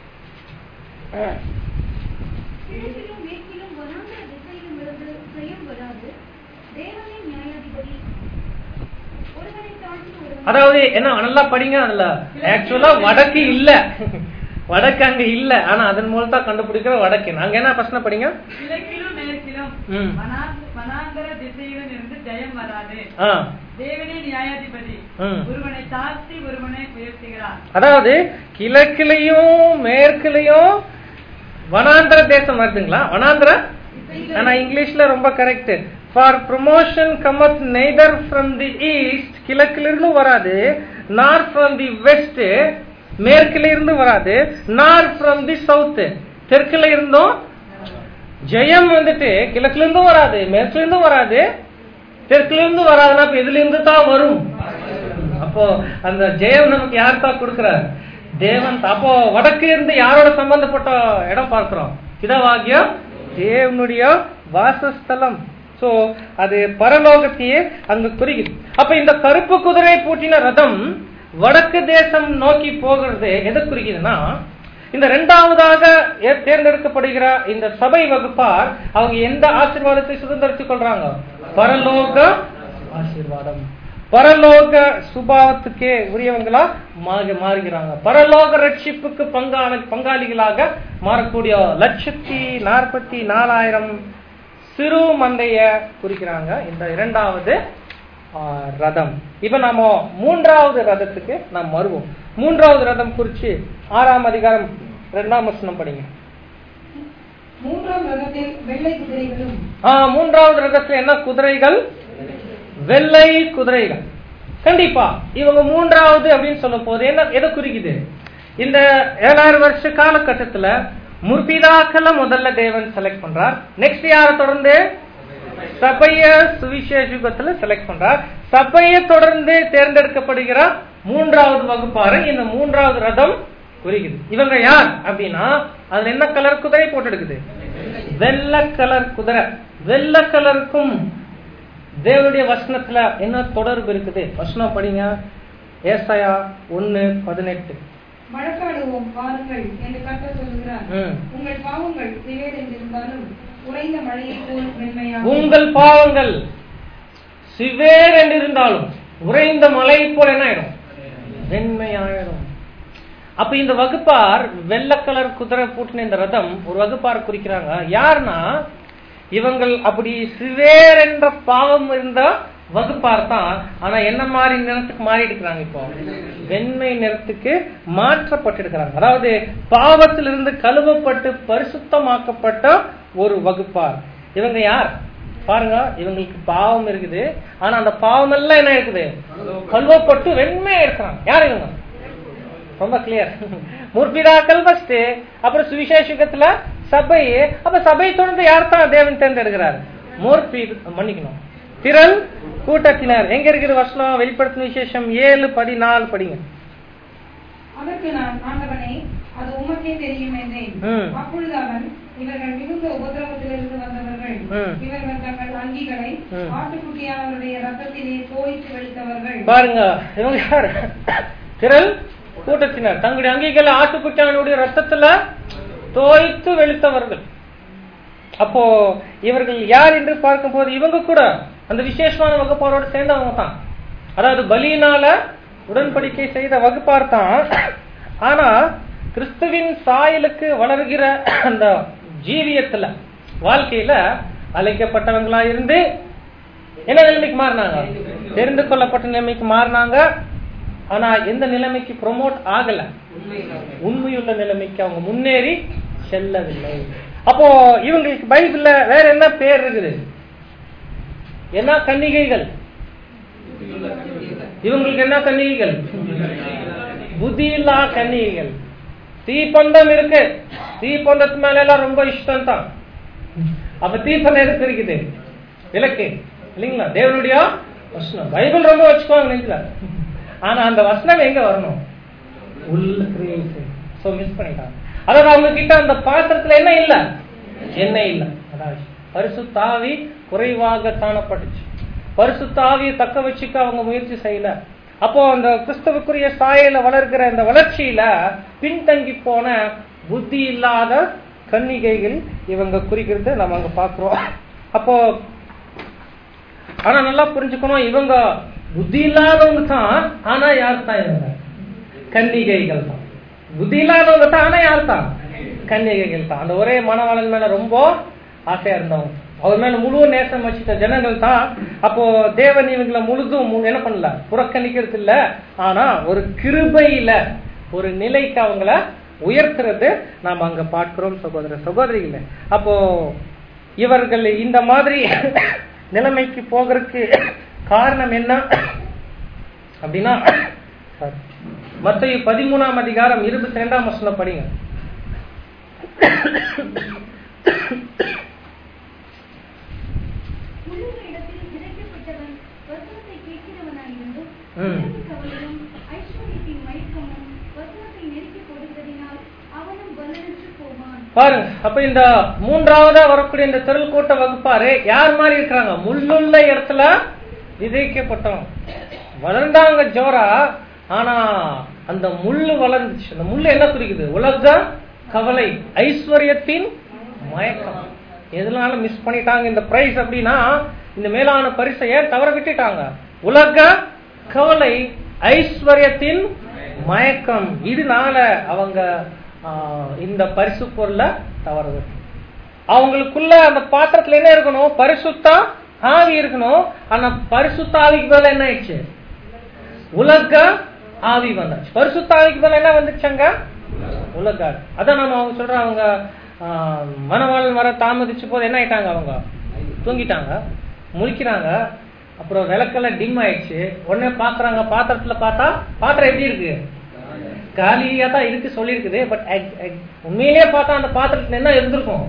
கிழக்கிலும் மேற்கிலும் வனாந்தர திசையிலும் இருந்து ஜெயம் வராது தேவனின் நியாயாதிபதி ஒருவனை தாண்டி ஒருவன் அதாவது என்ன நல்லா படிங்க அதுல ஆக்சுவலா வடக்கு இல்ல வடக்கு அங்க இல்ல ஆனா அதன் மூலம் தான் கண்டுபிடிக்கிற வடக்கு நாங்க என்ன பிரச்சனை படிங்க கிழக்கிலும் மேற்கிலும் ம். வனா- வனாந்தர திசையிலும் இருந்து ஜெயம் வராது ஆ தேவனே நியாயாதிபதி ம். ஒருவனை தாழ்த்தி ஒருவனை உயர்த்துகிறார் அதாவது கிழக்குலயும் மேற்குலயும் வனாந்திர தேசம் வருதுங்களா வனாந்திர ஆனா இங்கிலீஷ்ல ரொம்ப correct for promotion cometh neither from the east கிழக்குல இருந்து வராது நார்த் ஃப்ரம் தி வெஸ்ட் மேற்குல இருந்து வராது நார்த் ஃப்ரம் தி சவுத் தெற்குல இருந்தும் ஜெயம் வந்துட்டு கிழக்குல இருந்தும் வராது மேற்குல இருந்தும் வராது தெற்குல இருந்து வராதுன்னா இப்ப எதுல இருந்து தான் வரும் அப்போ அந்த ஜெயம் நமக்கு யார் தான் கொடுக்கிறார் தேவன் தான். அப்போ வடக்கு இருந்து யாரோட சம்பந்தப்பட்ட இடம் பார்க்கிறோம் பிதவாகிய தேவனுடைய வாசஸ்தலம் சோ அது பரலோகத்தையே அங்க குறிக்குது அப்ப இந்த கருப்பு குதிரை பூட்டின ரதம் வடக்கு தேசம் நோக்கி போகிறது எதை குறிக்குதுன்னா இந்த இரண்டாவதாக ஏ- தேர்ந்தெடுக்கப்படுகிற இந்த சபை வகுப்பார் அவங்க எந்த ஆசீர்வாதத்தை சுதந்திரித்துக் கொள்றாங்க பரலோக ஆசீர்வாதம் பரலோக சுபாவத்துக்கே உரியவங்களா மாறி மாறுகிறாங்க பரலோக ரட்சிப்புக்கு பங்காளி பங்காளிகளாக மாறக்கூடிய லட்சத்தி நாற்பத்தி நாலாயிரம் சிறு மந்தைய குறிக்கிறாங்க இந்த இரண்டாவது ஆ, ரதம் இப்ப நாம மூன்றாவது ரதத்துக்கு நாம் வருவோம் மூன்றாவது ரதம் குறிச்சு ஆறாம் அதிகாரம் இரண்டாம் வசனம் படிங்க மூன்றாம் ரதத்தில் வெள்ளை குதிரைகளும் ஆ, மூன்றாவது ரதத்துல என்ன குதிரைகள் வெள்ளை குதிரைகள் கண்டிப்பா இவங்க மூன்றாவது அப்படின்னு சொல்லும் போது என்ன எதை குறிக்குது இந்த ஏழாயிரம் வருஷ காலகட்டத்துல முற்பிதாக்களை முதல்ல தேவன் செலக்ட் பண்றார் நெக்ஸ்ட் யாரை தொடர்ந்து சபைய சுவிசேஷத்துல செலக்ட் பண்றார் சபையை தொடர்ந்து தேர்ந்தெடுக்கப்படுகிற மூன்றாவது வகுப்பாரு இந்த மூன்றாவது ரதம் குறிக்குது இவங்க யார் அப்படின்னா அதுல என்ன கலர் குதிரை போட்டு எடுக்குது வெள்ளை கலர் குதிரை வெள்ளை கலருக்கும் தேவனுடைய வசனத்துல என்ன தொடர்பு இருக்குது வசனம் படிங்க ஏசாயா ஒன்னு பதினெட்டு வழக்காடுவோம் வாருங்கள் என்று கர்த்தர் சொல்லுகிறார் ம். உங்கள் பாவங்கள் சிவேர் என்றிருந்தாலும் உறைந்த மழையைப் போல் மென்மையாக உங்கள் பாவங்கள் சிவேர் என்று இருந்தாலும் உறைந்த மலை போல என்ன ஆயிடும் வெண்மையாயிடும் அப்ப இந்த வகுப்பார் வெள்ளை கலர் குதிரை பூட்டின இந்த ரதம் ஒரு வகுப்பார் குறிக்கிறாங்க யாருன்னா இவங்கள் அப்படி சிவேர் என்ற பாவம் இருந்த வகுப்பார் தான் ஆனா என்ன மாதிரி நிறத்துக்கு மாறி இருக்கிறாங்க இப்போ வெண்மை நிறத்துக்கு மாற்றப்பட்டிருக்கிறாங்க அதாவது பாவத்திலிருந்து கழுவப்பட்டு பரிசுத்தமாக்கப்பட்ட ஒரு வகுப்பார் இவங்க யார் பாருங்க இவங்களுக்கு பாவம் இருக்குது ஆனா அந்த பாவம் எல்லாம் என்ன இருக்குது கல்வப்பட்டு வெண்மையா இருக்கிறாங்க யார் இவங்க ரொம்ப கிளியர் முற்பிதாக்கள் ஃபர்ஸ்ட் அப்புறம் சுவிசேஷகத்துல சபை அப்ப சபை தொடர்ந்து யார் தான் தேவன் தேர்ந்தெடுக்கிறார் முற்பி மன்னிக்கணும் திரள் கூட்டத்தினர் எங்க இருக்குது வசனம் வெளிப்படுத்தின விசேஷம் ஏழு பதினாலு படிங்க அதற்கு நான் ஆண்டவனே அது உமக்கே தெரியும் என்றேன் ம். அப்பொழுது அவன் இவர்கள் மிகுந்த உபதிரவத்திலிருந்து வந்தவர்கள் ம். இவர்கள் தங்கள் அங்கிகளை ம். ஆட்டுக்குட்டியானவருடைய ரத்தத்திலே தோய்த்து வெளுத்தவர்கள் பாருங்க இவங்க யார் திரள் கூட்டத்தினர் தங்களுடைய அங்கிகளை ஆட்டுக்குட்டியானுடைய ரத்தத்துல தோய்த்து வெளுத்தவர்கள் அப்போ இவர்கள் யார் என்று பார்க்கும்போது இவங்க கூட அந்த விசேஷமான வகுப்பாரோட சேர்ந்தவங்க தான் அதாவது பலியினால உடன்படிக்கை செய்த வகுப்பார் தான் ஆனா கிறிஸ்துவின் சாயலுக்கு வளர்கிற அந்த ஜீவியத்துல வாழ்க்கையில அழைக்கப்பட்டவங்களா இருந்து என்ன நிலைமைக்கு மாறினாங்க தெரிந்து கொள்ளப்பட்ட நிலைமைக்கு மாறினாங்க ஆனா எந்த நிலைமைக்கு ப்ரொமோட் ஆகல உண்மையுள்ள நிலைமைக்கு அவங்க முன்னேறி செல்லவில்லை அப்போ இவங்களுக்கு பைபிள்ல வேற என்ன பேர் இருக்குது என்ன கன்னிகைகள் இவங்களுக்கு என்ன கன்னிகைகள் புத்தியில்லா கன்னிகைகள் தீப்பந்தம் இருக்கு தீப்பந்தத்து மேல எல்லாம் ரொம்ப இஷ்டம் தான் அப்ப தீப்பந்தம் எதுக்கு இருக்குது விளக்கு இல்லைங்களா தேவனுடைய வசனம் பைபிள் ரொம்ப வச்சுக்குவாங்க நெஞ்சில ஆனா அந்த வசனம் எங்க வரணும் உள்ள கிரியேஷன் சோ மிஸ் பண்ணிட்டாங்க அதாவது அவங்க கிட்ட அந்த பாத்திரத்துல என்ன இல்ல எண்ணெய் இல்ல அதாவது பரிசுத்தாவி குறைவாக காணப்பட்டுச்சு பரிசுத்தாவியை தக்க வச்சுக்க அவங்க முயற்சி செய்யல அப்போ அந்த கிறிஸ்தவுக்குரிய சாயல வளர்க்கிற அந்த வளர்ச்சியில பின்தங்கி போன புத்தி இல்லாத கன்னிகைகள் இவங்க குறிக்கிறது நம்ம அங்க பாக்குறோம் அப்போ ஆனா நல்லா புரிஞ்சுக்கணும் இவங்க புத்தி இல்லாதவங்க தான் ஆனா யார் தான் இவங்க கன்னிகைகள் தான் புத்தி இல்லாதவங்க தான் ஆனா யார் தான் கன்னிகைகள் தான் அந்த ஒரே மனவாளன் மேல ரொம்ப ஆசையா இருந்தவங்க அவர் மேல முழு நேசம் வச்சுட்ட ஜனங்கள் தான் அப்போ தேவன் இவங்களை முழுதும் மு- என்ன பண்ணல புறக்கணிக்கிறது இல்ல ஆனா ஒரு கிருபையில ஒரு நிலைக்கு அவங்கள உயர்த்துறது நாம அங்க பார்க்கிறோம் சகோதர சகோதரிகளே அப்போ இவர்கள் இந்த மாதிரி நிலைமைக்கு போகிறதுக்கு காரணம் என்ன அப்படின்னா மத்திய பதிமூணாம் அதிகாரம் இருபத்தி ரெண்டாம் வசனம் படிங்க உள்ளுர இடத்தில் விதைக்கப்பட்டவன் வசனத்தை கேட்கிறவனாயிருந்தும் ம். இரவு கவலையும் ஐஸ்வர்யத்தின் மயக்கமும் வசனத்தை நெருக்கி கொடுத்ததினால் அவனும் பலனற்று போவான் பாருங்க அப்ப இந்த மூன்றாவதா வரக்கூடிய இந்த திரள் கூட்ட வகுப்பாரு யார் மாதிரி இருக்கிறாங்க முள்ளுள்ள இடத்துல விதைக்கப்பட்டவங்க வளர்ந்தாங்க ஜோரா ஆனா அந்த முள்ளு வளர்ந்துச்சு அந்த முள்ளு என்ன குறிக்குது உலக கவலை ஐஸ்வர்யத்தின் மயக்கம் எதனால மிஸ் பண்ணிட்டாங்க இந்த பிரைஸ் அப்படின்னா இந்த மேலான பரிசை ஏன் தவற விட்டுட்டாங்க உலக கவலை ஐஸ்வர்யத்தின் மயக்கம் இதனால அவங்க ஆஹ், இந்த பரிசு பொருளை தவற விட்டு அவங்களுக்குள்ள அந்த பாத்திரத்துல என்ன இருக்கணும் பரிசுத்தா ஆவி இருக்கணும் ஆனா பரிசுத்த ஆவிக்கு பதிலா என்ன ஆயிடுச்சு உலக ஆவி வந்தாச்சு பரிசுத்த ஆவிக்கு பதிலா என்ன வந்துச்சாங்க உலக ஆவி அதான் நம்ம அவங்க சொல்ற அவங்க ஆஹ், மணவாளன் வர தாமதிச்ச போது என்ன ஆயிட்டாங்க அவங்க தூங்கிட்டாங்க முழிக்கிறாங்க அப்புறம் விளக்கெல்லாம் டிம் ஆயிடுச்சு உடனே பாக்குறாங்க பாத்திரத்துல பார்த்தா பாத்திரம் எப்படி இருக்கு காலியா தான் இருக்கு சொல்லியிருக்குது பட் உண்மையிலேயே பார்த்தா அந்த பாத்திரத்துல என்ன இருந்திருக்கும்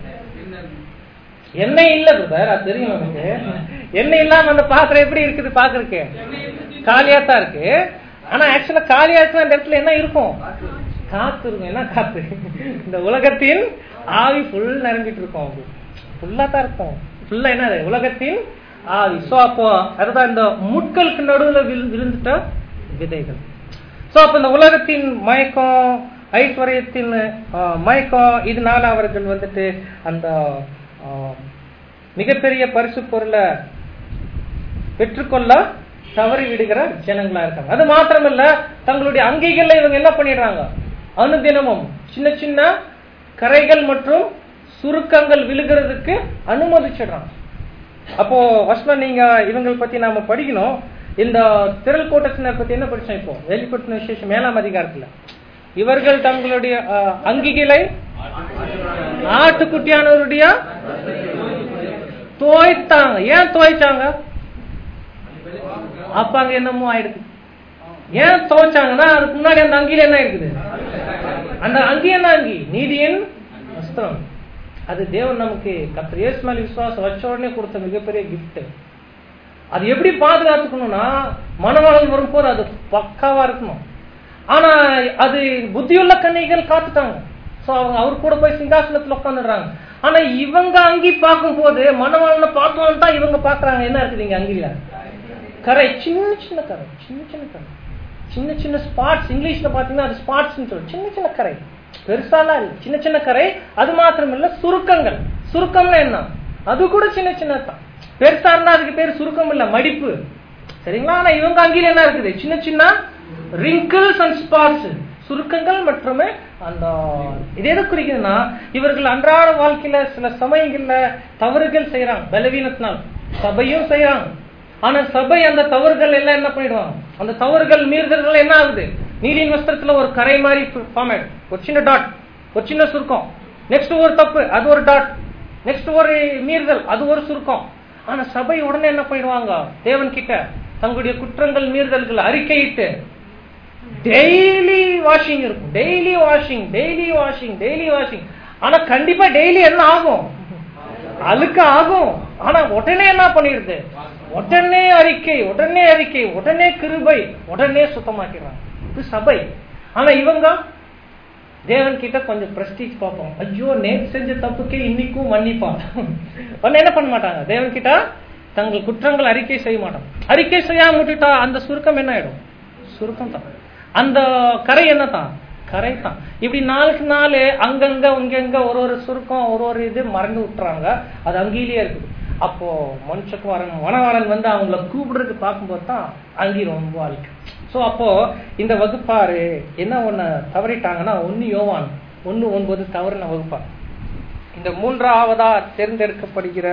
எண்ணெய் இல்ல பிரதர் அது தெரியும் நமக்கு எண்ணெய் இல்லாம அந்த பாத்திரம் எப்படி இருக்குது பாக்குறதுக்கு காலியா தான் இருக்கு ஆனா ஆக்சுவலா காலியா இருக்கு அந்த இடத்துல என்ன இருக்கும் காத்து இருக்கும் என்ன காத்து இந்த உலகத்தின் ஆவி ஃபுல் நிரம்பிட்டு இருக்கும் அது ஃபுல்லா தான் இருக்கும் ஃபுல்லா என்ன அது? உலகத்தின் ஆவி சோ அப்போ அதுதான் இந்த முட்களுக்கு நடுவுல விழு- விழுந்துட்ட விதைகள் சோ அப்ப இந்த உலகத்தின் மயக்கம் ஐஸ்வர்யத்தின் ஆ, மயக்கம் இதனால அவர்கள் வந்துட்டு அந்த ஆ, மிகப்பெரிய பரிசு பொருளை பெற்றுக்கொள்ள தவறி விடுகிற ஜனங்களா இருக்காங்க அது மாத்திரமல்ல தங்களுடைய அங்கிகள்ல இவங்க என்ன பண்ணிடுறாங்க அனுதினமும் சின்ன சின்ன கரைகள் மற்றும் சுருக்கங்கள் விழுகிறதுக்கு அனுமதிச்சிடுறாங்க அப்போ வசனம் நீங்க இவங்களை பத்தி நாம படிக்கணும் இந்த திரள் கூட்டத்தினர் பத்தி என்ன படிச்சோம் இப்போ வெளிப்படுத்தின விசேஷம் மேலாம் அதிகாரத்துல இவர்கள் தங்களுடைய அஹ், அங்கிகளை ஆட்டுக்குட்டியானவருடைய தோய்த்தாங்க ஏன் தோய்ச்சாங்க அப்ப அங்க என்னமோ ஆயிடுது ஏன் துவைச்சாங்கன்னா அதுக்கு முன்னாடி அந்த அங்கில என்ன இருக்குது அந்த அங்கி என்ன அங்கி நீதியின் வஸ்திரம் அது தேவன் நமக்கு கத்திர இயேசு மேல விசுவாசம் வச்ச உடனே கொடுத்த மிகப்பெரிய gift அது எப்படி பாதுகாத்துக்கணும்னா மனவாளன் வரும்போது அது பக்காவா இருக்கணும் ஆனா அது புத்தியுள்ள கன்னிகள் காத்துட்டாங்க சோ அவங்க அவர் கூட போய் சிங்காசனத்துல உட்காந்துடுறாங்க ஆனா இவங்க அங்கி பார்க்கும்போது மனவாளனை பார்த்தோம் தான் இவங்க பாக்குறாங்க என்ன இருக்குது இங்க அங்கில கரை சின்ன சின்ன கரை சின்ன சின்ன கரை சின்ன சின்ன ஸ்பாட்ஸ் இங்கிலீஷ்ல பாத்தீங்கன்னா அது ஸ்பாட்ஸ் சொல்லும் சின்ன சின்ன கரை பெருசாலாம் இல்லை சின்ன சின்ன கரை அது மாத்திரம் இல்ல சுருக்கங்கள் சுருக்கம்னா என்ன அது கூட சின்ன சின்னதான் பெருசா இருந்தா அதுக்கு பேர் சுருக்கம் இல்ல மடிப்பு சரிங்களா ஆனா இவங்க அங்கேயும் என்ன இருக்குது சின்ன சின்ன ரிங்கிள்ஸ் அண்ட் ஸ்பாட்ஸ் சுருக்கங்கள் மற்றும் அந்த இது எதை குறிக்குதுன்னா இவர்கள் அன்றாட வாழ்க்கையில சில சமயங்கள்ல தவறுகள் செய்யறாங்க பலவீனத்தினால் சபையும் செய்யறாங்க ஆனா சபை அந்த தவறுகள் எல்லாம் என்ன பண்ணிடுவாங்க அந்த தவறுகள் மீறுதல்கள் என்ன ஆகுது நீலின் வஸ்திரத்துல ஒரு கரை மாதிரி ஃபார்மேட் ஒரு சின்ன டாட் ஒரு சின்ன சுருக்கம் நெக்ஸ்ட் ஒரு தப்பு அது ஒரு டாட் நெக்ஸ்ட் ஒரு மீறுதல் அது ஒரு சுருக்கம் ஆனா சபை உடனே என்ன பண்ணிடுவாங்க தேவன் கிட்ட தங்களுடைய குற்றங்கள் மீறுதல்கள் அறிக்கையிட்டு டெய்லி வாஷிங் இருக்கும் daily washing daily washing daily washing ஆனா கண்டிப்பா டெய்லி என்ன ஆகும் அழுக்க ஆகும் ஆனா உடனே என்ன பண்ணிடுது உடனே அறிக்கை உடனே அறிக்கை உடனே கிருபை உடனே சுத்தமாக்கிறாங்க இது சபை ஆனா இவங்க தேவன் கிட்ட கொஞ்சம் பிரஸ்டீஜ் பார்ப்போம் ஐயோ நேற்று செஞ்ச தப்புக்கே இன்னைக்கும் மன்னிப்பான் உடனே என்ன பண்ண மாட்டாங்க தேவன் கிட்ட தங்கள் குற்றங்கள் அறிக்கை செய்ய மாட்டாங்க அறிக்கை செய்யாம விட்டுட்டா அந்த சுருக்கம் என்ன ஆயிடும் சுருக்கம் தான் அந்த கரை என்ன தான் கரை தான் இப்படி நாளுக்கு நாள் அங்கங்க இங்கங்க ஒரு ஒரு சுருக்கம் ஒரு ஒரு இது மறந்து விட்டுறாங்க அது அங்கேயே இருக்குது அப்போ மனுஷகுமாரன் வனவாரன் வந்து அவங்கள கூப்பிடுறதுக்கு பார்க்கும்போது தான் அங்கே ரொம்ப வாழ்க்கை ஸோ அப்போ இந்த வகுப்பாரு என்ன ஒண்ணு தவறிட்டாங்கன்னா ஒன்னு யோவான் ஒன்னு ஒன்பது தவறுன வகுப்பார் இந்த மூன்றாவதா தேர்ந்தெடுக்கப்படுகிற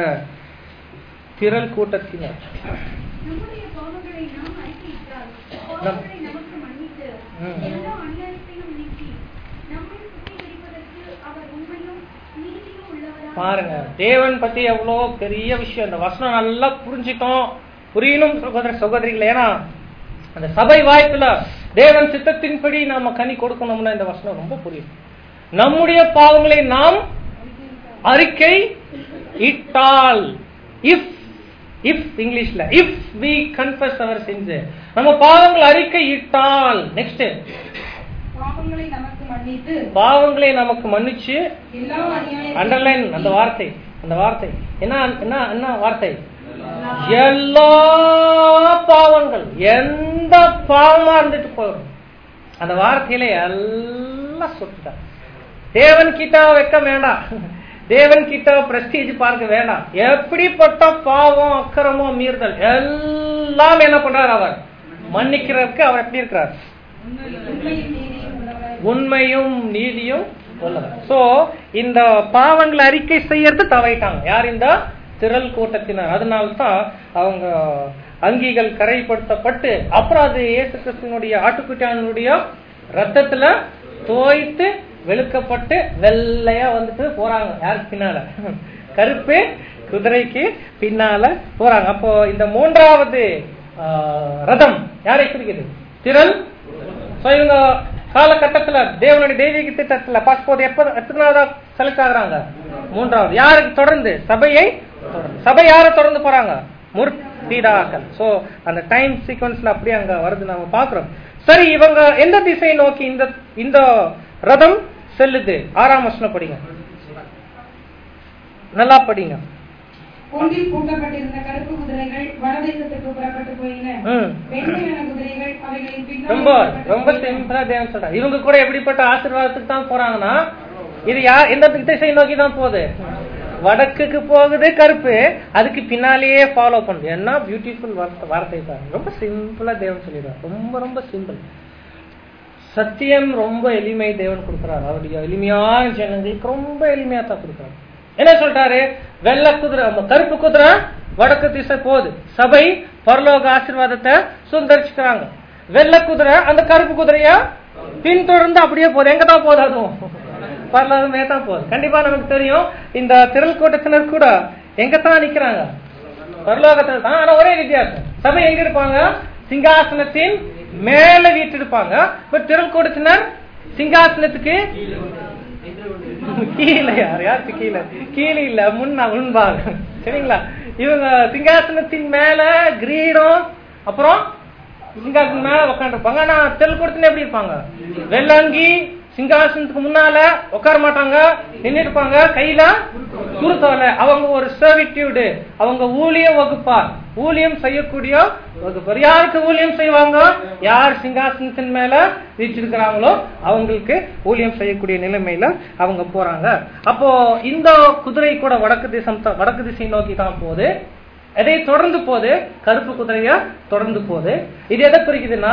திரள் கூட்டத்தினர் நம்முடைய பாவங்களை நாம் அறிக்கையிட்டால் நம்- பாவங்களை நமக்கு மன்னித்து ம். எல்லா அநியாயத்தையும் நீக்கி நம்மை சுத்திகரிப்பதற்கு அவர் உண்மையும் நீதியும் உள்ளவராக பாருங்க தேவன் பத்தி எவ்வளோ பெரிய விஷயம் இந்த வசனம் நல்லா புரிஞ்சுட்டோம் புரியணும் சகோதர சகோதரிகள் ஏன்னா அந்த சபை வாய்ப்புல தேவன் சித்தத்தின்படி நாம கனி கொடுக்கணும்னா இந்த வசனம் ரொம்ப புரியும் நம்முடைய பாவங்களை நாம் அறிக்கை இட்டால் இஃப் இஃப் இங்கிலீஷ்ல if we confess our sins நம்ம பாவங்கள் அறிக்கை இட்டால் நெக்ஸ்ட் பாவங்களை நமக்கு மன்னித்து பாவங்களை நமக்கு மன்னிச்சு எல்லா அநியாயத்தையும் அண்டர்லைன் அந்த வார்த்தை அந்த வார்த்தை என்ன என்ன என்ன வார்த்தை எல்லா பாவங்கள் எந்த பாவமா இருந்துட்டு போயிடும் அந்த வார்த்தையில எல்லாம் சுட்டுட்டான் தேவன் கிட்ட வைக்க வேண்டாம் தேவன் கிட்ட பிரஸ்டீஜ் பார்க்க வேண்டாம் எப்படிப்பட்ட பாவம் அக்கிரமோ மீறுதல் எல்லாம் என்ன பண்றார் அவர் மன்னிக்கிறதுக்கு அவர் எப்படி இருக்கிறார் உண்மையும் நீதியும் உள்ளவராய் உண்மையும் நீதியும் உள்ளவர் சோ இந்த பாவங்களை அறிக்கை செய்யறது தவறிட்டாங்க யார் இந்த திரள் கூட்டத்தினர் அதனால தான் அவங்க அங்கிகள் கரைப்படுத்தப்பட்டு அப்புறம் அது இயேசு கிறிஸ்துவனுடைய ஆட்டுக்குட்டியானுடைய ரத்தத்துல தோய்த்து வெளுக்கப்பட்டு வெள்ளையா வந்துட்டு போறாங்க யாருக்கு பின்னால கருப்பு குதிரைக்கு பின்னால போறாங்க அப்போ இந்த மூன்றாவது ஆஹ், ரதம் யாரை குறிக்கிறது திரள் So, இவங்க காலகட்டத்துல தேவனுடைய தெய்வீக திட்டத்துல பாஸ்போர்ட் எப்ப எத்தனாவதா செலக்ட் ஆகுறாங்க மூன்றாவது யாருக்கு தொடர்ந்து சபையை தொடர்ந்து சபை யாரை தொடர்ந்து போறாங்க முற்பீடாக்கள் சோ அந்த டைம் சீக்வன்ஸ்ல அப்படியே அங்க வருது நாம பாக்குறோம் சரி இவங்க எந்த திசையை நோக்கி இந்த இந்த ரதம் செல்லுது ஆறாம் வசனம் படிங்க நல்லா படிங்க கொம்பில் பூட்டப்பட்டிருந்த கருப்பு குதிரைகள் வடதேசத்துக்கு புறப்பட்டு போயின ம். வெண்மையான குதிரைகள் அவைகளின் பின்னால் ரொம்ப புறப்பட்டு ரொம்ப போயின. சிம்பிளா தேவன் சொல்றாரு இவங்க கூட எப்படிப்பட்ட ஆசீர்வாதத்துக்கு தான் போறாங்கன்னா இது யா எந்த திசை நோக்கி தான் போகுது வடக்குக்கு போகுது கருப்பு அதுக்கு பின்னாலேயே ஃபாலோ பண்ணுது என்ன பியூட்டிஃபுல் வார்த்தை பாருங்க ரொம்ப சிம்பிளா தேவன் சொல்லிடுறாரு ரொம்ப ரொம்ப சிம்பிள் சத்தியம் ரொம்ப எளிமை தேவன் கொடுக்குறாரு அவருடைய எளிமையான ஜனங்களுக்கு ரொம்ப எளிமையா தான் கொடுக்குறாரு என்ன சொல்லிட்டாரு வெள்ளை குதிரை ஆமா, கருப்பு குதிரை வடக்கு திசை போகுது சபை பரலோக ஆசீர்வாதத்தை சுந்தரிச்சுக்கிறாங்க வெள்ளை குதிரை அந்த கருப்பு குதிரைய பின்தொடர்ந்து அப்படியே போகுது எங்க தான் போகுது அதுவும் பரலோகமே தான் போகுது கண்டிப்பா நமக்கு தெரியும் இந்த திரள் கூட்டத்தினர் கூட எங்க தான் நிக்கிறாங்க பரலோகத்துல தான் ஆனா ஒரே வித்தியாசம் சபை எங்க இருப்பாங்க சிங்காசனத்தின் மேல வீட்டிருப்பாங்க பட் திரள் கூட்டத்தினர் சிங்காசனத்துக்கு கீழே யார் யாருக்கு கீழே கீழே இல்ல முன்னா முன்பாக சரிங்களா இவங்க சிங்காசனத்தின் மேல கிரீடம் அப்புறம் சிங்காசனம் மேல உட்காந்துருப்பாங்க ஆனா தெல்கூடத்துல எப்படி இருப்பாங்க வெள்ளங்கி சிங்காசனத்துக்கு முன்னால உட்கார மாட்டாங்க நின்று இருப்பாங்க கையில குருத்தோலை அவங்க ஒரு சர்விட்யூடு அவங்க ஊழிய வகுப்பார் ஊழியம் செய்யக்கூடிய வகுப்பார் யாருக்கு ஊழியம் செய்வாங்க யார் சிங்காசனத்தின் மேல வீச்சிருக்கிறாங்களோ அவங்களுக்கு ஊழியம் செய்யக்கூடிய நிலைமையில அவங்க போறாங்க அப்போ இந்த குதிரை கூட வடக்கு திசை வடக்கு திசை நோக்கி தான் போகுது எதை தொடர்ந்து போகுது கருப்பு குதிரைய தொடர்ந்து போகுது இது எதை குறிக்குதுன்னா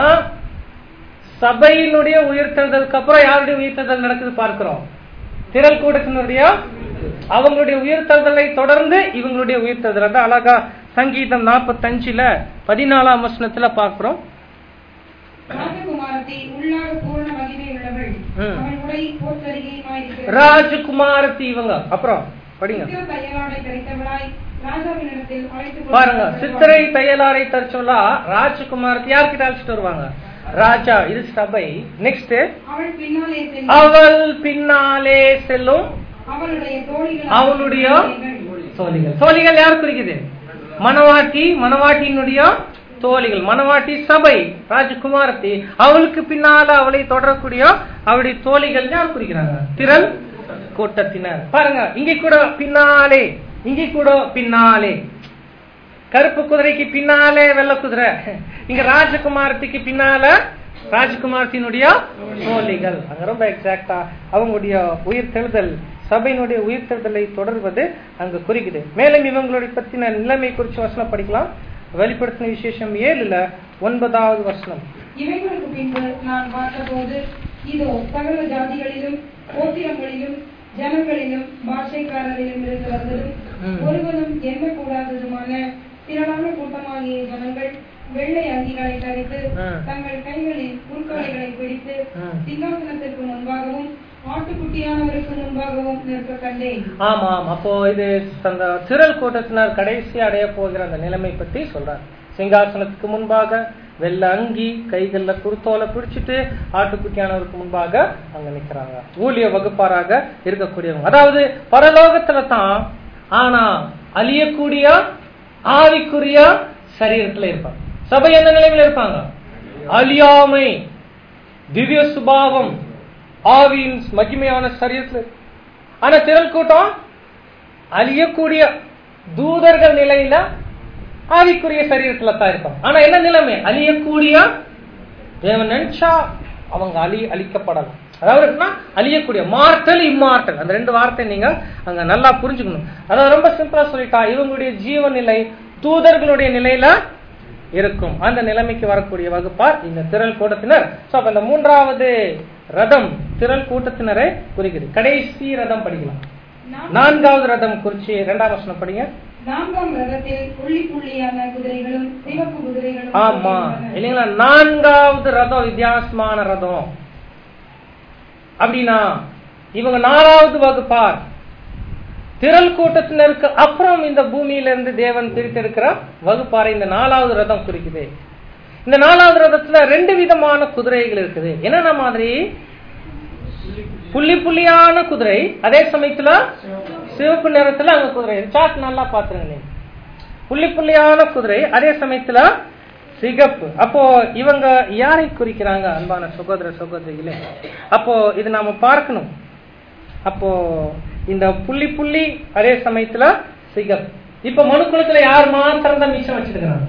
சபையினுடைய உயிர்த்தெழுதலுக்கு அப்புறம் யாருடைய உயிர்த்தெழுதல் நடக்குது பார்க்கிறோம் திரள் கூட்டத்தினுடைய அவங்களுடைய உயிர்த்தெழுதலை தொடர்ந்து இவங்களுடைய உயிர்த்தெழுதல் அதான் அழகா சங்கீதம் நாற்பத்தஞ்சுல பதினாலாம் வசனத்துல பார்க்கிறோம் ராஜகுமாரத்தி உள்ளாக பூர்ண மகிமை உள்ளவள் ம். அவள் உடை போர்த்தரிகையுமாயிருக்கிறது ராஜகுமாரத்தி இவங்க அப்புறம் படிங்க சித்திர தையலாடை தரித்தவளாய் ராஜாவினிடத்தில் அழைத்துக் பாருங்க கொண்டு சித்திரை தையலாரை தரிச்சோலா ராஜகுமாரத்தி யார்கிட்ட அழைச்சிட்டு வருவாங்க ராஜா இது சபை நெக்ஸ்ட் அவள் பின்னாலே சென்று அவள் பின்னாலே செல்லும் அவளுடைய தோழிகள் அவளுடைய தோழிகள் தோழிகள் யார் குறிக்குது மணவாட்டி மணவாட்டியினுடைய தோழிகள் மணவாட்டி சபை ராஜகுமாரத்தி அவளுக்கு பின்னால அவளை தொடரக்கூடிய அவளுடைய தோழிகள் யார் குறிக்கிறாங்க திரள் கூட்டத்தினர் பாருங்க இங்க கூட பின்னாலே இங்க கூட பின்னாலே கருப்பு குதிரைக்கு பின்னாலே வெள்ளை குதிரை இங்க ராஜகுமாரத்திக்கு பின்னால ராஜகுமாரத்தினுடைய தோழிகள் அங்க ரொம்ப எக்ஸாக்டா அவங்களுடைய உயிர்த்தெழுதல் சபையினுடைய உயிர்த்தெழுதலை தொடர்வது அங்க குறிக்குது மேலும் இவங்களுடைய பத்தின நிலைமை குறித்து வசனம் படிக்கலாம் வெளிப்படுத்தின விசேஷம் ஏழுல ஒன்பதாவது வசனம் இவைகளுக்கு பின்பு நான் பார்த்தபோது இதோ சகல ஜாதிகளிலும் கோத்திரங்களிலும் ஜனங்களிலும் பாஷைக்காரரிலும் இருக்கிறவர்களும் ம். ஒருவனும் எண்ணக்கூடாததுமான திரளான கூட்டமாகிய ஜனங்கள் வெள்ளை அங்கிகளை தரித்து ம். தங்கள் கைகளில் குறுக்காலைகளை பிடித்து ம். சிங்காசனத்திற்கு முன்பாகவும் ஆட்டுக்குட்டியானவருக்கு முன்பாகவும் நிற்க கண்டேன் ஆமாம் அப்போ இது அந்த திரள் கூட்டத்தினர் கடைசி அடைய போகிற அந்த நிலைமை பத்தி சொல்றார் சிங்காசனத்துக்கு முன்பாக வெள்ள அங்கி கைகள்ல குருத்தோலை பிடிச்சிட்டு ஆட்டுக்குட்டியானவருக்கு முன்பாக அங்க நிக்கிறாங்க ஊழிய வகுப்பாராக இருக்கக்கூடியவங்க அதாவது பரலோகத்துல தான் ஆனா அழியக்கூடிய ஆவிக்குரிய சரீரத்துல இருப்பாங்க சபை எந்த நிலைமையில இருப்பாங்க அழியாமை திவ்ய சுபாவம் ஆவியின் மகிமையான சரீரத்துல ஆனா திரள் கூட்டம் அழியக்கூடிய தூதர்கள் நிலையில ஆவிக்குரிய சரீரத்துல தான் இருப்பாங்க ஆனா என்ன நிலைமை அழியக்கூடிய தேவன் நினைச்சா அவங்க அழி அழிக்கப்படலாம் அதாவது எப்படின்னா அழியக்கூடிய மார்டல் இம்மார்டல் அந்த ரெண்டு வார்த்தை நீங்க அங்க நல்லா புரிஞ்சுக்கணும் அதாவது ரொம்ப சிம்பிளா சொல்லிட்டா இவங்களுடைய ஜீவ நிலை தூதர்களுடைய நிலையில இருக்கும் அந்த நிலைமைக்கு வரக்கூடிய வகுப்பார் இந்த திரள் கூட்டத்தினர் சோ அப்ப இந்த மூன்றாவது ரதம் திரள் கூட்டத்தினரை குறிக்குது கடைசி ரதம் படிக்கலாம் நான் நான்காவது ரதம் குறிச்சு இரண்டாம் வசனம் படிங்க நான்காம் ரதத்தில் புள்ளி புள்ளியான குதிரைகளும் சிவப்பு குதிரைகளும் ஆமா இருந்தன. இல்லைங்களா நான்காவது ரதம் வித்தியாசமான ரதம் அப்படின்னா இவங்க நாலாவது வகுப்பார் திரள் கூட்டத்தினருக்கு அப்புறம் இந்த பூமியில இருந்து தேவன் பிரித்தெடுக்கிற வகுப்பாரை இந்த நாலாவது ரதம் குறிக்குது இந்த நாலாவது ரதத்துல ரெண்டு விதமான குதிரைகள் இருக்குது என்னென்ன மாதிரி புள்ளி புள்ளியான குதிரை அதே சமயத்துல சிவப்பு நிறத்துல அங்க குதிரை சாட் நல்லா பாத்துருங்க நீங்க புள்ளி புள்ளியான குதிரை அதே சமயத்துல சிகப்பு அப்போ இவங்க யாரை குறிக்கிறாங்க அன்பான சகோதர சகோதரிகளே அப்போ இது நாம பார்க்கணும் அப்போ இந்த புள்ளி புள்ளி அதே சமயத்துல சிகப்பு இப்ப மனுக்குளத்துல யார் மாத்திரம் தான் மிச்சம் வச்சிருக்கிறாங்க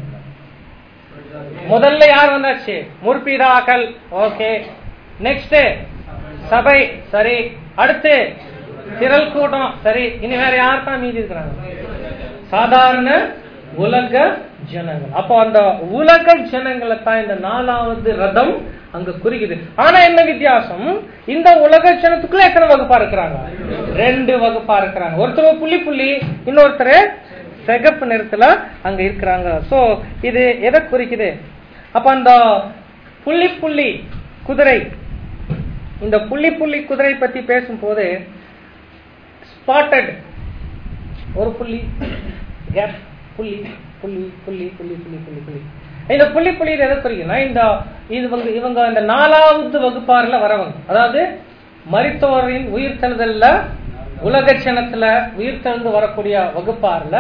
முதல்ல யார் வந்தாச்சு முற்பிதாக்கள் ஓகே நெக்ஸ்ட் சபை சரி அடுத்து திரள் கூட்டம் சரி இனி வேற யார் தான் மீதி இருக்கிறாங்க சாதாரண உலக ஜனங்கள் அப்போ அந்த உலக ஜனங்களை தான் இந்த நாலாவது ரதம் அங்க குறிக்குது ஆனா என்ன வித்தியாசம் இந்த உலக ஜனத்துக்குள்ள எத்தனை வகுப்பா இருக்கிறாங்க ரெண்டு வகுப்பா இருக்கிறாங்க ஒருத்தர் புள்ளி புள்ளி இன்னொருத்தர் சிகப்பு நிறத்துல அங்க இருக்கிறாங்க சோ இது எதை குறிக்குது அப்ப அந்த புள்ளி புள்ளி குதிரை இந்த புள்ளி புள்ளி குதிரை பத்தி பேசும்போது ஸ்பாட்டட் ஒரு புள்ளி கேப் புள்ளி புள்ளி புள்ளி புள்ளி புள்ளி புள்ளி புள்ளி இந்த புள்ளி புள்ளி இது எதை குறிக்குன்னா இந்த இது வந்து இவங்க இந்த நாலாவது வகுப்பாறுல வரவங்க அதாவது மரித்தோரின் உயிர் தெழுதல்ல உலக சனத்துல உயிர் தெழுந்து வரக்கூடிய வகுப்பாறுல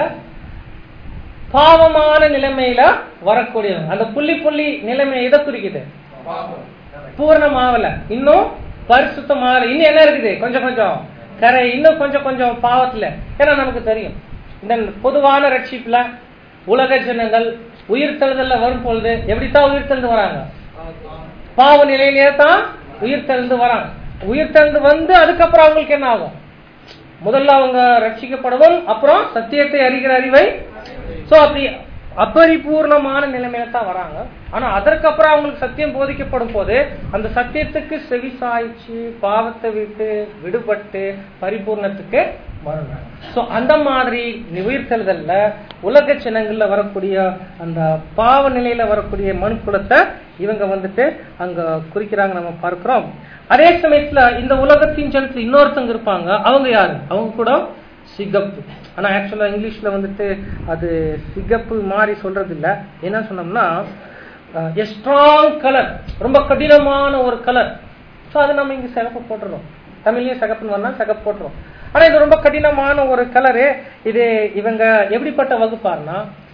பாவமான நிலைமையில வரக்கூடியவங்க அந்த புள்ளி புள்ளி நிலைமை எதை குறிக்குது பூர்ணமாவல இன்னும் பரிசுத்தமாகல இன்னும் என்ன இருக்குது கொஞ்சம் கொஞ்சம் கரை இன்னும் கொஞ்சம் கொஞ்சம் பாவத்துல ஏன்னா நமக்கு தெரியும் இந்த பொதுவான ரட்சிப்புல உலக ஜனங்கள் உயிர் தெழுதல்ல வரும் பொழுது எப்படித்தான் உயிர் தெழுந்து வராங்க பாவ நிலையிலேயே தான் உயிர் தெழுந்து வராங்க உயிர் தெழுந்து வந்து அதுக்கப்புறம் அவங்களுக்கு என்ன ஆகும் முதல்ல அவங்க ரட்சிக்கப்படவும் அப்புறம் சத்தியத்தை அறிகிற அறிவை சோ அப்படி அபரிபூர்ணமான நிலைமையில தான் வராங்க ஆனா அதற்கப்புறம் அவங்களுக்கு சத்தியம் போதிக்கப்படும் போது அந்த சத்தியத்துக்கு செவி சாய்ச்சு பாவத்தை விட்டு விடுபட்டு பரிபூர்ணத்துக்கு வரணும் சோ அந்த மாதிரி உயிர்த்தெழுதல்ல உலக சின்னங்கள்ல வரக்கூடிய அந்த பாவ நிலையில வரக்கூடிய மனுக்குலத்தை இவங்க வந்துட்டு அங்க குறிக்கிறாங்க நம்ம பார்க்கிறோம் அதே சமயத்துல இந்த உலகத்தின் ஜனத்துல இன்னொருத்தங்க இருப்பாங்க அவங்க யாரு அவங்க கூட சிகப்பு ஆனா ஆக்சுவலா இங்கிலீஷ்ல வந்துட்டு அது சிகப்பு மாதிரி சொல்றது இல்ல என்ன சொன்னோம்னா ஸ்ட்ராங் கலர் ரொம்ப கடினமான ஒரு கலர் ஸோ அது நம்ம இங்க சிகப்பு போட்டுறோம் தமிழ்லயும் சிகப்புன்னு வரலாம் சிகப்பு போட்டுறோம் ஆனா இது ரொம்ப கடினமான ஒரு கலரு இது இவங்க எப்படிப்பட்ட வகுப்பாருன்னா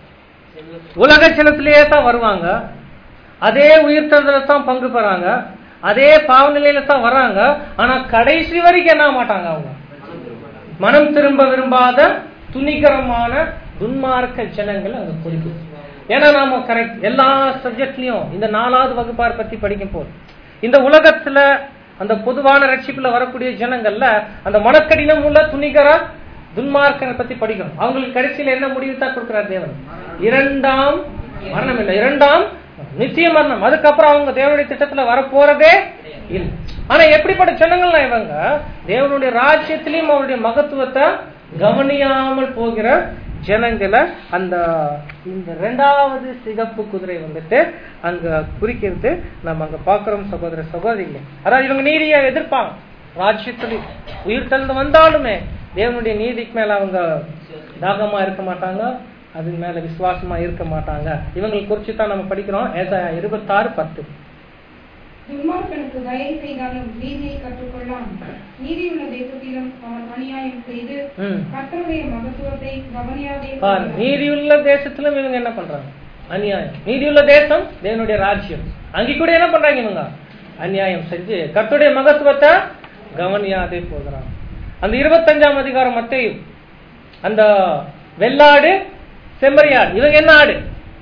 உலக சினத்திலேயே தான் வருவாங்க அதே உயிர்த்தெழுதல தான் பங்கு பெறாங்க அதே பாவநிலையில தான் வராங்க ஆனா கடைசி வரைக்கும் என்ன ஆக மாட்டாங்க அவங்க மனம் திரும்ப விரும்பாத துணிகரமான துன்மார்க்க ஜனங்கள் அங்க குறிக்கும் ஏன்னா நாம கரெக்ட் எல்லா சப்ஜெக்ட்லயும் இந்த நாலாவது வகுப்பார் பத்தி படிக்கும் போது இந்த உலகத்துல அந்த பொதுவான ரட்சிப்புல வரக்கூடிய ஜனங்கள்ல அந்த மனக்கடினம் உள்ள துணிகர துன்மார்க்கனை பத்தி படிக்கணும் அவங்களுக்கு கடைசியில என்ன முடிவு தான் கொடுக்கிறார் தேவன் இரண்டாம் மரணம் இல்லை இரண்டாம் நிச்சய மரணம் அதுக்கப்புறம் அவங்க தேவனுடைய திட்டத்துல வரப்போறதே இல்லை ஆனா எப்படிப்பட்ட ஜனங்கள்னா இவங்க தேவனுடைய ராஜ்யத்திலையும் அவருடைய மகத்துவத்தை கவனியாமல் போகிற ஜனங்களை அந்த இந்த ரெண்டாவது சிகப்பு குதிரை வந்துட்டு அங்க குறிக்கிறது நம்ம அங்க பாக்குறோம் சகோதர சகோதரிகளே அதாவது இவங்க நீதியை எதிர்ப்பாங்க ராஜ்யத்தில் உயிர் தந்து வந்தாலுமே தேவனுடைய நீதிக்கு மேல அவங்க தாகமா இருக்க மாட்டாங்க அது மேல விசுவாசமா இருக்க மாட்டாங்க இவங்களை குறிச்சு தான் நம்ம படிக்கிறோம் ஏசாயா இருபத்தாறு பத்து துன்மார்க்கனுக்கு தயை செய்தாலும் நீதியை கற்றுக்கொள்ளான் நீதியுள்ள தேசத்திலும் அவன் அநியாயம் செய்து ம். கர்த்தருடைய மகத்துவத்தை கவனியாதே பாரு போகிறான். நீதியுள்ள தேசத்திலும் இவங்க என்ன பண்றாங்க அநியாயம் நீதியுள்ள தேசம் தேவனுடைய ராஜ்யம் அங்கே கூட என்ன பண்றாங்க இவங்க அநியாயம் செஞ்சு கர்த்தருடைய மகத்துவத்தை கவனியாதே போகிறாங்க அந்த இருபத்தஞ்சாம் அதிகாரம் மத்தையும் அந்த வெள்ளாடு செம்மறியாடு இவங்க என்ன ஆடு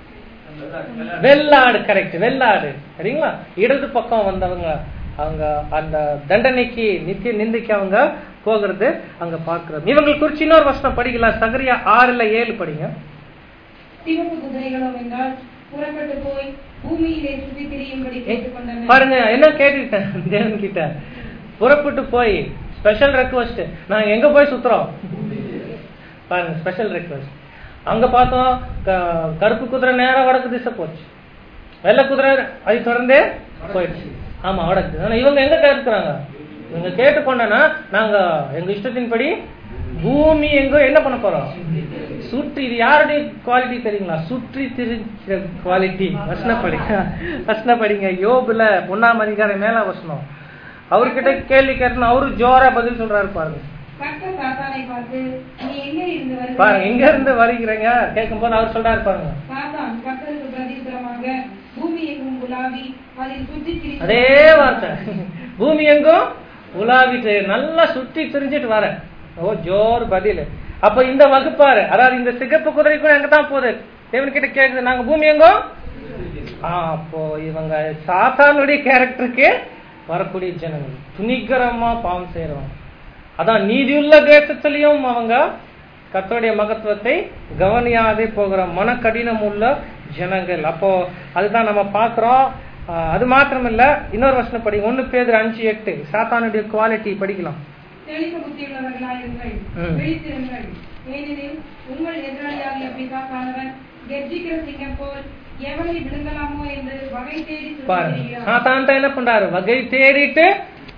வெள்ளாடு கரெக்ட் வெள்ளாடு சரிங்களா இடது பக்கம் வந்தவங்க அவங்க அந்த தண்டனைக்கு நித்திய நிந்தைக்கு அவங்க போகிறது அங்க பாக்குறோம் இவங்களை குறிச்சு இன்னொரு வருஷம் படிக்கலாம் சகரியா ஆறுல ஏழு படிங்க சிவப்பு குதிரைகளும் என்றால் புறப்பட்டு போய் பூமியிலே சுற்றி திரியும்படி கேட்டுக்கொண்டனர் பாருங்க என்ன கேட்டுட்டேன் தேவன் கிட்ட புறப்பட்டு போய் ஸ்பெஷல் ரெக்வஸ்ட் நாங்க எங்க போய் சுத்துறோம் பாருங்க ஸ்பெஷல் ரெக்வஸ்ட் அங்க பார்த்தோம் க- கருப்பு குதிரை நேரா வடக்கு திசை போச்சு வெள்ளை குதிரை அதை தொடர்ந்தே போயிடுச்சு ஆமா வடக்கு ஆனா இவங்க எங்க கேட்கிறாங்க இவங்க கேட்டுக்கொண்டனா நாங்க எங்க இஷ்டத்தின்படி பூமி எங்க என்ன பண்ண போறோம் சுற்றி இது யாருடைய குவாலிட்டி தெரியுங்களா சுற்றி திரிக்கிற குவாலிட்டி வசன படிங்க வசன படிங்க யோபுல ஒன்னாம் அதிகாரம் மேல வசனம் அவர்கிட்ட கேள்வி கேட்டா அவரு ஜோரா பதில் சொல்றாரு பாருங்க கர்த்தர் சாத்தானை பார்த்து நீ எங்கே இருந்து பாருங்க வருகிறாய் எங்க இருந்து வருகிறீங்க கேட்கும் போது அவர் சொல்றாரு பாருங்க சாத்தான் கர்த்தருக்கு பிரதித்திரமாக பூமி எங்கும் உலாவி அதில் சுற்றி திரிந்து அதே வார்த்தை பூமி எங்கும் உலாவிட்டு நல்லா சுற்றி திரிஞ்சிட்டு வர ஓ ஜோர் பதில் அப்ப இந்த வகுப்பாரு அதாவது இந்த சிகப்பு குதிரை கூட எங்க தான் போகுது தேவன் கிட்ட கேக்குது நாங்க பூமி எங்கோ ஆ, அப்போ இவங்க சாத்தானுடைய கேரக்டருக்கு வரக்கூடிய ஜனங்கள் துணிகரமா பாவம் செய்யறவங்க அதான் நீதியுள்ள தேசத்திலையும் அவங்க கர்த்தருடைய மகத்துவத்தை கவனியாதே போகிற மனக்கடினம் உள்ள ஜனங்கள் அப்போ அதுதான் நம்ம பார்க்கிறோம் ஆஹ் அது மாத்திரம் இல்ல இன்னொரு வருஷம் படி ஒன்னு பேர் அஞ்சு எட்டு சாத்தானுடைய குவாலிட்டி படிக்கலாம் தெளிந்த புத்தியுள்ளவர்களாயிருங்கள் ம். விழித்திருங்கள் ஏனெனில் உங்கள் எதிராளியாகிய பிசாசானவன் கெர்ஜிக்கிற சிங்கம் போல் எவனை விழுங்கலாமோ என்று வகை தேடி பாருங்க சுற்றித்திரிகிறான். சாத்தான் தான் என்ன பண்றாரு வகை தேடிட்டு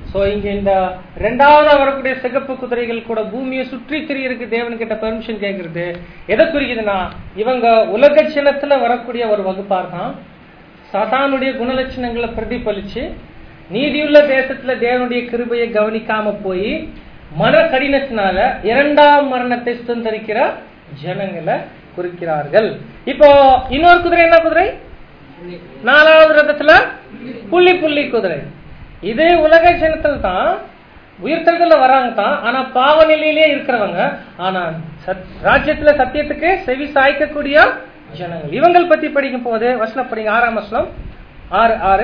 சோ இங்க இந்த ரெண்டாவதா வரக்கூடிய சிகப்பு குதிரைகள் கூட பூமியை சுற்றி திரியறதுக்கு தேவன் கிட்ட பெர்மிஷன் கேட்கறது எதை குறிக்குதுன்னா இவங்க உலக சின்னத்துல வரக்கூடிய ஒரு வகுப்பார் தான் சாத்தானுடைய குணலட்சணங்களை பிரதிபலிச்சு நீதியுள்ள தேசத்துல தேவனுடைய கிருபையை கவனிக்காம போய் மன கடினத்தினால இரண்டாம் மரணத்தை சுதந்திரிக்கிற ஜனங்களை குறிக்கிறார்கள் இப்போ இன்னொரு குதிரை என்ன குதிரை நாலாவது ரதத்துல புள்ளி புள்ளி குதிரை இது உலக ஜனத்தில் தான் உயிர்த்தல்ல வராங்க தான் ஆனா பாவ நிலையிலேயே இருக்கிறவங்க ஆனா சத்- ராஜ்யத்துல சத்தியத்துக்கு செவி சாய்க்கக்கூடிய ஜனங்கள் இவங்கள் பத்தி படிக்கும் போது வசனம் படிங்க ஆறாம் வசனம் ஆறு ஆறு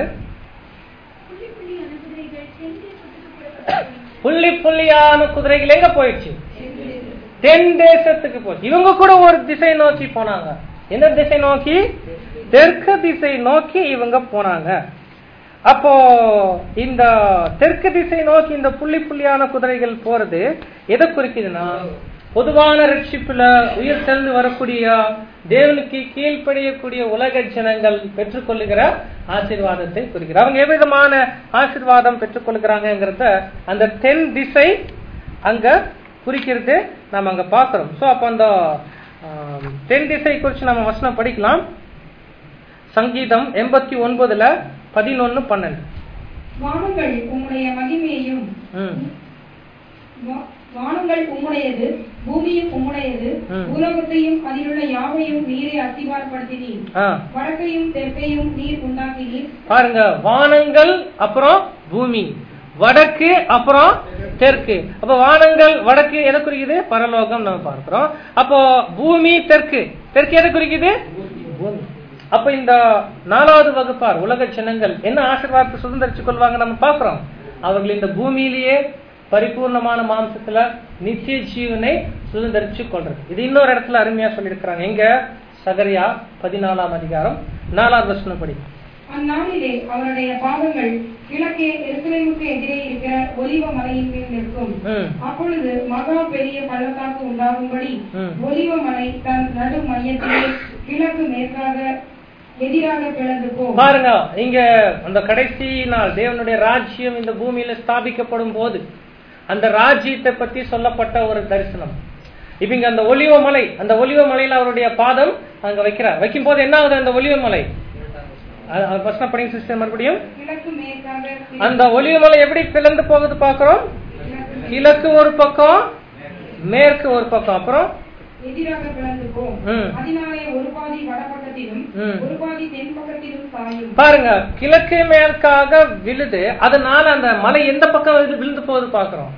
புள்ளி புள்ளியான குதிரைகள் தென்தேசத்துக்கு புறப்பட்டன. புள்ளி புள்ளியான குதிரைகள் எங்க போயிடுச்சு தென் தேசத்துக்கு போச்சு இவங்க கூட ஒரு திசை நோக்கி போனாங்க எந்த திசை நோக்கி தெற்கு திசை நோக்கி இவங்க போனாங்க அப்போ இந்த தெற்கு திசை நோக்கி இந்த புள்ளி புள்ளியான குதிரைகள் போறது எதை குறிக்குதுன்னா பொதுவான ரட்சிப்புல உயிர் தெளிந்து வரக்கூடிய தேவனுக்கு கீழ்ப்படியக்கூடிய உலக ஜனங்கள் பெற்றுக்கொள்ளுகிற ஆசீர்வாதத்தை குறிக்கிறார் அவங்க எவ்விதமான ஆசீர்வாதம் பெற்றுக்கொள்கிறாங்கிறத அந்த தென் திசை அங்க குறிக்கிறது நம்ம அங்க பார்க்கிறோம் சோ அப்ப அந்த ஆம், தென் திசை குறித்து நம்ம வசனம் படிக்கலாம் சங்கீதம் எண்பத்தி ஒன்பதுல பதினொன்னு பன்னெண்டு வானங்கள் உம்முடைய மகிமையையும் ம். வா- வானங்கள் உம்முடையது பூமியும் உம்முடையது ம். உலகத்தையும் அதிலுள்ள யாவையும் நீரை அத்திவாரப்படுத்தினீர் ஆ, வடக்கையும் தெற்கையும் நீர் உண்டாக்கினீர் பாருங்க வானங்கள் அப்புறம் பூமி வடக்கு அப்புறம் தெற்கு அப்ப வானங்கள் வடக்கு எதை குறிக்குது பரலோகம் நம்ம பார்க்கிறோம் அப்போ பூமி தெற்கு தெற்கு எதை குறிக்குது பூமி அப்ப இந்த நாலாவது வகுப்பார் உலக ஜனங்கள் என்ன ஆசீர்வாதத்தை சுதந்திரிச்சுக் கொள்வாங்க நம்ம பார்க்கிறோம் அவர்கள் இந்த பூமியிலேயே பரிபூர்ணமான மாம்சத்துல நித்திய ஜீவனை சுதந்திரிச்சு கொள்றது இது இன்னொரு இடத்துல அருமையா சொல்லியிருக்கிறாங்க எங்க சகரியா பதினாலாம் அதிகாரம் நாலாவது வசனம் படி அந்நாளிலே அவருடைய பாதங்கள் கிழக்கே எருசலேமுக்கு எதிரே இருக்கிற ஒலிவ மலையின் மேல் நிற்கும் ம். அப்பொழுது மகா பெரிய பள்ளத்தாக்கு உண்டாகும்படி ம். ஒலிவ மலை தன் நடு மையத்திலே கிழக்கு மேற்காக எதிராக பிளந்து போகும் பாருங்க இங்க அந்த கடைசி நாள் தேவனுடைய ராஜ்யம் இந்த பூமியில ஸ்தாபிக்கப்படும் போது அந்த ராஜ்யத்தை பத்தி சொல்லப்பட்ட ஒரு தரிசனம் இப்ப இங்க அந்த ஒலிவ மலை அந்த ஒலிவ மலையில அவருடைய பாதம் அங்க வைக்கிறார் வைக்கும் போது என்ன ஆகுது அந்த ஒலிவ மலை அது- அது first படிங்க சிஸ்டர் மறுபடியும் கிழக்கு மேற்காக அந்த ஒலிவ மலை எப்படி பிளந்து போகுது பாக்குறோம் கிழக்கு கிழக்கு ஒரு பக்கம் மேற்கு ஒரு பக்கம் அப்புறம் எதிராக பிளந்து போகும் ம். அதனாலே ஒரு பாதி வடபக்கத்திலும் ம். ஒரு பாதி தென் பக்கத்திலும் சாயும் பாருங்க கிழக்கு மேற்காக விழுது அதனால அந்த மலை எந்த பக்கம் விழுது விழுந்து போகுது பாக்குறோம்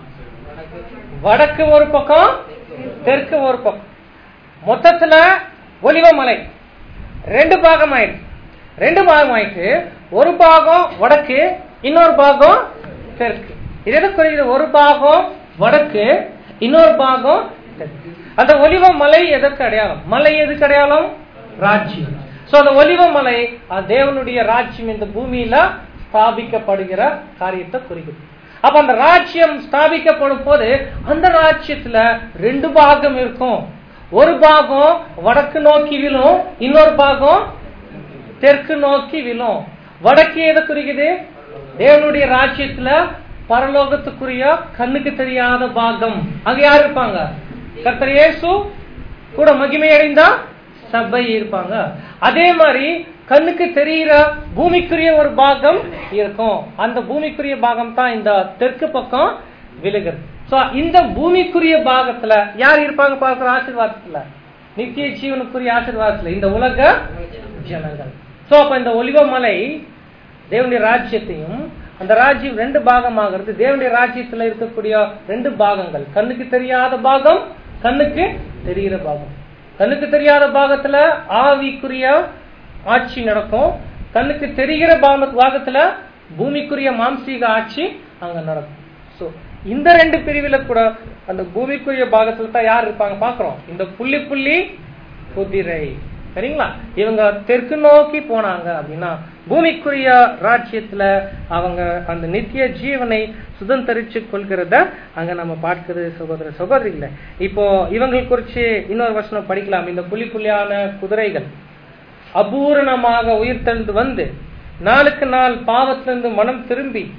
வடக்கு ஒரு பக்கம் தெற்கு ஒரு பக்கம் மொத்தத்துல ஒலிவ மலை ரெண்டு பாகம் ஆயிடுச்சு ரெண்டு பாகம் ஆயிட்டு ஒரு பாகம் வடக்கு இன்னொரு பாகம் தெற்கு இது எது குறிக்குது ஒரு பாகம் வடக்கு இன்னொரு பாகம் தெற்கு அந்த ஒலிவ மலை எதற்கு அடையாளம் மலை எதுக்கு அடையாளம் ராஜ்யம் சோ அந்த ஒலிவ மலை அது தேவனுடைய ராஜ்யம் இந்த பூமியில ஸ்தாபிக்கப்படுகிற காரியத்தை குறிக்குது அப்ப அந்த ராஜ்யம் ஸ்தாபிக்கப்படும் போது அந்த ராஜ்யத்துல ரெண்டு பாகம் இருக்கும் ஒரு பாகம் வடக்கு நோக்கி விழும் இன்னொரு பாகம் தெற்கு நோக்கி விழும் வடக்கு எதை குறிக்குது தேவனுடைய ராஜ்யத்துல பரலோகத்துக்குரிய கண்ணுக்கு தெரியாத பாகம் அங்க யார் இருப்பாங்க கர்த்தர் இயேசு கூட மகிமை அடைந்தா சபை இருப்பாங்க அதே மாதிரி கண்ணுக்கு தெரிகிற பூமிக்குரிய ஒரு பாகம் இருக்கும் அந்த பூமிக்குரிய பாகம் தான் இந்த தெற்கு பக்கம் விழுகிறது சோ இந்த பூமிக்குரிய பாகத்துல யார் இருப்பாங்க பார்க்கிற ஆசீர்வாதத்துல நித்திய ஜீவனுக்குரிய ஆசீர்வாதத்துல இந்த உலக ஜனங்கள் சோ அப்ப இந்த ஒலிவ மலை தேவனுடைய ராஜ்யத்தையும் அந்த ராஜ்யம் ரெண்டு பாகமாகிறது தேவனுடைய ராஜ்யத்துல இருக்கக்கூடிய ரெண்டு பாகங்கள் கண்ணுக்கு தெரியாத பாகம் கண்ணுக்கு தெரிகிற பாகம் கண்ணுக்கு தெரியாத பாகத்துல ஆவிக்குரிய ஆட்சி நடக்கும் கண்ணுக்கு தெரிகிற பாக- பாகத்துல பூமிக்குரிய மாம்சீக ஆட்சி அங்க நடக்கும் சோ இந்த ரெண்டு பிரிவுல கூட அந்த பூமிக்குரிய பாகத்துல தான் யார் இருப்பாங்க பாக்குறோம் இந்த புள்ளி புள்ளி குதிரை சரிங்களா இவங்க தெற்கு நோக்கி போனாங்க அப்படின்னா பூமிக்குரிய ராஜ்யத்துல அவங்க அந்த நித்திய ஜீவனை சுதந்திரிச்சு கொள்கிறத அங்க நம்ம பார்க்கிறது சகோதர சகோதரிகள இப்போ இவங்கள் குறிச்சு இன்னொரு வசனம் படிக்கலாம் இந்த புள்ளி புள்ளியான குதிரைகள் அபூரணமாக உயிர்த்தெழுந்து வந்து நாளுக்கு நாள் பாவத்திலிருந்து மனம் திரும்பி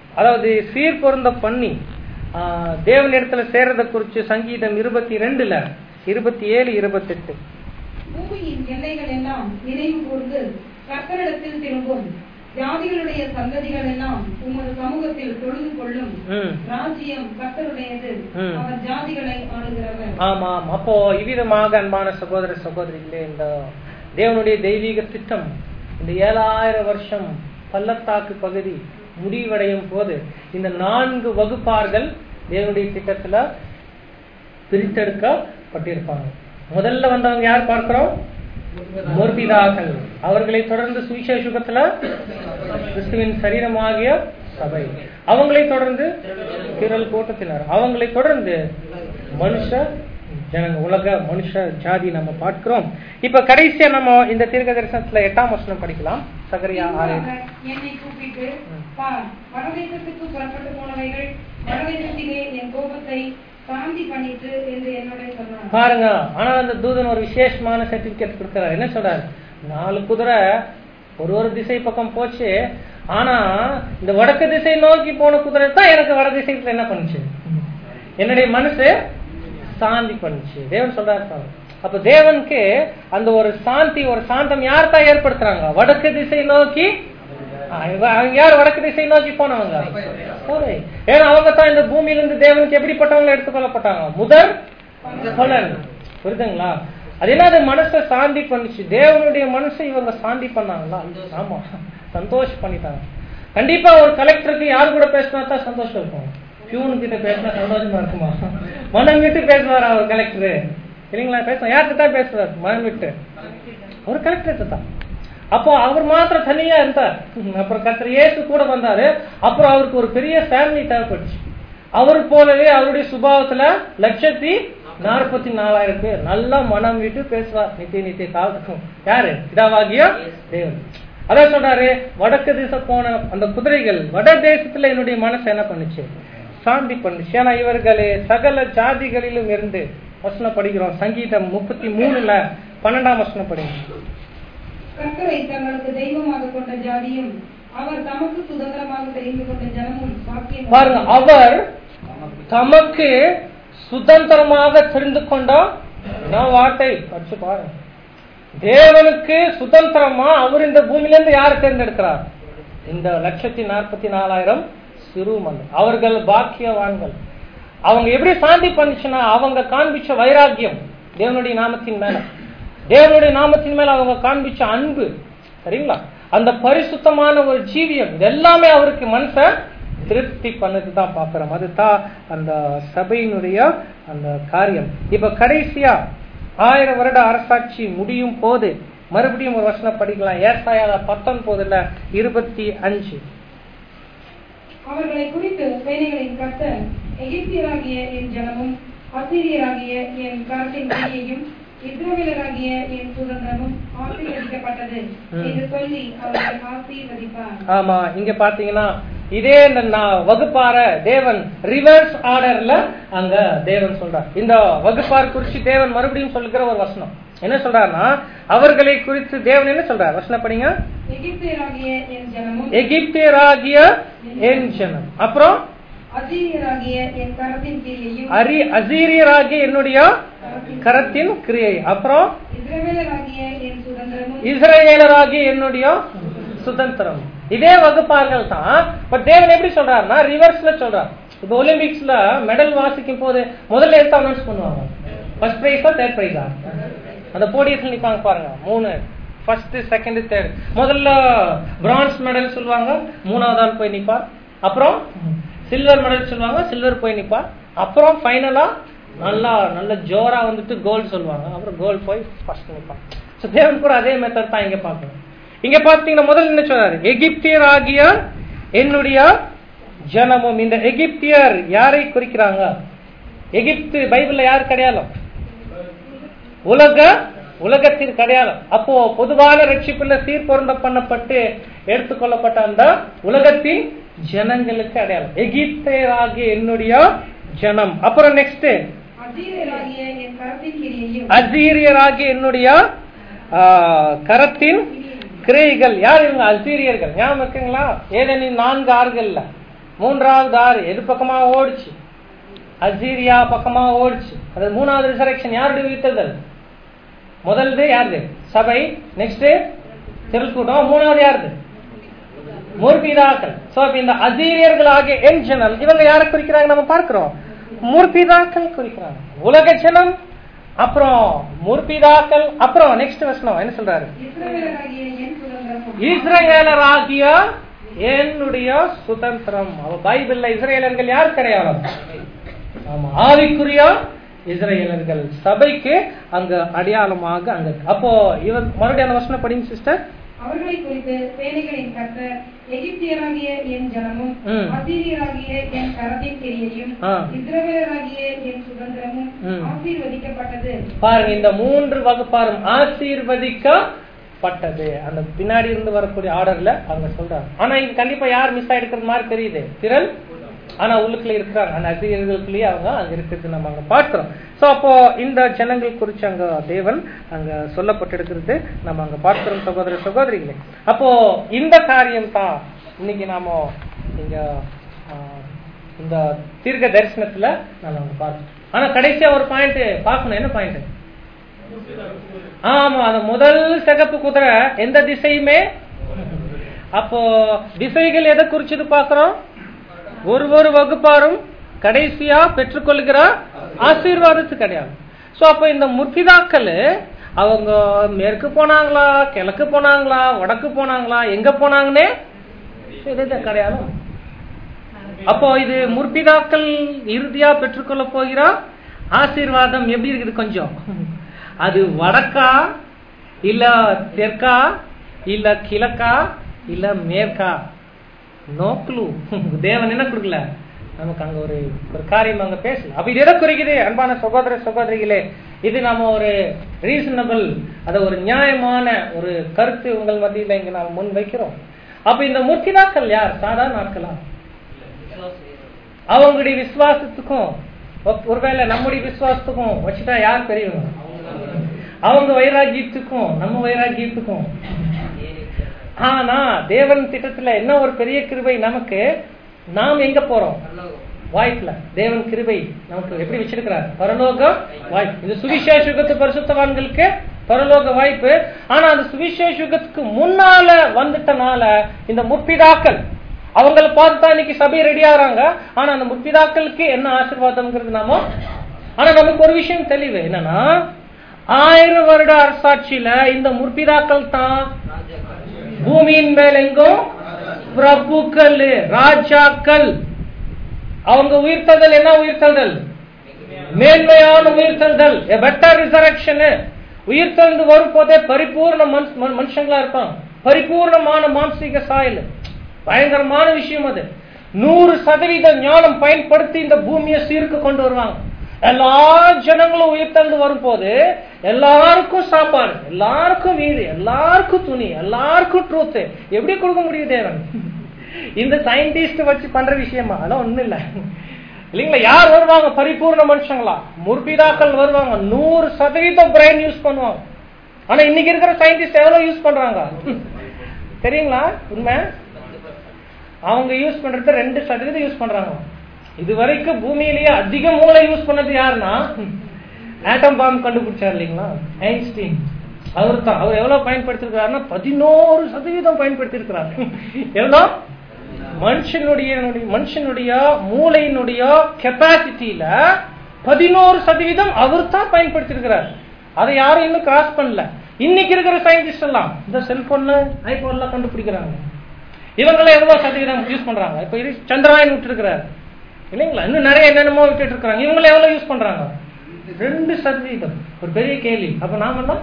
அதாவது சீர் பொருந்த பண்ணி ஆஹ், தேவனிடத்துல சேர்றத குறிச்சு சங்கீதம் இருபத்தி ரெண்டுல இருபத்தி ஏழு இருபத்தெட்டு பூமியின் எல்லைகள் எல்லாம் நினைவு கூர்ந்து கர்த்தரிடத்தில் திரும்பும் ஜாதிகளுடைய சந்ததிகள் எல்லாம் உமது சமூகத்தில் தொழுது கொள்ளும் ம். ராஜ்யம் கர்த்தருடையது ம். அவர் ஜாதிகளை ஆளுகிறவர் ஆமாம் அப்போ இவ்விதமாக அன்பான சகோதர சகோதரிகளே இந்த தேவனுடைய தெய்வீக திட்டம் இந்த ஏழாயிரம் வருஷம் பள்ளத்தாக்கு பகுதி முடிவடையும் போது இந்த நான்கு வகுப்பார்கள் தேவனுடைய திட்டத்துல பிரித்தெடுக்கப்பட்டிருப்பாங்க முதல்ல வந்தவங்க யார் பார்க்கிறோம் முற்பிதாக்கள் அவர்களை தொடர்ந்து சுவிசேஷத்துல கிறிஸ்துவின் சரீரமாகிய சபை அவங்களை தொடர்ந்து திரள் கூட்டத்தினர் அவங்களை தொடர்ந்து மனுஷ ஜனங்க உலக மனுஷ ஜாதி நம்ம பார்க்கிறோம் இப்ப கடைசியா நம்ம இந்த தீர்க்க தரிசனத்துல எட்டாம் வசனம் படிக்கலாம் சகரியா ஆறு பின்பாக என்னை கூப்பிட்டு பார் வடதேசத்துக்கு புறப்பட்டு போனவைகள் வடதேசத்திலே என் கோபத்தை சாந்தி பண்ணிட்டு என்று என்னோட சொன்னார் பாருங்க ஆனா அந்த தூதன் ஒரு விசேஷமான சர்டிபிகேட் கொடுக்கிறார் என்ன சொல்றாரு நாலு குதிரை ஒரு ஒரு திசை பக்கம் போச்சு ஆனா இந்த வடக்கு திசை நோக்கி போன குதிரை தான் எனக்கு வட திசைத்துல என்ன பண்ணுச்சு என்னுடைய மனசு சாந்தி பண்ணுச்சு தேவன் சொல்றாரு பாருங்க. அப்ப தேவனுக்கு அந்த ஒரு சாந்தி ஒரு சாந்தம் யார் தான் ஏற்படுத்துறாங்க வடக்கு திசை நோக்கி ஆ, இவ- அவங்க யார் வடக்கு திசை நோக்கி போனவங்க சபை. ஏன்னா அவங்க தான் இந்த பூமியிலிருந்து தேவனுக்கு எப்படிப்பட்டவங்க எடுத்துக்கொள்ளப்பட்டாங்க முதல் பலன் புரியுதுங்களா அது என்ன அது மனசை சாந்தி பண்ணுச்சு தேவனுடைய மனசை இவங்க சாந்தி பண்ணாங்களா ஆமா சந்தோஷம் பண்ணிட்டாங்க கண்டிப்பா ஒரு கலெக்டருக்கு யார் கூட பேசினா தான் சந்தோஷம் இருக்கும் பியூன் கிட்ட பேசினா சந்தோஷமா இருக்குமா மனம் விட்டு பேசுவாரா அவர் கலெக்டர் இல்லைங்களா பேசுவோம் யார்கிட்ட தான் பேசுவார் மனம் விட்டு அவர் கலெக்டர் தான் அப்போ அவர் மாத்திரம் தனியா இருந்தார் அப்புறம் கர்த்தர் இயேசு கூட வந்தாரு அப்புறம் அவருக்கு ஒரு பெரிய ஃபேமிலி தேவைப்பட்டுச்சு அவர் போலவே அவருடைய சுபாவத்துல லட்சத்தி நாற்பத்தி நாலாயிரம் பேர் நல்லா மனம் விட்டு பேசுவார் நித்திய நித்திய காலத்துக்கும் யாரு இதாவாகிய தேவன் அதான் சொல்றாரு வடக்கு திசை போன அந்த குதிரைகள் வட தேசத்துல என்னுடைய மனசை என்ன பண்ணுச்சு சாந்தி பண்ணுச்சு ஏன்னா இவர்களே சகல ஜாதிகளிலும் இருந்து வசனம் படிக்கிறோம் சங்கீதம் முப்பத்தி மூணுல பன்னெண்டாம் வசனம் படிக்கிறோம் கர்த்தரை தங்களுக்கு தெய்வமாக கொண்ட ஜாதியும் அவர் தமக்கு சுதந்திரமாக தெரிந்து கொண்ட ஜனமும் பாக்கியம் பாருங்க அவர் தமக்கு சுதந்திரமாக தெரிந்து கொண்டா நான் வார்த்தை படிச்சு பாருங்க தேவனுக்கு சுதந்திரமா அவர் இந்த பூமியில இருந்து யார் தேர்ந்தெடுக்கிறார் இந்த லட்சத்தி நாற்பத்தி நாலாயிரம் சிறுமன் அவர்கள் பாக்கியவான்கள் அவங்க எப்படி சாந்தி பண்ணுச்சுன்னா அவங்க காண்பிச்ச வைராக்கியம் தேவனுடைய நாமத்தின் மேல தேவனுடைய நாமத்தின் மேல அவங்க காண்பிச்ச அன்பு சரிங்களா அந்த பரிசுத்தமான ஒரு ஜீவியம் இது எல்லாமே அவருக்கு மனச திருப்தி பண்ணது தான் பாக்குறோம் அதுதான் அந்த சபையினுடைய அந்த காரியம் இப்ப கடைசியா ஆயிரம் வருட அரசாட்சி முடியும் போது மறுபடியும் ஒரு வசனம் படிக்கலாம் ஏசாயால பத்தொன்பதுல இருபத்தி அஞ்சு அவர்களை குறித்து சேனைகளின் கர்த்தர் எகிப்தியராகிய என் ஜனமும் அசீரியராகிய என் கரத்தின் கையையும் இஸ்ரவேலராகிய என் சுதந்திரமும் ஆசீர்வதிக்கப்பட்டது ம். என்று சொல்லி அவர்களை ஆசீர்வதிப்பார் ஆமா இங்க பாத்தீங்கன்னா இதே இந்த நா- வகுப்பார தேவன் ரிவர்ஸ் ஆர்டர்ல அங்க தேவன் சொல்றார் இந்த வகுப்பார் குறிச்சு தேவன் மறுபடியும் சொல்லுகிற ஒரு வசனம் என்ன சொல்றாருன்னா அவர்களை குறித்து தேவன் என்ன சொல்றார் வசனம் படிங்க எகிப்தியராகிய என் ஜனமும் எகிப்தியராகிய என் ஜனம் அப்புறம் அசீரியராகிய என் கரத்தின் கீழையும் அரி அசீரியராகிய என்னுடைய கரத்தின் கிரியை அப்புறம் இஸ்ரவேலராகிய என் சுதந்திரமும் இஸ்ரேலராகிய என்னுடைய சுதந்திரம் இதே வகுப்பார்கள் தான் பட் தேவன் எப்படி சொல்றாருன்னா ரிவர்ஸ்ல சொல்றார் இப்போ ஒலிம்பிக்ஸ்ல மெடல் வாசிக்கும் போது முதல்ல எடுத்து அனௌன்ஸ் பண்ணுவாங்க ஃபர்ஸ்ட் பிரைஸா தேர்ட் பிரைஸா அந்த போடியத்தில் நிப்பாங்க பாருங்க மூணு ஃபர்ஸ்ட் செகண்ட் தேர்ட் முதல்ல பிரான்ஸ் மெடல் சொல்லுவாங்க மூணாவது ஆள் போய் நிப்பார் அப்புறம் சில்வர் மெடல் சொல்லுவாங்க சில்வர் போய் நிப்பார் அப்புறம் ஃபைனலா நல்லா நல்ல ஜோரா வந்துட்டு கோல்டு சொல்லுவாங்க அப்புறம் கோல்டு போய் ஃபர்ஸ்ட் நிப்பாங்க ஸோ தேவன் கூட அதே மெத்தட் தான் இங்க பார்க்கணும் இங்க பாத்தீங்கன்னா முதல்ல என்ன சொல்றாரு எகிப்தியர் ஆகிய என்னுடைய ஜனமும் இந்த எகிப்தியர் யாரை குறிக்கிறாங்க எகிப்து பைபிள்ல யார் கிடையாலும் உலக உலகத்தின் அடையாளம் அப்போ பொதுவான ரட்சிப்புல சீர்பொருந்த பண்ணப்பட்டு எடுத்துக்கொள்ளப்பட்ட அந்த உலகத்தின் ஜனங்களுக்கு அடையாளம் எகிப்தியராகிய என்னுடைய ஜனம் அப்புறம் நெக்ஸ்ட் அசீரியராகிய என் கரத்தின் கீழையும் அசீரியராகிய என்னுடைய ஆ, கரத்தின் கிரைகள் யார் இவங்க அசீரியர்கள் ஞாபகம் இருக்குங்களா ஏதேனின் நான்கு ஆறுகள்ல மூன்றாவது ஆறு எது பக்கமா ஓடிச்சு அசீரியா பக்கமா ஓடிச்சு அது மூணாவது ரிசரக்ஷன் யாருடைய உயிர்த்தெழுதல் முதல்து யாருது சபை நெக்ஸ்ட் திரள் கூட்டம் மூணாவது யாருது முர்பிதாக்கள் சோ அப்ப இந்த அசீரியர்கள் ஆகிய என் ஜனல் இவங்க யாரை குறிக்கிறாங்க நம்ம பார்க்கிறோம் முர்பிதாக்கள் குறிக்கிறாங்க உலக ஜனம் அப்புறம் முர்பிதாக்கள் அப்புறம் நெக்ஸ்ட் வசனம் என்ன சொல்றாரு இஸ்ரவேலராகிய என் சுதந்திரமும் இஸ்ரேலராகிய என்னுடைய சுதந்திரம் அவ பைபிள்ல இஸ்ரேலர்கள் யார் கிடையாது ஆமா ஆவிக்குரிய இஸ்ரேலர்கள் சபைக்கு அங்க அடையாளமாக அங்க அப்போ இவன் மறுபடியும் அந்த வசனம் படிங்க சிஸ்டர் அவர்களை குறித்து சேனைகளின் கர்த்தர் எகிப்தியராகிய என் ஜனமும் ம். அசீரியராகிய என் கரத்தின் கிரியையும் ஆ. இஸ்ரவேலராகிய என் சுதந்திரமும் ம். ஆசீர்வதிக்கப்பட்டது பாருங்க இந்த மூன்று வகுப்பாரும் ஆசீர்வதிக்கப்பட்டது அந்த பின்னாடி இருந்து வரக்கூடிய ஆர்டர்ல அவங்க சொல்றாங்க ஆனா இங்க கண்டிப்பா யார் மிஸ் ஆயிருக்கிறது மாதிரி தெரியுது திரள் ஆனா உள்ளுக்குள்ள இருக்கிறாங்க அந்த அசீரியர்களுக்குள்ளேயே அவங்க அங்க இருக்கிறது நம்ம அங்க பார்க்கிறோம் சோ அப்போ இந்த ஜனங்கள் குறிச்சு அங்க தேவன் அங்க சொல்லப்பட்டிருக்கிறது நம்ம அங்க பார்க்கிறோம் சகோதர சகோதரிகளே அப்போ இந்த காரியம் தான் இன்னைக்கு நாம இங்க ஆ, இந்த தீர்க்க தரிசனத்துல நம்ம அங்க பார்க்கணும் ஆனா கடைசியா ஒரு பாயிண்ட் பார்க்கணும் என்ன பாயிண்ட் ஆமா அந்த முதல் சிகப்பு குதிரை எந்த திசையுமே அப்போ திசைகள் எதை குறிச்சது பார்க்கிறோம் ஒரு ஒரு வகுப்பாரும் கடைசியா பெற்றுக்கொள்கிற ஆசீர்வாதத்து கிடையாது சோ அப்ப இந்த முர்பிதாக்கள் அவங்க மேற்கு போனாங்களா கிழக்கு போனாங்களா வடக்கு போனாங்களா எங்க போனாங்கன்னே இது கிடையாது அப்போ இது முற்பிதாக்கள் இறுதியா பெற்றுக்கொள்ள போகிறா ஆசீர்வாதம் எப்படி இருக்குது கொஞ்சம் அது வடக்கா இல்ல தெற்கா இல்ல கிழக்கா இல்ல மேற்கா நோ க்ளூ தேவன் என்ன கொடுக்கல நமக்கு அங்க ஒரு ஒரு காரியம் அங்க பேசல அப்ப இது எதை குறிக்குது அன்பான சகோதர சகோதரிகளே இது நம்ம ஒரு ரீசனபிள் அத ஒரு நியாயமான ஒரு கருத்து உங்கள் மத்தியில இங்க நாம் முன் வைக்கிறோம் அப்ப இந்த முற்பிதாக்கள் யார் சாதாரண ஆட்களா அவங்களுடைய விசுவாசத்துக்கும் ஒ- ஒருவேளை நம்முடைய விசுவாசத்துக்கும் வச்சுட்டா யார் பெரியவங்க அவங்க வைராகியத்துக்கும் நம்ம வைராகியத்துக்கும் ஆனா தேவன் திட்டத்துல என்ன ஒரு பெரிய கிருபை நமக்கு நாம் எங்க போறோம் வாய்ப்புல தேவன் கிருபை நமக்கு எப்படி வச்சிருக்கிறார் பரலோக வாய்ப்பு இந்த சுவிசேஷ யுகத்து பரிசுத்தவான்களுக்கு பரலோக வாய்ப்பு ஆனா அந்த சுவிசேஷ யுகத்துக்கு முன்னால வந்துட்டனால இந்த முற்பிதாக்கள் அவங்கள பார்த்து தான் இன்னைக்கு சபை ரெடி ஆகுறாங்க ஆனா அந்த முற்பிதாக்களுக்கு என்ன ஆசீர்வாதம்ங்கிறது நாம ஆனா நமக்கு ஒரு விஷயம் தெளிவு என்னன்னா ஆயிரம் வருட அரசாட்சியில இந்த முற்பிதாக்கள் தான் பூமியின் மேல் எங்கும் பிரபுக்கள் ராஜாக்கள் அவங்க உயிர்த்ததல் என்ன உயிர்த்ததல் மேன்மையான உயிர்த்தெழுதல் பெட்டர் ரிசரக்ஷன் உயிர்த்தெழுந்து வரும் போதே பரிபூர்ண மனுஷ- மனு- மனுஷங்களா இருப்பாங்க பரிபூர்ணமான மானசீக சாயல் பயங்கரமான விஷயம் அது நூறு சதவீத ஞானம் பயன்படுத்தி இந்த பூமியை சீருக்கு கொண்டு வருவாங்க எல்லா ஜனங்களும் உயிர்த்தெழுந்து வரும்போது எல்லாருக்கும் சாப்பாடு எல்லாருக்கும் வீடு எல்லாருக்கும் துணி எல்லாருக்கும் ட்ரூத் எப்படி கொடுக்க முடியும் தேவன் இந்த சயின்டிஸ்ட் வச்சு பண்ற விஷயமா அதெல்லாம் ஒண்ணும் இல்ல இல்லைங்களா யார் வருவாங்க பரிபூர்ண மனுஷங்களா முர்பிதாக்கள் வருவாங்க நூறு சதவீதம் பிரெயின் யூஸ் பண்ணுவாங்க ஆனா இன்னைக்கு இருக்கிற சயின்டிஸ்ட் எவ்வளவு யூஸ் பண்றாங்க தெரியுங்களா உண்மை அவங்க யூஸ் பண்றது ரெண்டு சதவீதம் யூஸ் பண்றாங்க இது வரைக்கும் பூமியிலேயே அதிக மூளை யூஸ் பண்ணது யாருன்னா ஆட்டம் பாம் கண்டுபிடிச்சார் இல்லைங்களா ஐன்ஸ்டீன் அவர் தான் அவர் எவ்வளவு பயன்படுத்திருக்கிறாருன்னா பதினோரு சதவீதம் பயன்படுத்தியிருக்கிறார் எவ்வளோ மனுஷனுடைய மனுஷனுடைய மூளையினுடைய கெப்பாசிட்டியில பதினோரு சதவீதம் அவர் தான் பயன்படுத்தியிருக்கிறார் அதை யாரும் இன்னும் கிராஸ் பண்ணல இன்னைக்கு இருக்கிற சயின்டிஸ்ட் எல்லாம் இந்த செல்போன்ல ஐபோன்ல கண்டுபிடிக்கிறாங்க இவங்கெல்லாம் எவ்வளவு சதவீதம் யூஸ் பண்றாங்க இப்ப இது சந்திராயன் விட்டுருக்கிறார் இல்லைங்களா இன்னும் நிறைய என்னென்னமோ விட்டுட்டு இருக்காங்க இவங்க எவ்வளவு யூஸ் பண்றாங்க ரெண்டு சதவீதம் ஒரு பெரிய கேள்வி அப்ப நாம தான்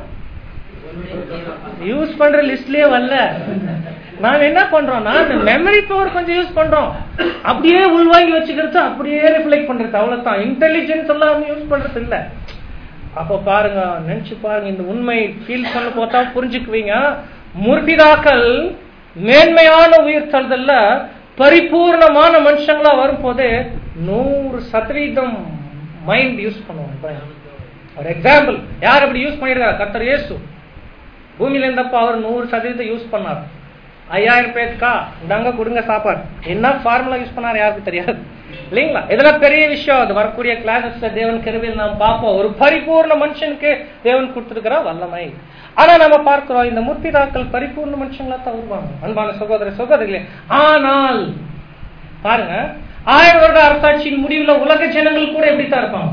யூஸ் பண்ற லிஸ்ட்லயே வரல நாம என்ன பண்றோம்னா இந்த மெமரி பவர் கொஞ்சம் யூஸ் பண்றோம் அப்படியே உள்வாங்கி வச்சுக்கிறது அப்படியே ரிஃப்ளெக்ட் பண்றது அவ்வளவுதான் இன்டெலிஜென்ஸ் எல்லாம் யூஸ் பண்றது இல்ல அப்ப பாருங்க நினைச்சு பாருங்க இந்த உண்மை ஃபீல் பண்ண போட்டா புரிஞ்சுக்குவீங்க முர்பிதாக்கள் மேன்மையான உயிர் தழுதல்ல பரிபூர்ணமான மனுஷங்களா வரும்போது நூறு சதவீதம் மைண்ட் யூஸ் பண்ணுவாங்க brain. ஒரு எக்ஸாம்பிள் யார் அப்படி யூஸ் பண்ணிருக்காரு கர்த்தர் இயேசு பூமியில இருந்தப்ப அவர் நூறு சதவீதம் யூஸ் பண்ணார் ஐயாயிரம் பேருக்கா இந்தாங்க கொடுங்க சாப்பாடு என்ன ஃபார்முலா யூஸ் பண்ணாரு யாருக்கு தெரியாது இல்லைங்களா இதெல்லாம் பெரிய விஷயம் அது வரக்கூடிய கிளாஸஸ்ல தேவன் கருவியில் நாம் பார்ப்போம் ஒரு பரிபூர்ண மனுஷனுக்கு தேவன் கொடுத்திருக்கிற வல்லமை ஆனா நம்ம பார்க்கிறோம் இந்த முற்பிதாக்கள் பரிபூர்ண மனுஷங்களா தான் வருவாங்க அன்பான சகோதர சகோதரிகளே ஆனால் பாருங்க ஆயிரம் வருட அரசாட்சியின் முடிவுல உலக ஜனங்கள் கூட எப்படித்தான் இருப்பாங்க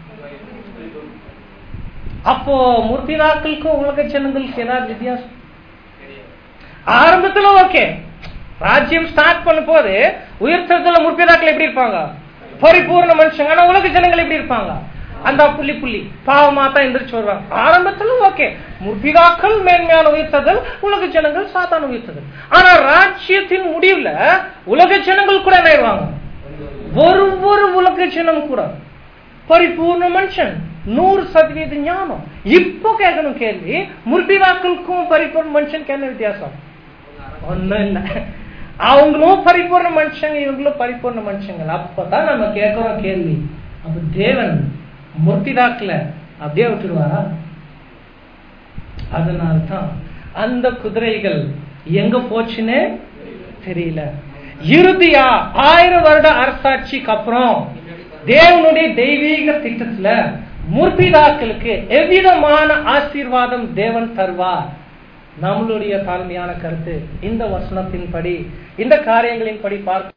அப்போ முற்பிதாக்களுக்கும் உலக ஜனங்களுக்கு ஏதாவது வித்தியாசம் ஆரம்பத்துல ஓகே ராஜ்யம் ஸ்டார்ட் பண்ணும் போது உயர்த்தத்துல முற்பிதாக்கள் எப்படி இருப்பாங்க பரிபூர்ண மனுஷங்க ஆனா உலக ஜனங்கள் எப்படி இருப்பாங்க அந்த புள்ளி புள்ளி பாவமா தான் எந்திரிச்சு வருவாங்க ஆரம்பத்துல ஓகே முற்பிதாக்கள் மேன்மையான உயர்த்ததல் உலக ஜனங்கள் சாதாரண உயர்த்ததல் ஆனா ராஜ்யத்தின் முடிவுல உலக ஜனங்கள் கூட என்ன ஆயிடுவாங்க ஒரு ஒரு உலக ஜனம் கூட பரிபூர்ண மனுஷன் நூறு சதவீத ஞானம் இப்போ கேட்கணும் கேள்வி முற்பிதாக்களுக்கும் பரிபூர்ண மனுஷனுக்கு என்ன வித்தியாசம் ஒண்ணும் இல்ல அவங்களும் பரிபூர்ண மனுஷங்க இவங்களும் பரிபூர்ண மனுஷங்க அப்பதான் நம்ம கேட்கிறோம் கேள்வி அப்ப தேவன் முற்பிதாக்களை அப்படியே விட்டுடுவாரா அதனால்தான் அந்த குதிரைகள் எங்க போச்சுன்னு தெரியல இறுதியா ஆயிரம் வருட அரசாட்சிக்கு அப்புறம் தேவனுடைய தெய்வீக திட்டத்துல முற்பிதாக்களுக்கு எவ்விதமான ஆசீர்வாதம் தேவன் தருவார் நம்மளுடைய தாழ்மையான கருத்து இந்த வசனத்தின்படி இந்த காரியங்களின்படி பார்க்க